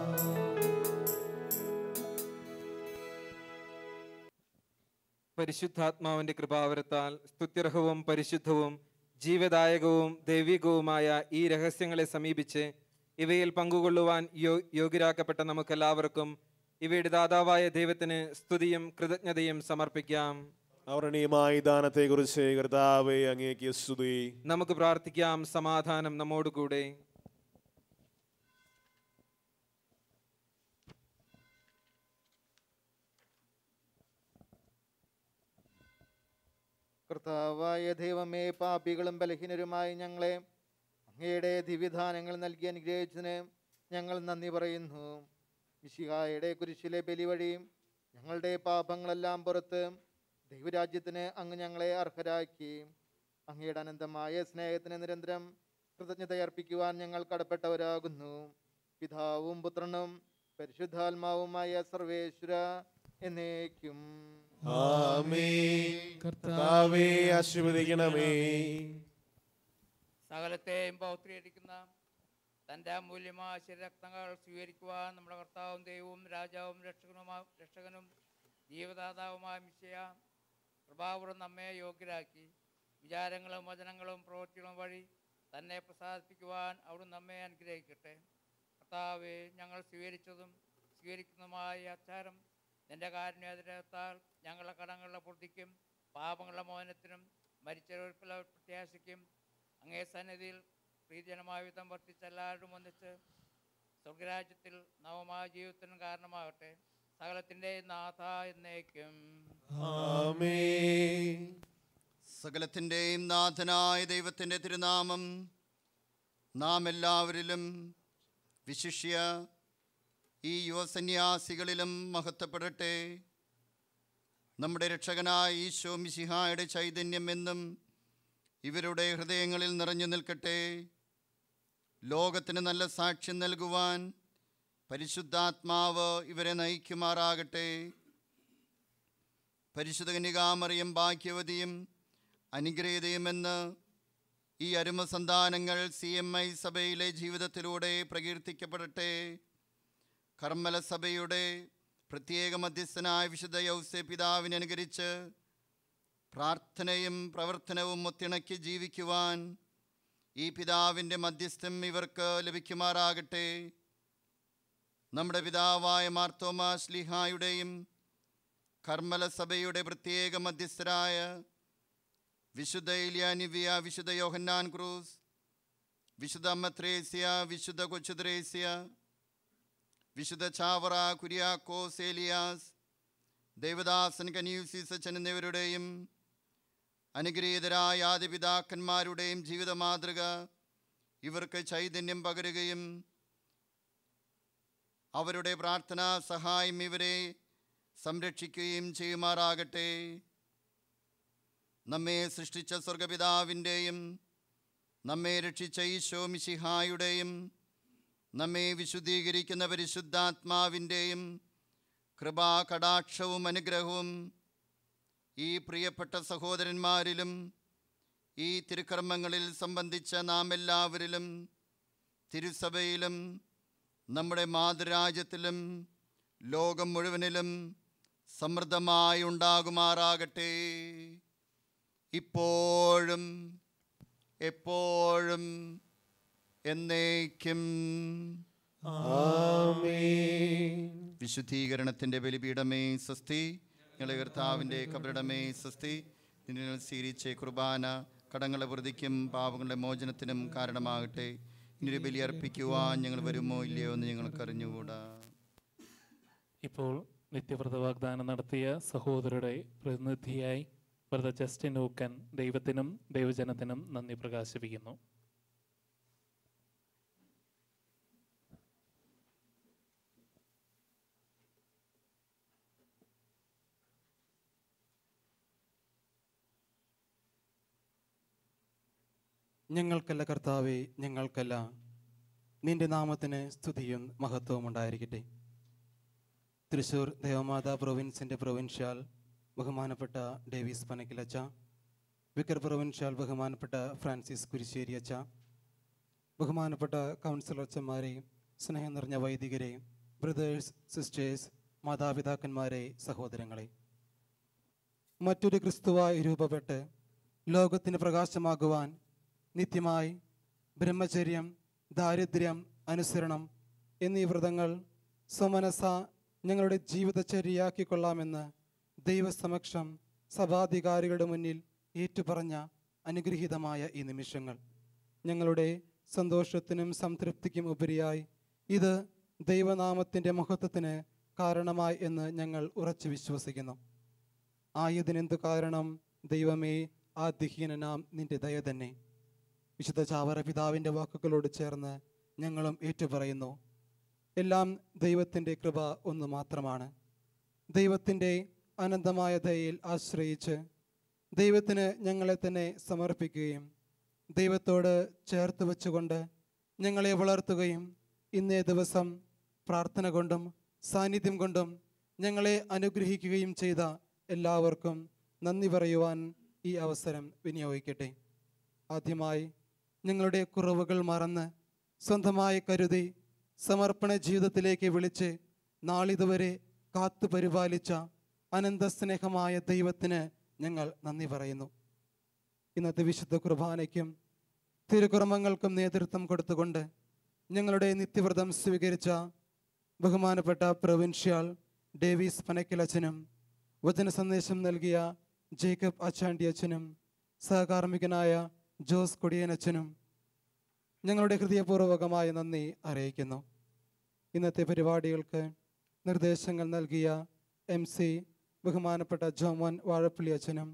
പരിശുദ്ധാത്മാവിന്റെ കൃപാവരത്താൽ സ്തുത്യർഹവും പരിശുദ്ധവും ജീവദായകവും ദൈവികവുമായ ഈ രഹസ്യങ്ങളെ സമീപിച്ച് ഇവയിൽ പങ്കുകൊള്ളുവാൻ യോ യോഗ്യരാക്കപ്പെട്ട നമുക്കെല്ലാവർക്കും ഇവയുടെ ദാതാവായ ദൈവത്തിന് സ്തുതിയും കൃതജ്ഞതയും സമർപ്പിക്കാം
അവർണീയമായ ദാനത്തെക്കുറിച്ച് കർത്താവെ അങ്ങേക്ക് സ്തുതി
നമുക്ക് പ്രാർത്ഥിക്കാം സമാധാനം നമ്മോടുകൂടെ
കർത്താവായ ദൈവമേ പാപികളും ബലഹീനരുമായ ഞങ്ങളെ അങ്ങയുടെ ദിവ്യദാനങ്ങൾ നൽകി അനുഗ്രഹിച്ചതിന് ഞങ്ങൾ നന്ദി പറയുന്നു മിശിഹായുടെ കുരിശിലെ ബലി വഴിയും ഞങ്ങളുടെ പാപങ്ങളെല്ലാം പുറത്ത് ദൈവരാജ്യത്തിന് അങ്ങ് ഞങ്ങളെ അർഹരാക്കി അങ്ങയുടെ അനന്തമായ സ്നേഹത്തിന് നിരന്തരം കൃതജ്ഞതയർപ്പിക്കുവാൻ ഞങ്ങൾ കടപ്പെട്ടവരാകുന്നു പിതാവും പുത്രനും പരിശുദ്ധാത്മാവുമായ സർവേശ്വര എന്നേക്കും
ആമേൻ കർത്താവേ ആശീർവദിക്കണമേ
സകലത്തെയും പൗത്രീകരിക്കുന്ന തൻ്റെ അമൂല്യമായ ശരീരക്തങ്ങൾ സ്വീകരിക്കുവാൻ നമ്മുടെ കർത്താവും ദൈവവും രാജാവും രക്ഷകനുമാ രക്ഷകനും ജീവദാതാവുമായ മിശയ കൃപാപുരം നമ്മെ യോഗ്യരാക്കി വിചാരങ്ങളും വചനങ്ങളും പ്രവൃത്തികളും വഴി തന്നെ പ്രസാദിപ്പിക്കുവാൻ അവിടുന്ന് നമ്മെ അനുഗ്രഹിക്കട്ടെ കർത്താവെ ഞങ്ങൾ സ്വീകരിച്ചതും സ്വീകരിക്കുന്നതുമായ ഈ അച്ചാരം നിന്റെ കാരുണ്യാതിരത്താൽ ഞങ്ങളുടെ കടങ്ങളുടെ പൂർത്തിക്കും പാപങ്ങളുടെ മോചനത്തിനും മരിച്ചവർക്കുള്ള പ്രത്യാശയ്ക്കും അങ്ങേ സന്നിധിയിൽ പ്രീതിജനമായ വിധം വർത്തിച്ച എല്ലാവരും ഒന്നിച്ച് സ്വർഗരാജ്യത്തിൽ നവമായ ജീവിതത്തിനും കാരണമാകട്ടെ സകലത്തിൻ്റെ നാഥ എന്നേക്കും
ആമേൻ
സകലത്തിൻ്റെയും നാഥനായ ദൈവത്തിൻ്റെ തിരുനാമം നാം എല്ലാവരിലും വിശിഷ്യ ഈ യുവസന്യാസികളിലും മഹത്വപ്പെടട്ടെ നമ്മുടെ രക്ഷകനായ ഈശോ മിശിഹായുടെ ചൈതന്യം എന്നും ഇവരുടെ ഹൃദയങ്ങളിൽ നിറഞ്ഞു നിൽക്കട്ടെ ലോകത്തിന് നല്ല സാക്ഷ്യം നൽകുവാൻ പരിശുദ്ധാത്മാവ് ഇവരെ നയിക്കുമാറാകട്ടെ പരിശുദ്ധ കന്യകാമറിയം ഭാഗ്യവതിയും അനുഗ്രഹീതയുമെന്ന് ഈ അരുമസന്താനങ്ങൾ സി എം ഐ സഭയിലെ ജീവിതത്തിലൂടെ പ്രകീർത്തിക്കപ്പെടട്ടെ കർമ്മല സഭയുടെ പ്രത്യേക മധ്യസ്ഥനായ വിശുദ്ധ യൗസെ പിതാവിനെ അനുകരിച്ച് പ്രാർത്ഥനയും പ്രവർത്തനവും ഒത്തിണക്കി ജീവിക്കുവാൻ ഈ പിതാവിൻ്റെ മധ്യസ്ഥം ഇവർക്ക് ലഭിക്കുമാറാകട്ടെ നമ്മുടെ പിതാവായ മാർത്തോമാ ശ്ലിഹായുടെയും കർമ്മല സഭയുടെ പ്രത്യേക മധ്യസ്ഥരായ വിശുദ്ധ ഇലിയാനിവിയ വിശുദ്ധ യോഹന്നാൻ ക്രൂസ് വിശുദ്ധ അമ്മത്രേസ്യ വിശുദ്ധ കൊച്ചുത്രേസ്യ വിശുദ്ധ ചാവറ കുര്യാക്കോസ് ഏലിയാസ് ദേവദാസൻ കനിയൂസീസ് അച്ഛൻ എന്നിവരുടെയും അനുഗ്രഹീതരായ ആദിപിതാക്കന്മാരുടെയും ജീവിത മാതൃക ഇവർക്ക് ചൈതന്യം പകരുകയും അവരുടെ പ്രാർത്ഥനാ സഹായം ഇവരെ സംരക്ഷിക്കുകയും ചെയ്യുമാറാകട്ടെ നമ്മെ സൃഷ്ടിച്ച സ്വർഗപിതാവിൻ്റെയും നമ്മെ രക്ഷിച്ച ഈശോ മിശിഹായുടെയും നമ്മെ വിശുദ്ധീകരിക്കുന്ന പരിശുദ്ധാത്മാവിൻ്റെയും കൃപാ കടാക്ഷവും അനുഗ്രഹവും ഈ പ്രിയപ്പെട്ട സഹോദരന്മാരിലും ഈ തിരുക്കർമ്മങ്ങളിൽ സംബന്ധിച്ച നാം എല്ലാവരിലും തിരുസഭയിലും നമ്മുടെ മാതൃരാജ്യത്തിലും ലോകം മുഴുവനിലും സമൃദ്ധമായി ഉണ്ടാകുമാറാകട്ടെ ഇപ്പോഴും എപ്പോഴും എന്നേക്കും വിശുദ്ധീകരണത്തിൻ്റെ ബലിപീഠമേ സ്വസ്തി ഞങ്ങളെ കർത്താവിൻ്റെ കബറിടമേ സ്വസ്തി നിങ്ങൾ സ്വീകരിച്ച കുർബാന കടങ്ങളെ വൃതിക്കും പാപങ്ങളുടെ മോചനത്തിനും കാരണമാകട്ടെ ഇനി ബലി അർപ്പിക്കുവാൻ ഞങ്ങൾ വരുമോ ഇല്ലയോ എന്ന് ഞങ്ങൾക്ക് അറിഞ്ഞുകൂടാ
ഇപ്പോൾ നിത്യവ്രത വാഗ്ദാനം നടത്തിയ സഹോദരരുടെ പ്രതിനിധിയായി ബ്രദർ ജസ്റ്റിൻ ഊക്കൻ ദൈവത്തിനും ദൈവജനത്തിനും നന്ദി പ്രകാശിപ്പിക്കുന്നു
ഞങ്ങൾക്കല്ല കർത്താവെ ഞങ്ങൾക്കല്ല നിന്റെ നാമത്തിന് സ്തുതിയും മഹത്വവും ഉണ്ടായിരിക്കട്ടെ തൃശൂർ ദേവമാതാ പ്രൊവിൻസിൻ്റെ പ്രൊവിൻഷ്യൽ ബഹുമാനപ്പെട്ട ഡേവിസ് പനക്കിലച്ച വിക്കർ പ്രൊവിൻഷ്യൽ ബഹുമാനപ്പെട്ട ഫ്രാൻസിസ് കുരിശ്ശേരി അച്ച ബഹുമാനപ്പെട്ട കൗൺസിലർ അച്ഛന്മാരെ സ്നേഹം നിറഞ്ഞ വൈദികരെ ബ്രദേഴ്സ് സിസ്റ്റേഴ്സ് മാതാപിതാക്കന്മാരെ സഹോദരങ്ങളെ മറ്റൊരു ക്രിസ്തുവായി രൂപപ്പെട്ട് ലോകത്തിന് പ്രകാശമാകുവാൻ നിത്യമായി ബ്രഹ്മചര്യം ദാരിദ്ര്യം അനുസരണം എന്നീ വ്രതങ്ങൾ സ്വമനസ ഞങ്ങളുടെ ജീവിതചര്യയാക്കിക്കൊള്ളാമെന്ന് ദൈവസമക്ഷം സഭാധികാരികളുടെ മുന്നിൽ ഏറ്റുപറഞ്ഞ അനുഗ്രഹീതമായ ഈ നിമിഷങ്ങൾ ഞങ്ങളുടെ സന്തോഷത്തിനും സംതൃപ്തിക്കും ഉപരിയായി ഇത് ദൈവനാമത്തിൻ്റെ മഹത്വത്തിന് കാരണമായി എന്ന് ഞങ്ങൾ ഉറച്ചു വിശ്വസിക്കുന്നു ആയതിനെന്തു കാരണം ദൈവമേ ആദ്യഹീനനാം നിന്റെ ദയ തന്നെ വിശുദ്ധ ചാവറ പിതാവിൻ്റെ വാക്കുകളോട് ചേർന്ന് ഞങ്ങളും ഏറ്റുപറയുന്നു
എല്ലാം ദൈവത്തിൻ്റെ കൃപ ഒന്ന് മാത്രമാണ് ദൈവത്തിൻ്റെ അനന്തമായ ദയയിൽ ആശ്രയിച്ച് ദൈവത്തിന് ഞങ്ങളെ തന്നെ സമർപ്പിക്കുകയും ദൈവത്തോട് ചേർത്ത് വെച്ചുകൊണ്ട് ഞങ്ങളെ വളർത്തുകയും ഇന്നേ ദിവസം പ്രാർത്ഥന കൊണ്ടും സാന്നിധ്യം കൊണ്ടും ഞങ്ങളെ അനുഗ്രഹിക്കുകയും ചെയ്ത എല്ലാവർക്കും നന്ദി പറയുവാൻ ഈ അവസരം വിനിയോഗിക്കട്ടെ ആദ്യമായി ഞങ്ങളുടെ കുറവുകൾ മറന്ന് സ്വന്തമായി കരുതി സമർപ്പണ ജീവിതത്തിലേക്ക് വിളിച്ച് നാളിതുവരെ കാത്തു പരിപാലിച്ച അനന്ത സ്നേഹമായ ദൈവത്തിന് ഞങ്ങൾ നന്ദി പറയുന്നു ഇന്നത്തെ വിശുദ്ധ കുർബാനയ്ക്കും തിരുക്കുറമങ്ങൾക്കും നേതൃത്വം കൊടുത്തുകൊണ്ട് ഞങ്ങളുടെ നിത്യവ്രതം സ്വീകരിച്ച ബഹുമാനപ്പെട്ട പ്രൊവിൻഷ്യൽ ഡേവിസ് പനക്കിലച്ചനും വചന സന്ദേശം നൽകിയ ജേക്കബ് അച്ചാണ്ടി അച്ഛനും സഹകാർമ്മികനായ ജോസ് കൊടിയനച്ഛനും ഞങ്ങളുടെ ഹൃദയപൂർവകമായ നന്ദി അറിയിക്കുന്നു ഇന്നത്തെ പരിപാടികൾക്ക് നിർദ്ദേശങ്ങൾ നൽകിയ എം സി ബഹുമാനപ്പെട്ട ജോമോൻ വാഴപ്പള്ളി അച്ഛനും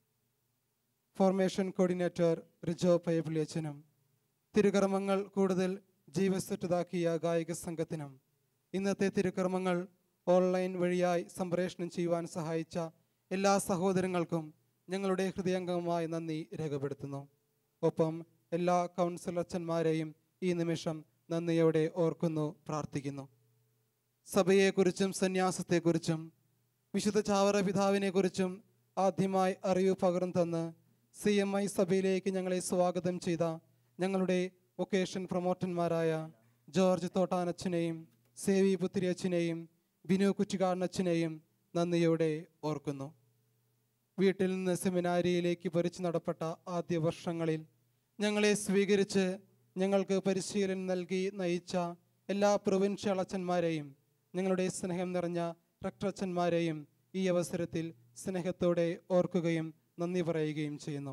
ഫോർമേഷൻ കോർഡിനേറ്റർ റിജോ പയ്യപ്പള്ളി അച്ഛനും തിരുകർമ്മങ്ങൾ കൂടുതൽ ജീവസുറ്റതാക്കിയ ഗായക സംഘത്തിനും ഇന്നത്തെ തിരുക്കർമ്മങ്ങൾ ഓൺലൈൻ വഴിയായി സംപ്രേഷണം ചെയ്യുവാൻ സഹായിച്ച എല്ലാ സഹോദരങ്ങൾക്കും ഞങ്ങളുടെ ഹൃദയംഗമായ നന്ദി രേഖപ്പെടുത്തുന്നു ഒപ്പം എല്ലാ കൗൺസിൽ അച്ഛന്മാരെയും ഈ നിമിഷം നന്ദിയോടെ ഓർക്കുന്നു പ്രാർത്ഥിക്കുന്നു സഭയെക്കുറിച്ചും സന്യാസത്തെക്കുറിച്ചും വിശുദ്ധ ചാവറ പിതാവിനെക്കുറിച്ചും ആദ്യമായി അറിവ് പകർന്നു തന്ന് സി എം ഐ സഭയിലേക്ക് ഞങ്ങളെ സ്വാഗതം ചെയ്ത ഞങ്ങളുടെ വൊക്കേഷൻ പ്രൊമോട്ടന്മാരായ ജോർജ് തോട്ടാനച്ഛനെയും സേവി പുത്തിരി അച്ഛനെയും ബിനു കുറ്റിക്കാടനച്ഛനെയും നന്ദിയോടെ ഓർക്കുന്നു വീട്ടിൽ നിന്ന് സെമിനാരിയിലേക്ക് ഭരിച്ചു നടപ്പെട്ട ആദ്യ വർഷങ്ങളിൽ ഞങ്ങളെ സ്വീകരിച്ച് ഞങ്ങൾക്ക് പരിശീലനം നൽകി നയിച്ച എല്ലാ പ്രൊവിൻഷ്യൽ അച്ഛന്മാരെയും ഞങ്ങളുടെ സ്നേഹം നിറഞ്ഞ റക്ടറച്ഛന്മാരെയും ഈ അവസരത്തിൽ സ്നേഹത്തോടെ ഓർക്കുകയും നന്ദി പറയുകയും ചെയ്യുന്നു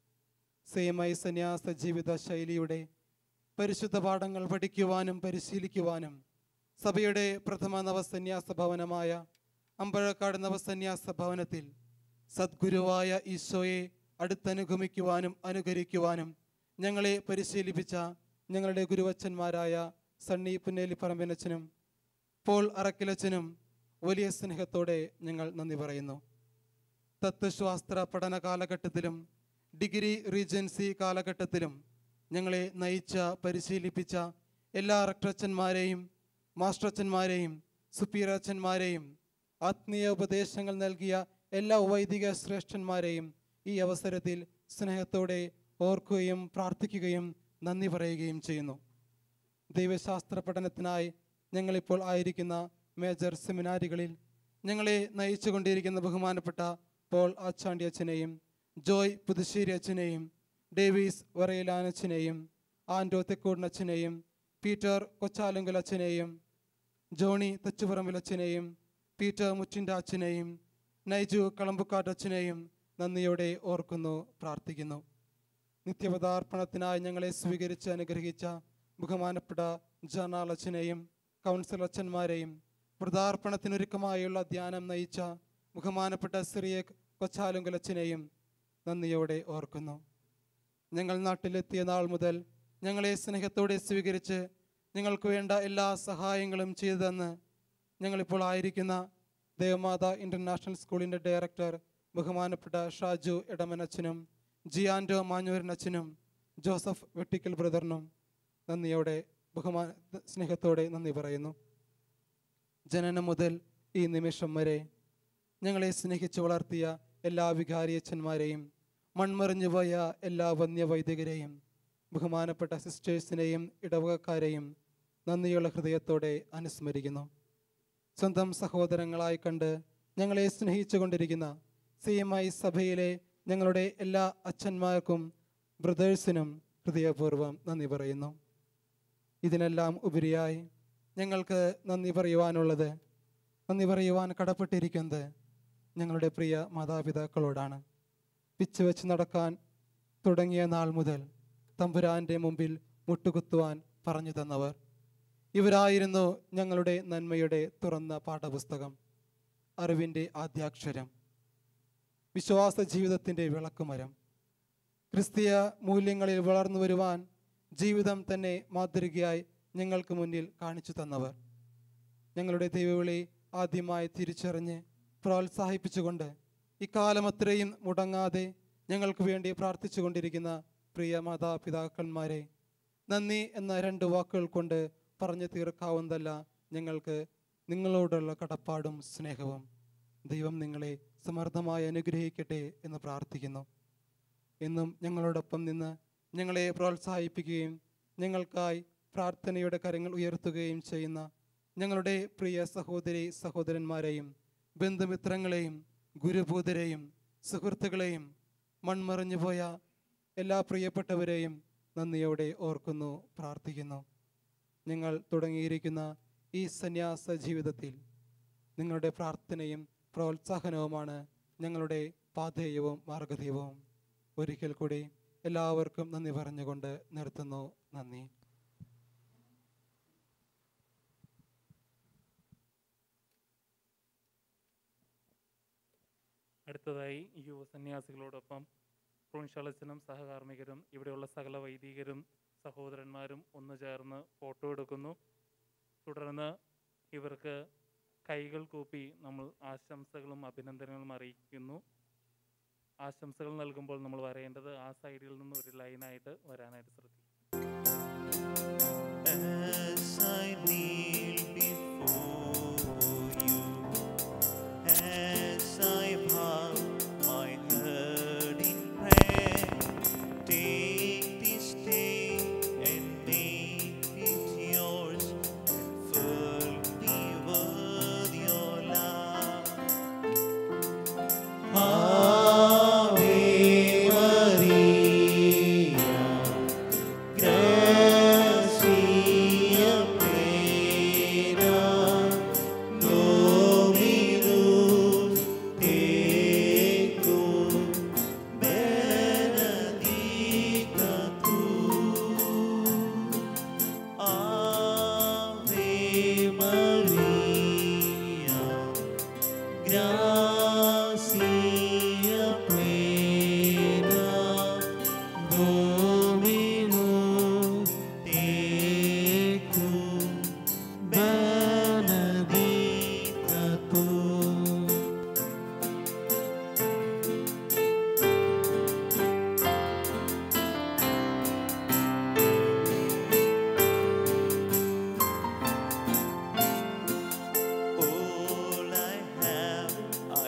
സെയമൈ സന്യാസ ജീവിത ശൈലിയുടെ പരിശുദ്ധ പാഠങ്ങൾ പഠിക്കുവാനും പരിശീലിക്കുവാനും സഭയുടെ പ്രഥമ നവസന്യാസ ഭവനമായ അമ്പഴക്കാട് നവസന്യാസ ഭവനത്തിൽ സദ്ഗുരുവായ ഈശോയെ അടുത്തനുഗമിക്കുവാനും അനുകരിക്കുവാനും ഞങ്ങളെ പരിശീലിപ്പിച്ച ഞങ്ങളുടെ ഗുരുവച്ചന്മാരായ സണ്ണി പുന്നേലിപ്പറമ്പിനച്ചനും പോൾ അറക്കിലച്ചനും വലിയ സ്നേഹത്തോടെ ഞങ്ങൾ നന്ദി പറയുന്നു തത്വശാസ്ത്ര പഠന കാലഘട്ടത്തിലും ഡിഗ്രി റീജൻസി കാലഘട്ടത്തിലും ഞങ്ങളെ നയിച്ച പരിശീലിപ്പിച്ച എല്ലാ റക്ടറച്ചന്മാരെയും മാസ്റ്ററച്ചന്മാരെയും സുപ്പീറച്ചന്മാരെയും ആത്മീയ ഉപദേശങ്ങൾ നൽകിയ എല്ലാ വൈദിക ശ്രേഷ്ഠന്മാരെയും ഈ അവസരത്തിൽ സ്നേഹത്തോടെ ഓർക്കുകയും പ്രാർത്ഥിക്കുകയും നന്ദി പറയുകയും ചെയ്യുന്നു ദൈവശാസ്ത്ര പഠനത്തിനായി ഞങ്ങളിപ്പോൾ ആയിരിക്കുന്ന മേജർ സെമിനാരികളിൽ ഞങ്ങളെ നയിച്ചുകൊണ്ടിരിക്കുന്ന ബഹുമാനപ്പെട്ട പോൾ ആച്ചാണ്ടി അച്ഛനെയും ജോയ് പുതുശ്ശേരി അച്ഛനെയും ഡേവീസ് വറയിലാനച്ഛനെയും ആൻഡോ തെക്കൂടിനച്ഛനെയും പീറ്റർ കൊച്ചാലുങ്കൽ അച്ഛനെയും ജോണി തെച്ചുപറമ്പിൽ അച്ഛനെയും പീറ്റർ മുറ്റിൻ്റെ അച്ഛനെയും നൈജു കളമ്പുക്കാട്ട് അച്ഛനെയും നന്ദിയോടെ ഓർക്കുന്നു പ്രാർത്ഥിക്കുന്നു നിത്യപദാർപ്പണത്തിനായി ഞങ്ങളെ സ്വീകരിച്ച് അനുഗ്രഹിച്ച ബഹുമാനപ്പെട്ട ജനാൾ അച്ഛനെയും കൗൺസിൽ അച്ഛന്മാരെയും വൃതാർപ്പണത്തിനൊരുക്കമായുള്ള ധ്യാനം നയിച്ച ബഹുമാനപ്പെട്ട സിറിയ കൊച്ചാലുങ്കൽ അച്ഛനെയും നന്ദിയോടെ ഓർക്കുന്നു ഞങ്ങൾ നാട്ടിലെത്തിയ നാൾ മുതൽ ഞങ്ങളെ സ്നേഹത്തോടെ സ്വീകരിച്ച് ഞങ്ങൾക്ക് വേണ്ട എല്ലാ സഹായങ്ങളും ചെയ്തു തന്ന് ഞങ്ങളിപ്പോൾ ആയിരിക്കുന്ന ദേവമാത ഇൻ്റർനാഷണൽ സ്കൂളിൻ്റെ ഡയറക്ടർ ബഹുമാനപ്പെട്ട ഷാജു ഇടമനച്ഛനും ജിയാൻഡോ മാഞ്ഞൂരനച്ഛനും ജോസഫ് വെട്ടിക്കൽ ബ്രദറിനും നന്ദിയോടെ ബഹുമാന സ്നേഹത്തോടെ നന്ദി പറയുന്നു ജനനം മുതൽ ഈ നിമിഷം വരെ ഞങ്ങളെ സ്നേഹിച്ച് വളർത്തിയ എല്ലാ വികാരിയച്ഛന്മാരെയും മൺമറിഞ്ഞു പോയ എല്ലാ വന്യവൈദികരെയും ബഹുമാനപ്പെട്ട സിസ്റ്റേഴ്സിനെയും ഇടവകക്കാരെയും നന്ദിയുള്ള ഹൃദയത്തോടെ അനുസ്മരിക്കുന്നു സ്വന്തം സഹോദരങ്ങളായി കണ്ട് ഞങ്ങളെ സ്നേഹിച്ചു കൊണ്ടിരിക്കുന്ന സി എം ഐ സഭയിലെ ഞങ്ങളുടെ എല്ലാ അച്ഛന്മാർക്കും ബ്രദേഴ്സിനും ഹൃദയപൂർവ്വം നന്ദി പറയുന്നു ഇതിനെല്ലാം ഉപരിയായി ഞങ്ങൾക്ക് നന്ദി പറയുവാനുള്ളത് നന്ദി പറയുവാൻ കടപ്പെട്ടിരിക്കുന്നത് ഞങ്ങളുടെ പ്രിയ മാതാപിതാക്കളോടാണ് പിച്ച് വെച്ച് നടക്കാൻ തുടങ്ങിയ നാൾ മുതൽ തമ്പുരാൻ്റെ മുമ്പിൽ മുട്ടുകുത്തുവാൻ പറഞ്ഞു തന്നവർ ഇവരായിരുന്നു ഞങ്ങളുടെ നന്മയുടെ തുറന്ന പാഠപുസ്തകം അറിവിൻ്റെ ആദ്യാക്ഷരം വിശ്വാസ ജീവിതത്തിൻ്റെ വിളക്കുമരം ക്രിസ്തീയ മൂല്യങ്ങളിൽ വളർന്നു വരുവാൻ ജീവിതം തന്നെ മാതൃകയായി ഞങ്ങൾക്ക് മുന്നിൽ കാണിച്ചു തന്നവർ ഞങ്ങളുടെ ദൈവവിളി ആദ്യമായി തിരിച്ചറിഞ്ഞ് പ്രോത്സാഹിപ്പിച്ചുകൊണ്ട് ഇക്കാലം അത്രയും മുടങ്ങാതെ ഞങ്ങൾക്ക് വേണ്ടി പ്രാർത്ഥിച്ചുകൊണ്ടിരിക്കുന്ന പ്രിയ മാതാപിതാക്കന്മാരെ നന്ദി എന്ന രണ്ട് വാക്കുകൾ കൊണ്ട് പറഞ്ഞു തീർക്കാവുന്നതല്ല ഞങ്ങൾക്ക് നിങ്ങളോടുള്ള കടപ്പാടും സ്നേഹവും ദൈവം നിങ്ങളെ സമർത്ഥമായി അനുഗ്രഹിക്കട്ടെ എന്ന് പ്രാർത്ഥിക്കുന്നു എന്നും ഞങ്ങളോടൊപ്പം നിന്ന് ഞങ്ങളെ പ്രോത്സാഹിപ്പിക്കുകയും ഞങ്ങൾക്കായി പ്രാർത്ഥനയുടെ കരങ്ങൾ ഉയർത്തുകയും ചെയ്യുന്ന ഞങ്ങളുടെ പ്രിയ സഹോദരി സഹോദരന്മാരെയും ബന്ധുമിത്രങ്ങളെയും ഗുരുഭൂതരെയും സുഹൃത്തുക്കളെയും മൺമറിഞ്ഞു പോയ എല്ലാ പ്രിയപ്പെട്ടവരെയും നന്ദിയോടെ ഓർക്കുന്നു പ്രാർത്ഥിക്കുന്നു ഞങ്ങൾ തുടങ്ങിയിരിക്കുന്ന ഈ സന്യാസ ജീവിതത്തിൽ നിങ്ങളുടെ പ്രാർത്ഥനയും പ്രോത്സാഹനവുമാണ് ഞങ്ങളുടെ പാധേയവും മാർഗദീപവും ഒരിക്കൽ കൂടി എല്ലാവർക്കും നന്ദി പറഞ്ഞുകൊണ്ട് നിർത്തുന്നു നന്ദി
അടുത്തതായി യുവസന്യാസികളോടൊപ്പം പ്രൊൻഷാളച്ചനും സഹകാർമ്മികരും ഇവിടെയുള്ള സകല വൈദികരും സഹോദരന്മാരും ഒന്ന് ചേർന്ന് ഫോട്ടോ എടുക്കുന്നു തുടർന്ന് ഇവർക്ക് കൈകൾ കൂപ്പി നമ്മൾ ആശംസകളും അഭിനന്ദനങ്ങളും അറിയിക്കുന്നു ആശംസകൾ നൽകുമ്പോൾ നമ്മൾ വരേണ്ടത് ആ സൈഡിൽ നിന്ന് ഒരു ലൈനായിട്ട് വരാനായിട്ട് ശ്രദ്ധിക്കും
As I kneel before you, as I bow my head in prayer, take this day and make it yours, and fill me with your love. Ave Maria, gracia plena, Dominus tecum, benedicta tu. Ave Maria, gracia plena, Dominus tecum, benedicta tu. All I have, I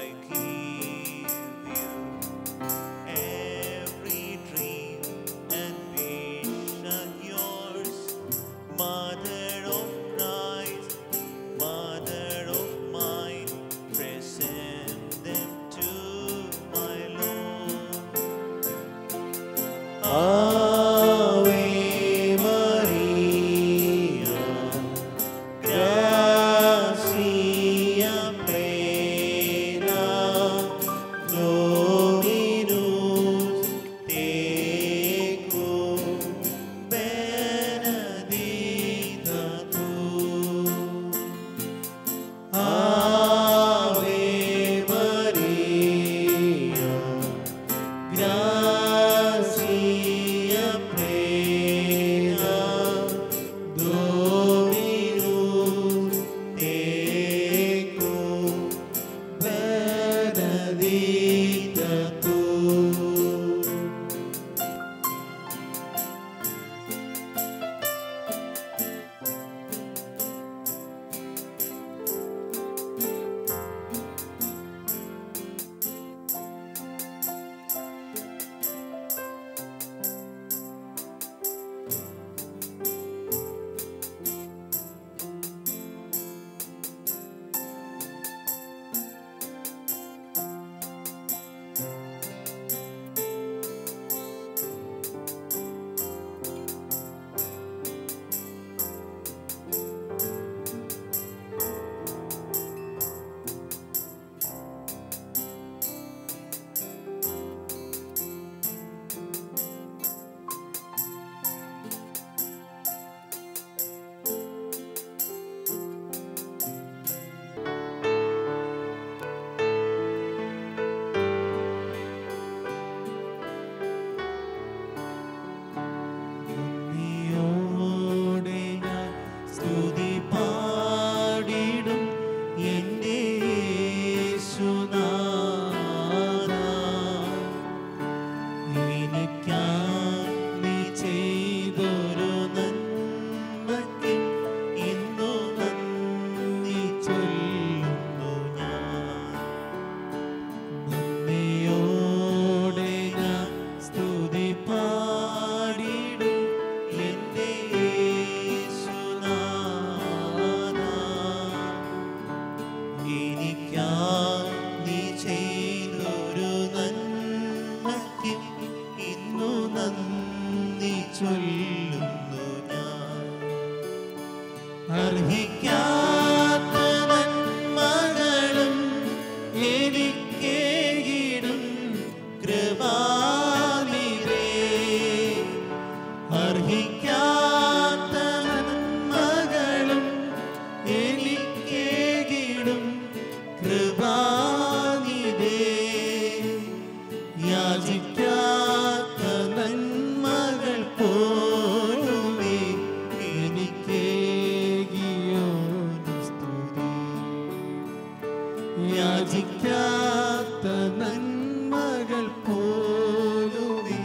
യാചിക്കാത്ത നന്മകൾ പോലുമേ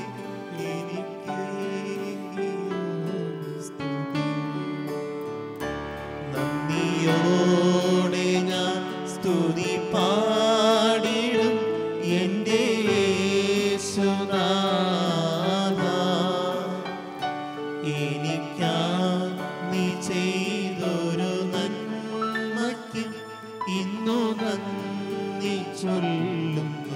എനിക്കേകിയൊരു സ്തുതി. നന്ദിയോടെ ഞാൻ സ്തുതി പാടിടും എൻ്റെ യേശുനാഥ എനിക്കാ നീ ചെയ്തൊരു നന്മയ്ക്ക് ഇന്നു നന്ദി ചൊല്ലും